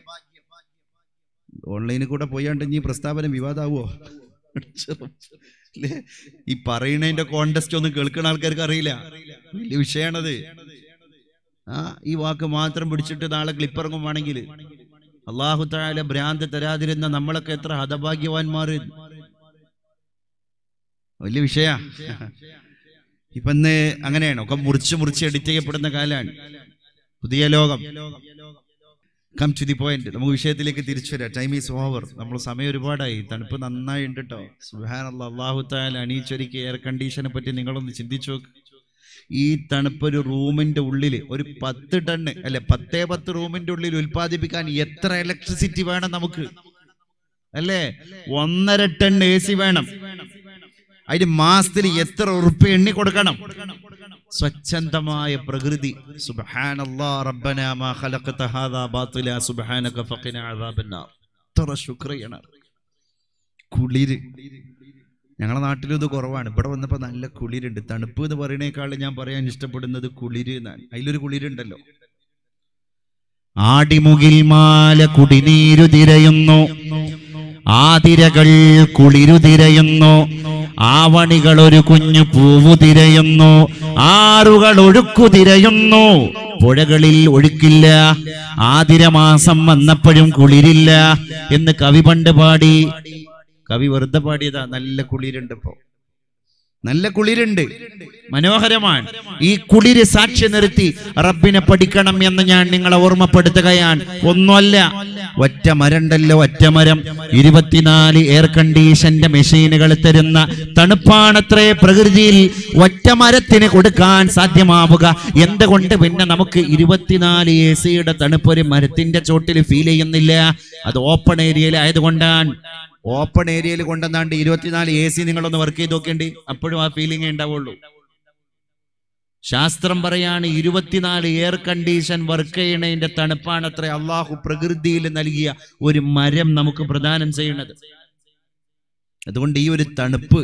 ഓൺലൈനിൽ കൂടെ പോയാണ്ട് ഇനി ഈ പ്രസ്താവന വിവാദാവോ ല്ലേ? ഈ പറയുന്നതിന്റെ കോണ്ടസ്റ്റ് ഒന്നും കേൾക്കുന്ന ആൾക്കാർക്ക് അറിയില്ല വലിയ വിഷയമാണത് ആ ഈ വാക്ക് മാത്രം പിടിച്ചിട്ട് നാളെ ക്ലിപ്പിറങ്ങുവാണെങ്കിൽ അള്ളാഹു താല ഭ്രാന്ത് തരാതിരുന്ന നമ്മളൊക്കെ എത്ര ഹതഭാഗ്യവാന്മാർ വലിയ വിഷയ ഇപ്പൊ ഇന്ന് അങ്ങനെയാണ് ഒക്കെ മുറിച്ച് മുറിച്ച് എഡിറ്റ് ചെയ്യപ്പെടുന്ന കാലാണ് പുതിയ ലോകം കം ടു ദി പോയിന്റ് നമുക്ക് വിഷയത്തിലേക്ക് തിരിച്ചു വരാം ടൈം ഈസ് ഓവർ നമ്മൾ സമയം ഒരുപാടായി തണുപ്പ് നന്നായി ഉണ്ട് കേട്ടോ സുഹാൻ അള്ളാഹു താല അണിയിച്ചൊരുക്കി എയർ കണ്ടീഷനെ പറ്റി നിങ്ങളൊന്ന് ചിന്തിച്ചു നോക്ക് ഈ തണുപ്പ് ഒരു റൂമിന്റെ ഉള്ളിൽ ഒരു പത്ത് ടണ്ണ് അല്ലെ പത്തേ പത്ത് റൂമിന്റെ ഉള്ളിൽ ഉൽപ്പാദിപ്പിക്കാൻ എത്ര ഇലക്ട്രിസിറ്റി വേണം നമുക്ക് അല്ലേ ഒന്നര ടൺ എ സി വേണം അതിന് മാസത്തിൽ എത്ര ഉറുപ്പ് എണ്ണി കൊടുക്കണം സ്വച്ഛന്തമായ പ്രകൃതി സുബ്ഹാനല്ലാ റബ്ബനാ മാ ഖലഖത ഹാദാ ബാത്തില സുബ്ഹാനക ഫഖിന അദാബന്നാർ എത്ര ശുക്രിയാണ് കുളിര് ഞങ്ങളുടെ നാട്ടിലും ഇത് കുറവാണ് ഇവിടെ വന്നപ്പോൾ നല്ല കുളിരുണ്ട് തണുപ്പ് എന്ന് പറയുന്നേക്കാൾ ഞാൻ പറയാൻ ഇഷ്ടപ്പെടുന്നത് കുളിര് എന്നാണ് അതിലൊരു കുളിരുണ്ടല്ലോ ആടിമുകിൽ മാല കുടിനീരു തിരയുന്നു ആതിരകൾ കുളിരു തിരയുന്നു ആവണികൾ ഒരു കുഞ്ഞു പൂവു തിരയുന്നു ആറുകൾ ഒഴുക്കു തിരയുന്നു പുഴകളിൽ ഒഴുക്കില്ല ആതിരമാസം വന്നപ്പോഴും കുളിരില്ല എന്ന് കവി പണ്ട് പാടി കവി വെറുതെ പാടിയതാ നല്ല കുളിരുണ്ട് ഇപ്പോ നല്ല കുളിരുണ്ട് മനോഹരമാണ് ഈ കുളിര് സാക്ഷി നിർത്തി റബ്ബിനെ പഠിക്കണം എന്ന് ഞാൻ നിങ്ങളെ ഓർമ്മപ്പെടുത്തുകയാണ് ഒന്നുമല്ല ഒറ്റ മരണ്ടല്ലോ ഒറ്റ മരം ഇരുപത്തിനാല് എയർ കണ്ടീഷന്റെ മെഷീനുകൾ തരുന്ന തണുപ്പാണത്രേ പ്രകൃതിയിൽ ഒറ്റ മരത്തിന് കൊടുക്കാൻ സാധ്യമാവുക എന്തുകൊണ്ട് പിന്നെ നമുക്ക് ഇരുപത്തിനാല് എ സിയുടെ തണുപ്പ് ഒരു മരത്തിന്റെ ചോട്ടിൽ ഫീൽ ചെയ്യുന്നില്ല അത് ഓപ്പൺ ഏരിയയിൽ ആയതുകൊണ്ടാണ് ഓപ്പൺ ഏരിയയിൽ കൊണ്ടുവന്നാണ്ട് ഇരുപത്തിനാല് എ സി നിങ്ങളൊന്ന് വർക്ക് ചെയ്ത് നോക്കേണ്ടി അപ്പോഴും ആ ഫീലിംഗേ ഉണ്ടാവുള്ളൂ ശാസ്ത്രം പറയാണ് ഇരുപത്തിനാല് എയർ കണ്ടീഷൻ വർക്ക് ചെയ്യണതിന്റെ തണുപ്പാണ് അത്ര അള്ളാഹു പ്രകൃതിയിൽ നൽകിയ ഒരു മരം നമുക്ക് പ്രദാനം ചെയ്യുന്നത് അതുകൊണ്ട് ഈ ഒരു തണുപ്പ്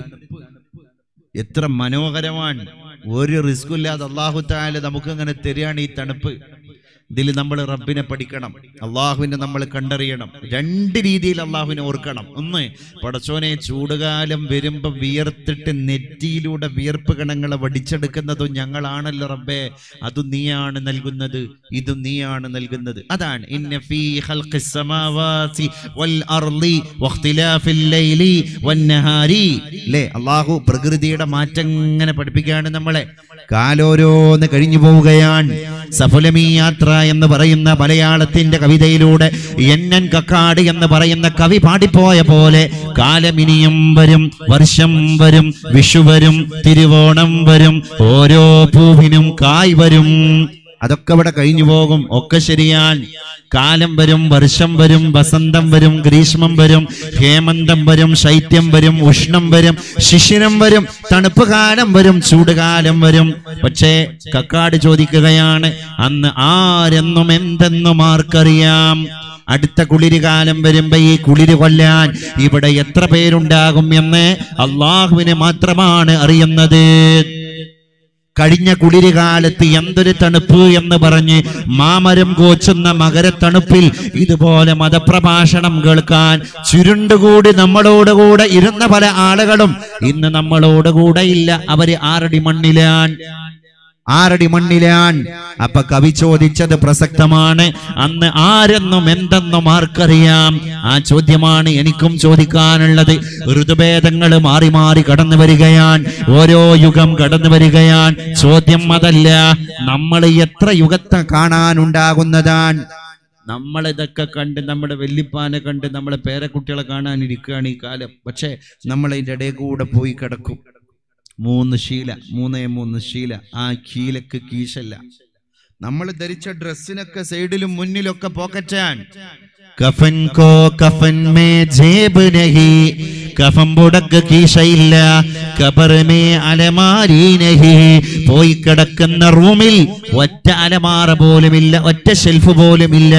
എത്ര മനോഹരമാണ് ഒരു റിസ്ക്കും ഇല്ലാതെ അള്ളാഹു താല നമുക്ക് അങ്ങനെ തരികയാണ് ഈ തണുപ്പ് ഇതിൽ നമ്മൾ റബ്ബിനെ പഠിക്കണം അള്ളാഹുവിനെ നമ്മൾ കണ്ടറിയണം രണ്ട് രീതിയിൽ അള്ളാഹുവിനെ ഓർക്കണം ഒന്ന് പടച്ചോനെ ചൂടുകാലം വരുമ്പോ വിയർത്തിട്ട് നെറ്റിയിലൂടെ വിയർപ്പ് കണങ്ങളെ വടിച്ചെടുക്കുന്നതും ഞങ്ങളാണല്ലോ റബ്ബേ അതും നീയാണ് നൽകുന്നത് ഇതും നീയാണ് നൽകുന്നത് അതാണ് ഇന്ന ഫീ ഖൽഖിസ് സമാവാതി വൽ അർളി വഖ്തിലാഫിൽ ലൈലി വന്നഹാരി ല്ലേ അള്ളാഹു പ്രകൃതിയുടെ മാറ്റം ഇങ്ങനെ പഠിപ്പിക്കുകയാണ് നമ്മളെ കാലോരോന്ന് കഴിഞ്ഞു പോവുകയാണ് സഫലമീ യാത്ര എന്ന് പറയുന്ന മലയാളത്തിന്റെ കവിതയിലൂടെ എന്നൻ കക്കാട് എന്ന് പറയുന്ന കവി പാടിപ്പോയ പോലെ കാലമിനിയും വരും വർഷം വരും വിഷു വരും തിരുവോണം വരും ഓരോ പൂവിനും കായ് വരും അതൊക്കെ ഇവിടെ കഴിഞ്ഞു പോകും ഒക്കെ ശരിയാൻ കാലം വരും വർഷം വരും വസന്തം വരും ഗ്രീഷ്മം വരും ഹേമന്തം വരും ശൈത്യം വരും ഉഷ്ണം വരും ശിശിരം വരും തണുപ്പ് കാലം വരും ചൂടുകാലം വരും പക്ഷേ കക്കാട് ചോദിക്കുകയാണ് അന്ന് ആരെന്നും എന്തെന്നും ആർക്കറിയാം അടുത്ത കുളിര് കാലം വരുമ്പോ ഈ കുളിര് കൊല്ലാൻ ഇവിടെ എത്ര പേരുണ്ടാകും എന്ന് അള്ളാഹുവിന് മാത്രമാണ് അറിയുന്നത് കഴിഞ്ഞ കുളിര് കാലത്ത് എന്തൊരു തണുപ്പ് എന്ന് പറഞ്ഞ് മാമരം കോച്ചുന്ന മകരത്തണുപ്പിൽ ഇതുപോലെ മതപ്രഭാഷണം കേൾക്കാൻ ചുരുണ്ടുകൂടി നമ്മളോടുകൂടെ ഇരുന്ന പല ആളുകളും ഇന്ന് നമ്മളോടുകൂടെ ഇല്ല അവര് ആറടി മണ്ണിലാൻ ആറടി മണ്ണിലാൻ അപ്പൊ കവി ചോദിച്ചത് പ്രസക്തമാണ് അന്ന് ആരെന്നും എന്തെന്നും ആർക്കറിയാം ആ ചോദ്യമാണ് എനിക്കും ചോദിക്കാനുള്ളത് ഋതുഭേദങ്ങൾ മാറി മാറി കടന്നു വരികയാൻ ഓരോ യുഗം കടന്നു വരികയാൻ ചോദ്യം അതല്ല നമ്മൾ എത്ര യുഗത്തെ കാണാനുണ്ടാകുന്നതാണ് നമ്മൾ ഇതൊക്കെ കണ്ട് നമ്മുടെ വെല്ലിപ്പാനെ കണ്ട് നമ്മളെ പേരക്കുട്ടികളെ കാണാനിരിക്കുകയാണ് ഈ കാലം പക്ഷേ നമ്മൾ ഇതിൻ്റെ ഇടയിൽ കൂടെ പോയി കിടക്കും മൂന്ന് ശീല മൂന്നേ മൂന്ന് ശീല ആ കീലക്ക് കീശല്ല നമ്മൾ ധരിച്ച ഡ്രസ്സിനൊക്കെ സൈഡിലും മുന്നിലൊക്കെ പോക്കറ്റാൻ കഫൻ കോ കഫൻ മേ ജേബ് നഹി കഫം പുടക്ക് കീശയില്ല കബർ മേ അലമാരി നഹി പോയി കിടക്കുന്ന റൂമിൽ ഒറ്റ അലമാറ പോലുമില്ല ഒറ്റ ഷെൽഫ് പോലുമില്ല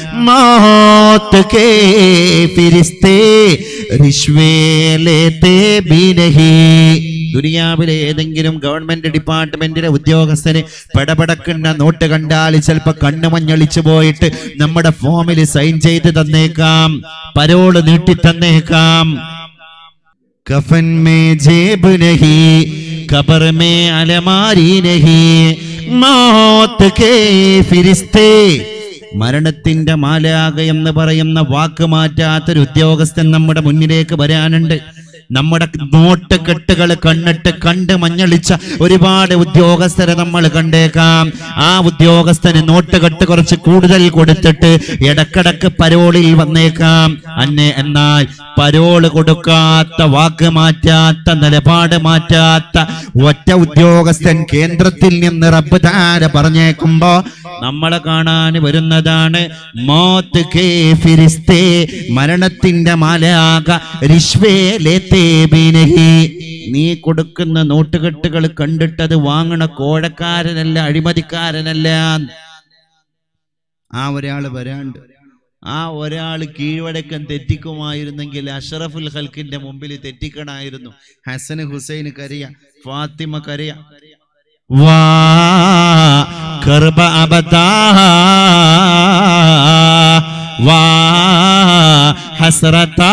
മൗത്ത് കേ ഫിരിസ്തേ റിശ്വേ ലേതേ ബി നഹി ദുനിയാവിലെ ഏതെങ്കിലും ഗവൺമെന്റ് ഡിപ്പാർട്ട്മെന്റിലെ ഉദ്യോഗസ്ഥന് പടപടക്കുന്ന നോട്ട് കണ്ടാൽ ചിലപ്പോ കണ്ണു മഞ്ഞളിച്ചു പോയിട്ട് നമ്മുടെ ഫോമിൽ സൈൻ ചെയ്ത് തന്നേക്കാം പരോള് നീട്ടി തന്നേക്കാം കഫൻ മേ ജേബ് നഹി ഖബർ മേ അലമാരി നഹി മൗത്ത് കേ ഫിരിസ്തേ മരണത്തിന്റെ മാലാക എന്ന് പറയുന്ന വാക്ക് മാറ്റാത്തൊരു ഉദ്യോഗസ്ഥൻ നമ്മുടെ മുന്നിലേക്ക് വരാനുണ്ട് നമ്മുടെ നോട്ട് കെട്ടുകൾ കണ്ണിട്ട് കണ്ട് മഞ്ഞളിച്ച ഒരുപാട് ഉദ്യോഗസ്ഥരെ നമ്മൾ കണ്ടേക്കാം ആ ഉദ്യോഗസ്ഥന് നോട്ട് കെട്ട് കുറച്ച് കൂടുതൽ കൊടുത്തിട്ട് ഇടക്കിടക്ക് പരോളിൽ വന്നേക്കാം അന്നെ എന്നാൽ പരോള് കൊടുക്കാത്ത വാക്ക് മാറ്റാത്ത നിലപാട് മാറ്റാത്ത ഒറ്റ ഉദ്യോഗസ്ഥൻ കേന്ദ്രത്തിൽ നിന്ന് റബ്ബ് താര പറഞ്ഞേക്കുമ്പോ നമ്മളെ കാണാൻ വരുന്നതാണ് മോത്ത് കേ ഫിരിസ്തേ മരണത്തിന്റെ മാലാക റിശ്വേ ലേത്തേ ബിനഹി നീ കൊടുക്കുന്ന നോട്ടുകെട്ടുകൾ കണ്ടിട്ടത് വാങ്ങണ കോഴക്കാരനല്ല അഴിമതിക്കാരനല്ല ആ ഒരാള് വരാണ്ട് ആ ഒരാൾ കീഴ്വഴക്കം തെറ്റിക്കുമായിരുന്നെങ്കിൽ അഷറഫുൽ ഹൽക്കിന്റെ മുമ്പിൽ തെറ്റിക്കണായിരുന്നു ഹസന് ഹുസൈന് കരയ ഫാത്തിമ കരയ വാ കർബ അബതാ വാ ഹസ്രതാ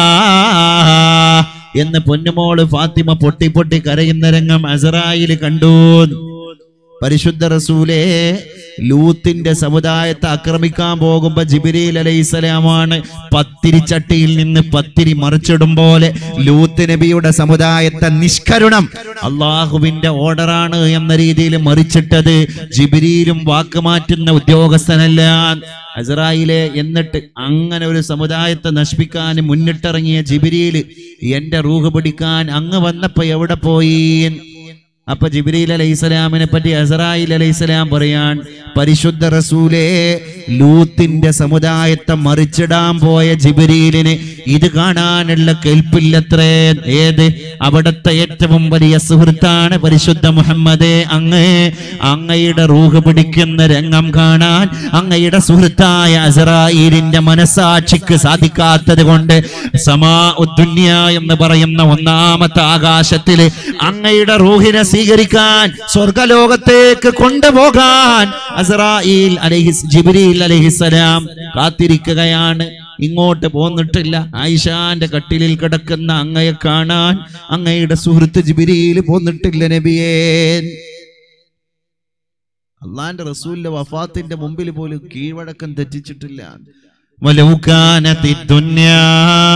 എന്ന് പൊന്നുമോള് ഫാത്തിമ പൊട്ടി പൊട്ടി കരയുന്ന രംഗം അസറായിൽ കണ്ടു പരിശുദ്ധ റസൂലേ ലൂത്തിന്റെ സമുദായത്തെ ആക്രമിക്കാൻ പോകുമ്പോ ജിബിരിൽ അലൈഹിസ്സലാമാണ് പത്തിരി ചട്ടിയിൽ നിന്ന് പത്തിരി മറിച്ചിടും പോലെ ലൂത്ത് നബിയുടെ സമുദായത്തെ നിഷ്കരുണം അള്ളാഹുവിന്റെ ഓർഡറാണ് എന്ന രീതിയിൽ മറിച്ചിട്ടത് ജിബിരിയിലും വാക്ക് മാറ്റുന്ന ഉദ്യോഗസ്ഥനല്ല അസറായിലെ എന്നിട്ട് അങ്ങനെ ഒരു സമുദായത്തെ നശിപ്പിക്കാൻ മുന്നിട്ടിറങ്ങിയ ജിബിരിയിൽ എന്റെ റൂഹ് പിടിക്കാൻ അങ്ങ് വന്നപ്പോ എവിടെ പോയി അപ്പൊ ജിബ്രീൽ അലൈഹിസ്സലാമിനെ പറ്റി അസറായിൽ അലൈഹിസ്സലാം പറയാൻ പരിശുദ്ധ റസൂലേ ലൂത്തിന്റെ സമുദായത്തെ മറിച്ചിടാൻ പോയ ജിബിരിയിലിന് ഇത് കാണാനുള്ള കേൾപ്പില്ലത്രേ ഏത് അവിടുത്തെ ഏറ്റവും വലിയ സുഹൃത്താണ് പരിശുദ്ധ മുഹമ്മദേ അങ്ങേ അങ്ങയുടെ റൂഹ് പിടിക്കുന്ന രംഗം കാണാൻ അങ്ങയുടെ സുഹൃത്തായ അസറായിലിന്റെ മനസാക്ഷിക്ക് സാധിക്കാത്തത് കൊണ്ട് സമാ ഉദ്ദുന്യ എന്ന് പറയുന്ന ഒന്നാമത്തെ ആകാശത്തില് അങ്ങയുടെ റൂഹിനെ സ്വീകരിക്കാൻ സ്വർഗലോകത്തേക്ക് കൊണ്ടുപോകാൻ അസറായിൽ അലഹിസ് ജിബ്രീൽ അലഹിസലാം കാത്തിരിക്കുകയാണ് ഇങ്ങോട്ട് പോന്നിട്ടില്ല ആയിഷാന്റെ കട്ടിലിൽ കിടക്കുന്ന അങ്ങയെ കാണാൻ അങ്ങയുടെ സുഹൃത്ത് ജിബിരിയിൽ പോന്നിട്ടില്ല നബിയേ അള്ളാന്റെ റസൂലിന്റെ വഫാത്തിന്റെ മുമ്പിൽ പോലും കീഴ്വഴക്കം തെറ്റിച്ചിട്ടില്ല ولو كانت الدنيا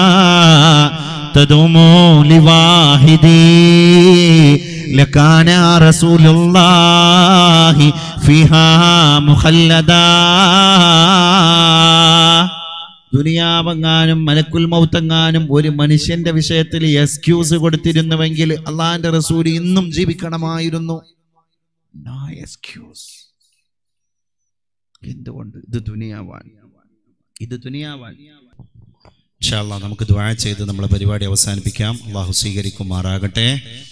تدوم لواحدي لكان رسول الله فيها مخلدا ദുനിയാവെങ്ങാനും മലക്കുൽ മൗത്തെങ്ങാനും ഒരു മനുഷ്യന്റെ വിഷയത്തിൽ എക്സ്ക്യൂസ് കൊടുത്തിരുന്നുവെങ്കിൽ അള്ളാന്റെ റസൂൽ ഇന്നും ജീവിക്കണമായിരുന്നു No excuse. എന്തുകൊണ്ട് ഇത് ദുനിയാവാൻ ഇത് ദുനിയാവാൻ ഇൻഷാ അല്ലാഹ് നമുക്ക് ദ്വാ ചെയ്ത് നമ്മളെ പരിപാടി അവസാനിപ്പിക്കാം അള്ളാഹു സ്വീകരിക്കുമാറാകട്ടെ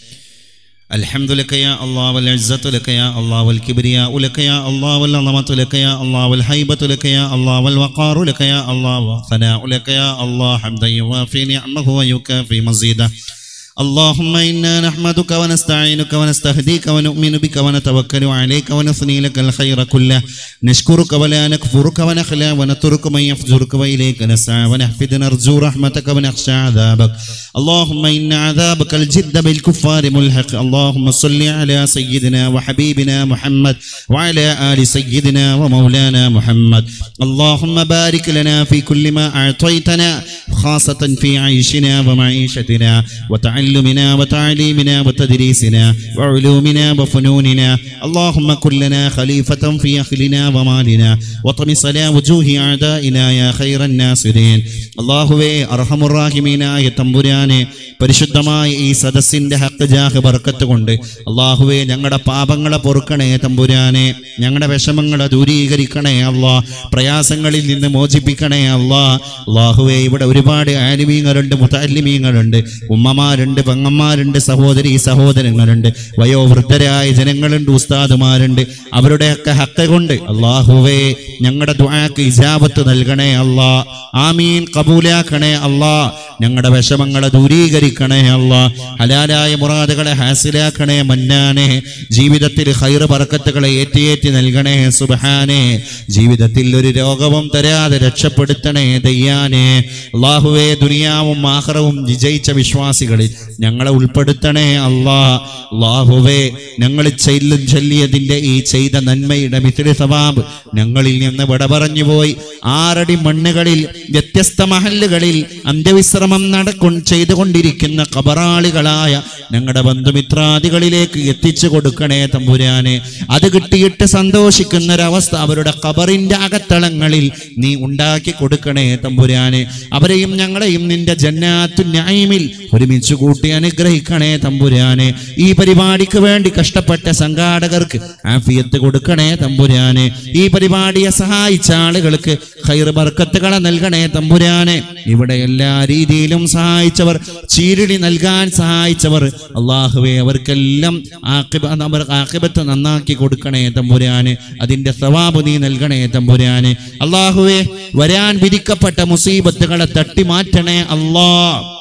الحمد لك يا الله والعزة لك يا الله والكبرياء لك يا الله والعظمة لك يا الله والهيبة لك يا الله والوقار لك يا الله والثناء لك يا الله حمدا يوافي نعمه ويكافي مزيده اللهم إنا نحمدك ونستعينك ونستهديك ونؤمن بك ونتوكل عليك ونثني لك الخير كله نشكرك ولا نكفرك ونخلع ونترك من يفجرك وإليك نسعى ونحفد نرجو رحمتك ونخشى عذابك اللهم إن عذابك الجد بالكفار ملحق اللهم صل على سيدنا وحبيبنا محمد وعلى آل سيدنا ومولانا محمد اللهم بارك لنا في كل ما أعطيتنا خاصة في عيشنا ومعيشتنا وتعلمنا وتعليمنا وتدريسنا وعلومنا وفنوننا اللهم كن لنا خليفة في أهلنا ومالنا وطمس على وجوه أعدائنا يا خير الناصرين അള്ളാഹുവേ അർഹമുറാഹിമീനായ തമ്പുരാനെ പരിശുദ്ധമായ ഈ സദസ്സിന്റെ ഹക്ക് ജാഹ് ബർക്കത്ത് കൊണ്ട് അള്ളാഹുവേ ഞങ്ങളുടെ പാപങ്ങളെ പൊറുക്കണേ തമ്പുരാനെ ഞങ്ങളുടെ വിഷമങ്ങളെ ദൂരീകരിക്കണേ അള്ളാ പ്രയാസങ്ങളിൽ നിന്ന് മോചിപ്പിക്കണേ അള്ളാ അള്ളാഹുവേ ഇവിടെ ഒരുപാട് ആലിമീങ്ങളുണ്ട് മുത്താലിമീങ്ങളുണ്ട് ഉമ്മമാരുണ്ട് പെങ്ങന്മാരുണ്ട് സഹോദരി സഹോദരങ്ങളുണ്ട് വയോവൃദ്ധരായ ജനങ്ങളുണ്ട് ഉസ്താദുമാരുണ്ട് അവരുടെയൊക്കെ ഹക്ക കൊണ്ട് അള്ളാഹുവേ ഞങ്ങളുടെ ദ്വാക്ക് ഇജാബത്ത് നൽകണേ അള്ളാ ആമീൻ കബൂലാക്കണേ അള്ളാ ഞങ്ങളുടെ വിഷമങ്ങളെ ദൂരീകരിക്കണേ അള്ളാ ഹലാലായ മുറാദുകളെ ഹാസിലാക്കണേ മന്നാനെ ജീവിതത്തിൽ ഹൈറ് പറക്കത്തുകളെ ഏറ്റിയേറ്റി നൽകണേ സുബഹാനെ ജീവിതത്തിൽ ഒരു രോഗവും തരാതെ രക്ഷപ്പെടുത്തണേ ദയ്യാനെ അള്ളാഹുവേ ദുനിയാവും ആഹ്റവും വിജയിച്ച വിശ്വാസികളിൽ ഞങ്ങളെ ഉൾപ്പെടുത്തണേ അള്ളാ അള്ളാഹുവേ ഞങ്ങൾ ചെല്ലും ചൊല്ലിയതിന്റെ ഈ ചെയ്ത നന്മയുടെ മിഥിലി സവാബ് ഞങ്ങളിൽ നിന്ന് വിട പറഞ്ഞുപോയി ആറടി മണ്ണുകളിൽ വ്യത്യസ്ത മഹല്ലുകളിൽ അന്ത്യവിശ്രമം നടക്കൊ ചെയ്തുകൊണ്ടിരിക്കുന്ന കബറാളികളായ ഞങ്ങളുടെ ബന്ധുമിത്രാദികളിലേക്ക് എത്തിച്ചു കൊടുക്കണേ തമ്പുരാനെ അത് കിട്ടിയിട്ട് സന്തോഷിക്കുന്ന ഒരവസ്ഥ അവരുടെ കബറിന്റെ അകത്തളങ്ങളിൽ നീ ഉണ്ടാക്കി കൊടുക്കണേ തമ്പുരാനെ അവരെയും ഞങ്ങളെയും നിന്റെ ജന്നാത്തു ന്യായമിൽ ഒരുമിച്ച് കൂട്ടി അനുഗ്രഹിക്കണേ തമ്പുരാനെ ഈ പരിപാടിക്ക് വേണ്ടി കഷ്ടപ്പെട്ട സംഘാടകർക്ക് ആഫിയത്ത് കൊടുക്കണേ തമ്പുരാനെ ഈ പരിപാടിയെ സഹായിച്ച ആളുകൾക്ക് ഖൈർ ബർക്കത്തുകളെ നൽകണേ തമ്പുരാനെ ഇവിടെ എല്ലാ രീതിയിലും സഹായിച്ചവർ ചീരടി നൽകാൻ സഹായിച്ചവർ അള്ളാഹുവെ അവർക്കെല്ലാം ആഖിബ- അവർ ആക്കിബത്ത് നന്നാക്കി കൊടുക്കണേ തമ്പുരാന് അതിന്റെ സവാബ് നീ നൽകണേ തമ്പുരാന് അള്ളാഹുവെ വരാൻ വിധിക്കപ്പെട്ട മുസീബത്തുകളെ തട്ടിമാറ്റണേ അല്ലാ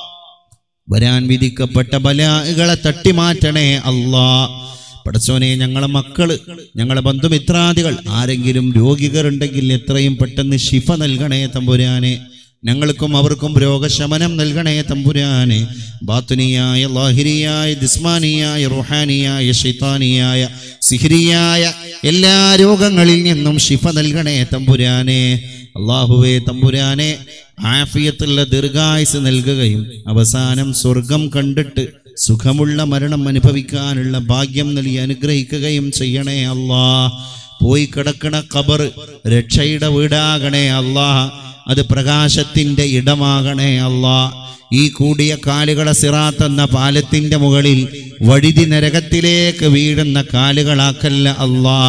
വരാൻ വിധിക്കപ്പെട്ട ബലാകളെ തട്ടിമാറ്റണേ അല്ലാ പടച്ചോനെ ഞങ്ങളെ മക്കള് ഞങ്ങളെ ബന്ധുമിത്രാദികൾ ആരെങ്കിലും രോഗികളുണ്ടെങ്കിൽ എത്രയും പെട്ടെന്ന് ശിഫ നൽകണേ തമ്പുരാനെ ഞങ്ങൾക്കും അവർക്കും രോഗശമനം നൽകണേ തമ്പുരാനെ ബാത്തുനിയായ ലാഹിരിയായ ദിസ്മാനിയായ റുഹാനിയായ ഷൈത്താനിയായ സിഹിരിയായ എല്ലാ രോഗങ്ങളിൽ നിന്നും ശിഫ നൽകണേ തമ്പുരാനെ അള്ളാഹുവേ തമ്പുരാനെ ആഫിയത്തുള്ള ദീർഘായുസ് നൽകുകയും അവസാനം സ്വർഗം കണ്ടിട്ട് സുഖമുള്ള മരണം അനുഭവിക്കാനുള്ള ഭാഗ്യം നൽകി അനുഗ്രഹിക്കുകയും ചെയ്യണേ അല്ലാ പോയി കിടക്കണ ഖബർ രക്ഷയുടെ വീടാകണേ അല്ലാ അത് പ്രകാശത്തിന്റെ ഇടമാകണേ അല്ലാ ഈ കൂടിയ കാലുകളെ സിറാത്ത് എന്ന പാലത്തിന്റെ മുകളിൽ വഴുതി നരകത്തിലേക്ക് വീഴുന്ന കാലുകളാക്കല്ല അല്ലാ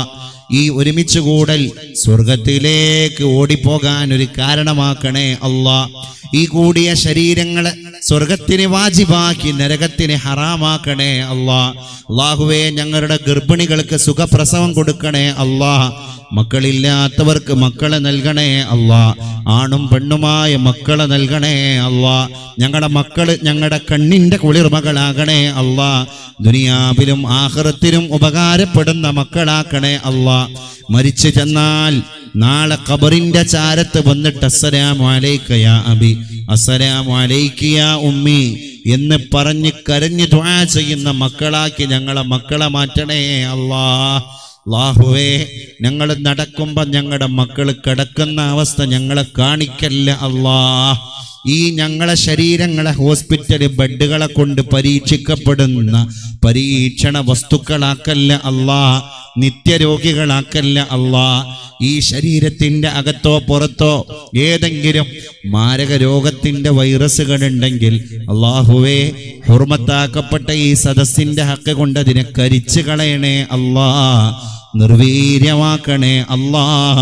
ഈ ഒരുമിച്ച് കൂടൽ സ്വർഗത്തിലേക്ക് ഓടിപ്പോകാൻ ഒരു കാരണമാക്കണേ അല്ലാ ഈ കൂടിയ ശരീരങ്ങളെ സ്വർഗത്തിന് വാജിബാക്കി നരകത്തിന് ഹറാമാക്കണേ അല്ലാ അള്ളാഹുവേ ഞങ്ങളുടെ ഗർഭിണികൾക്ക് സുഖപ്രസവം കൊടുക്കണേ അല്ലാ മക്കളില്ലാത്തവർക്ക് മക്കളെ നൽകണേ അല്ലാ ആണും പെണ്ണുമായ മക്കളെ നൽകണേ അല്ലാ ഞങ്ങളുടെ മക്കള് ഞങ്ങളുടെ കണ്ണിന്റെ കുളിർമകളാകണേ അല്ലാ ദുനിയാവിലും ആഹ്റത്തിലും ഉപകാരപ്പെടുന്ന മക്കളാക്കണേ അല്ലാ മരിച്ചു ചെന്നാൽ നാളെ ഖബറിന്റെ ചാരത്ത് വന്നിട്ട് അസ്സലാമു അലൈക യാ അബി അസ്സലാമു അലൈക യാ ഉമ്മി എന്ന് പറഞ്ഞ് കരഞ്ഞ് ദുആ ചെയ്യുന്ന മക്കളാക്കി ഞങ്ങളെ മക്കളെ മാറ്റണേ അല്ലാ അല്ലാഹുവേ ഞങ്ങൾ നടക്കുമ്പോൾ ഞങ്ങളുടെ മക്കൾ കിടക്കുന്ന അവസ്ഥ ഞങ്ങളെ കാണിക്കല്ല അല്ലാ ഈ ഞങ്ങളെ ശരീരങ്ങളെ ഹോസ്പിറ്റൽ ബെഡുകളെ കൊണ്ട് പരീക്ഷിക്കപ്പെടുന്ന പരീക്ഷണ വസ്തുക്കളാക്കല്ല അല്ലാ നിത്യരോഗികളാക്കല്ല അല്ലാ ഈ ശരീരത്തിന്റെ അകത്തോ പുറത്തോ ഏതെങ്കിലും മാരക രോഗത്തിന്റെ വൈറസുകൾ ഉണ്ടെങ്കിൽ അള്ളാഹുവേ ഹുർമത്താക്കപ്പെട്ട ഈ സദസ്സിന്റെ ഹക്ക് കൊണ്ട് അതിനെ കരിച്ചു കളയണേ അല്ലാ നിർവീര്യമാക്കണേ അല്ലാ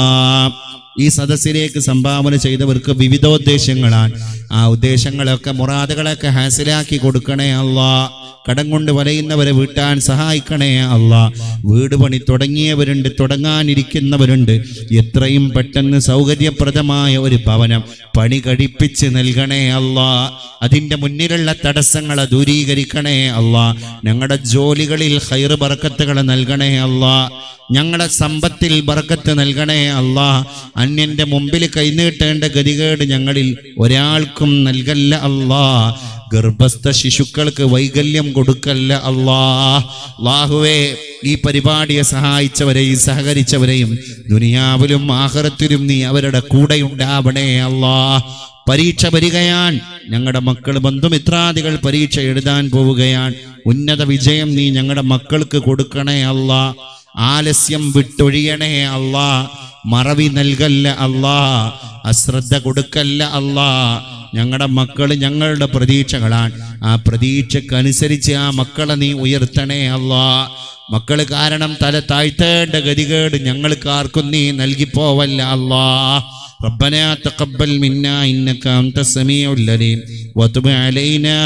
ഈ സദസ്സിലേക്ക് സംഭാവന ചെയ്തവർക്ക് വിവിധോദ്ദേശങ്ങളാണ് ആ ഉദ്ദേശങ്ങളൊക്കെ മുറാദുകളൊക്കെ ഹാസിലാക്കി കൊടുക്കണേ അല്ലാ കടം കൊണ്ട് വലയുന്നവരെ വീട്ടാൻ സഹായിക്കണേ അല്ല വീട് പണി തുടങ്ങിയവരുണ്ട് തുടങ്ങാനിരിക്കുന്നവരുണ്ട് എത്രയും പെട്ടെന്ന് സൗകര്യപ്രദമായ ഒരു ഭവനം പണി കഴിപ്പിച്ച് നൽകണേ അല്ല അതിൻ്റെ മുന്നിലുള്ള തടസ്സങ്ങളെ ദൂരീകരിക്കണേ അല്ല ഞങ്ങളുടെ ജോലികളിൽ ഹൈറ് ബറക്കത്തുകളെ നൽകണേ അല്ല ഞങ്ങളുടെ സമ്പത്തിൽ ബർക്കത്ത് നൽകണേ അല്ലാ അന്യന്റെ മുമ്പിൽ കൈനീട്ടേണ്ട ഗതികേട് ഞങ്ങളിൽ ഒരാൾക്കും നൽകല്ല അല്ലാ ഗർഭസ്ഥ ശിശുക്കൾക്ക് വൈകല്യം കൊടുക്കല്ല അല്ലാ ലാഹുവേ ഈ പരിപാടിയെ സഹായിച്ചവരെയും സഹകരിച്ചവരെയും ദുനിയാവിലും ആഹ്റത്തിലും നീ അവരുടെ കൂടെയുണ്ടാവണേ അല്ലാ പരീക്ഷ വരികയാൻ ഞങ്ങളുടെ മക്കൾ ബന്ധുമിത്രാദികൾ പരീക്ഷ എഴുതാൻ പോവുകയാണ് ഉന്നത വിജയം നീ ഞങ്ങളുടെ മക്കൾക്ക് കൊടുക്കണേ അല്ലാ ആലസ്യം വിട്ടൊഴിയണേ അല്ലാ മറവി നൽകല്ല അല്ലാ അശ്രദ്ധ കൊടുക്കല്ല അല്ലാ ഞങ്ങളുടെ മക്കൾ ഞങ്ങളുടെ പ്രതീക്ഷകളാണ് ആ പ്രതീക്ഷക്കനുസരിച്ച് ആ മക്കളെ നീ ഉയർത്തണേ അല്ലാ മക്കൾ കാരണം തല താഴ്ത്തേണ്ട ഗതികേട് ഞങ്ങൾക്ക് ആർക്കും നീ നൽകിപ്പോവല്ല അല്ലാ ربنا تقبل منا إنك أنت السميع العليم وتب علينا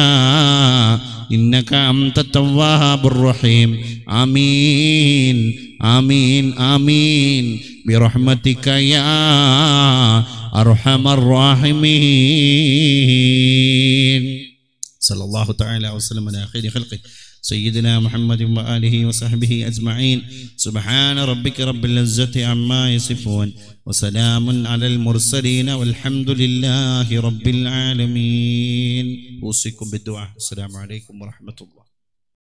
إنك أنت التواب الرحيم آمين آمين آمين برحمتك يا أرحم الراحمين صلى الله تعالى وسلم على خير خلقه سيدنا محمد وآله وصحبه أجمعين سبحان ربك رب العزة عما يصفون وسلام على المرسلين والحمد لله رب العالمين أوصيكم بالدعاء السلام عليكم ورحمة الله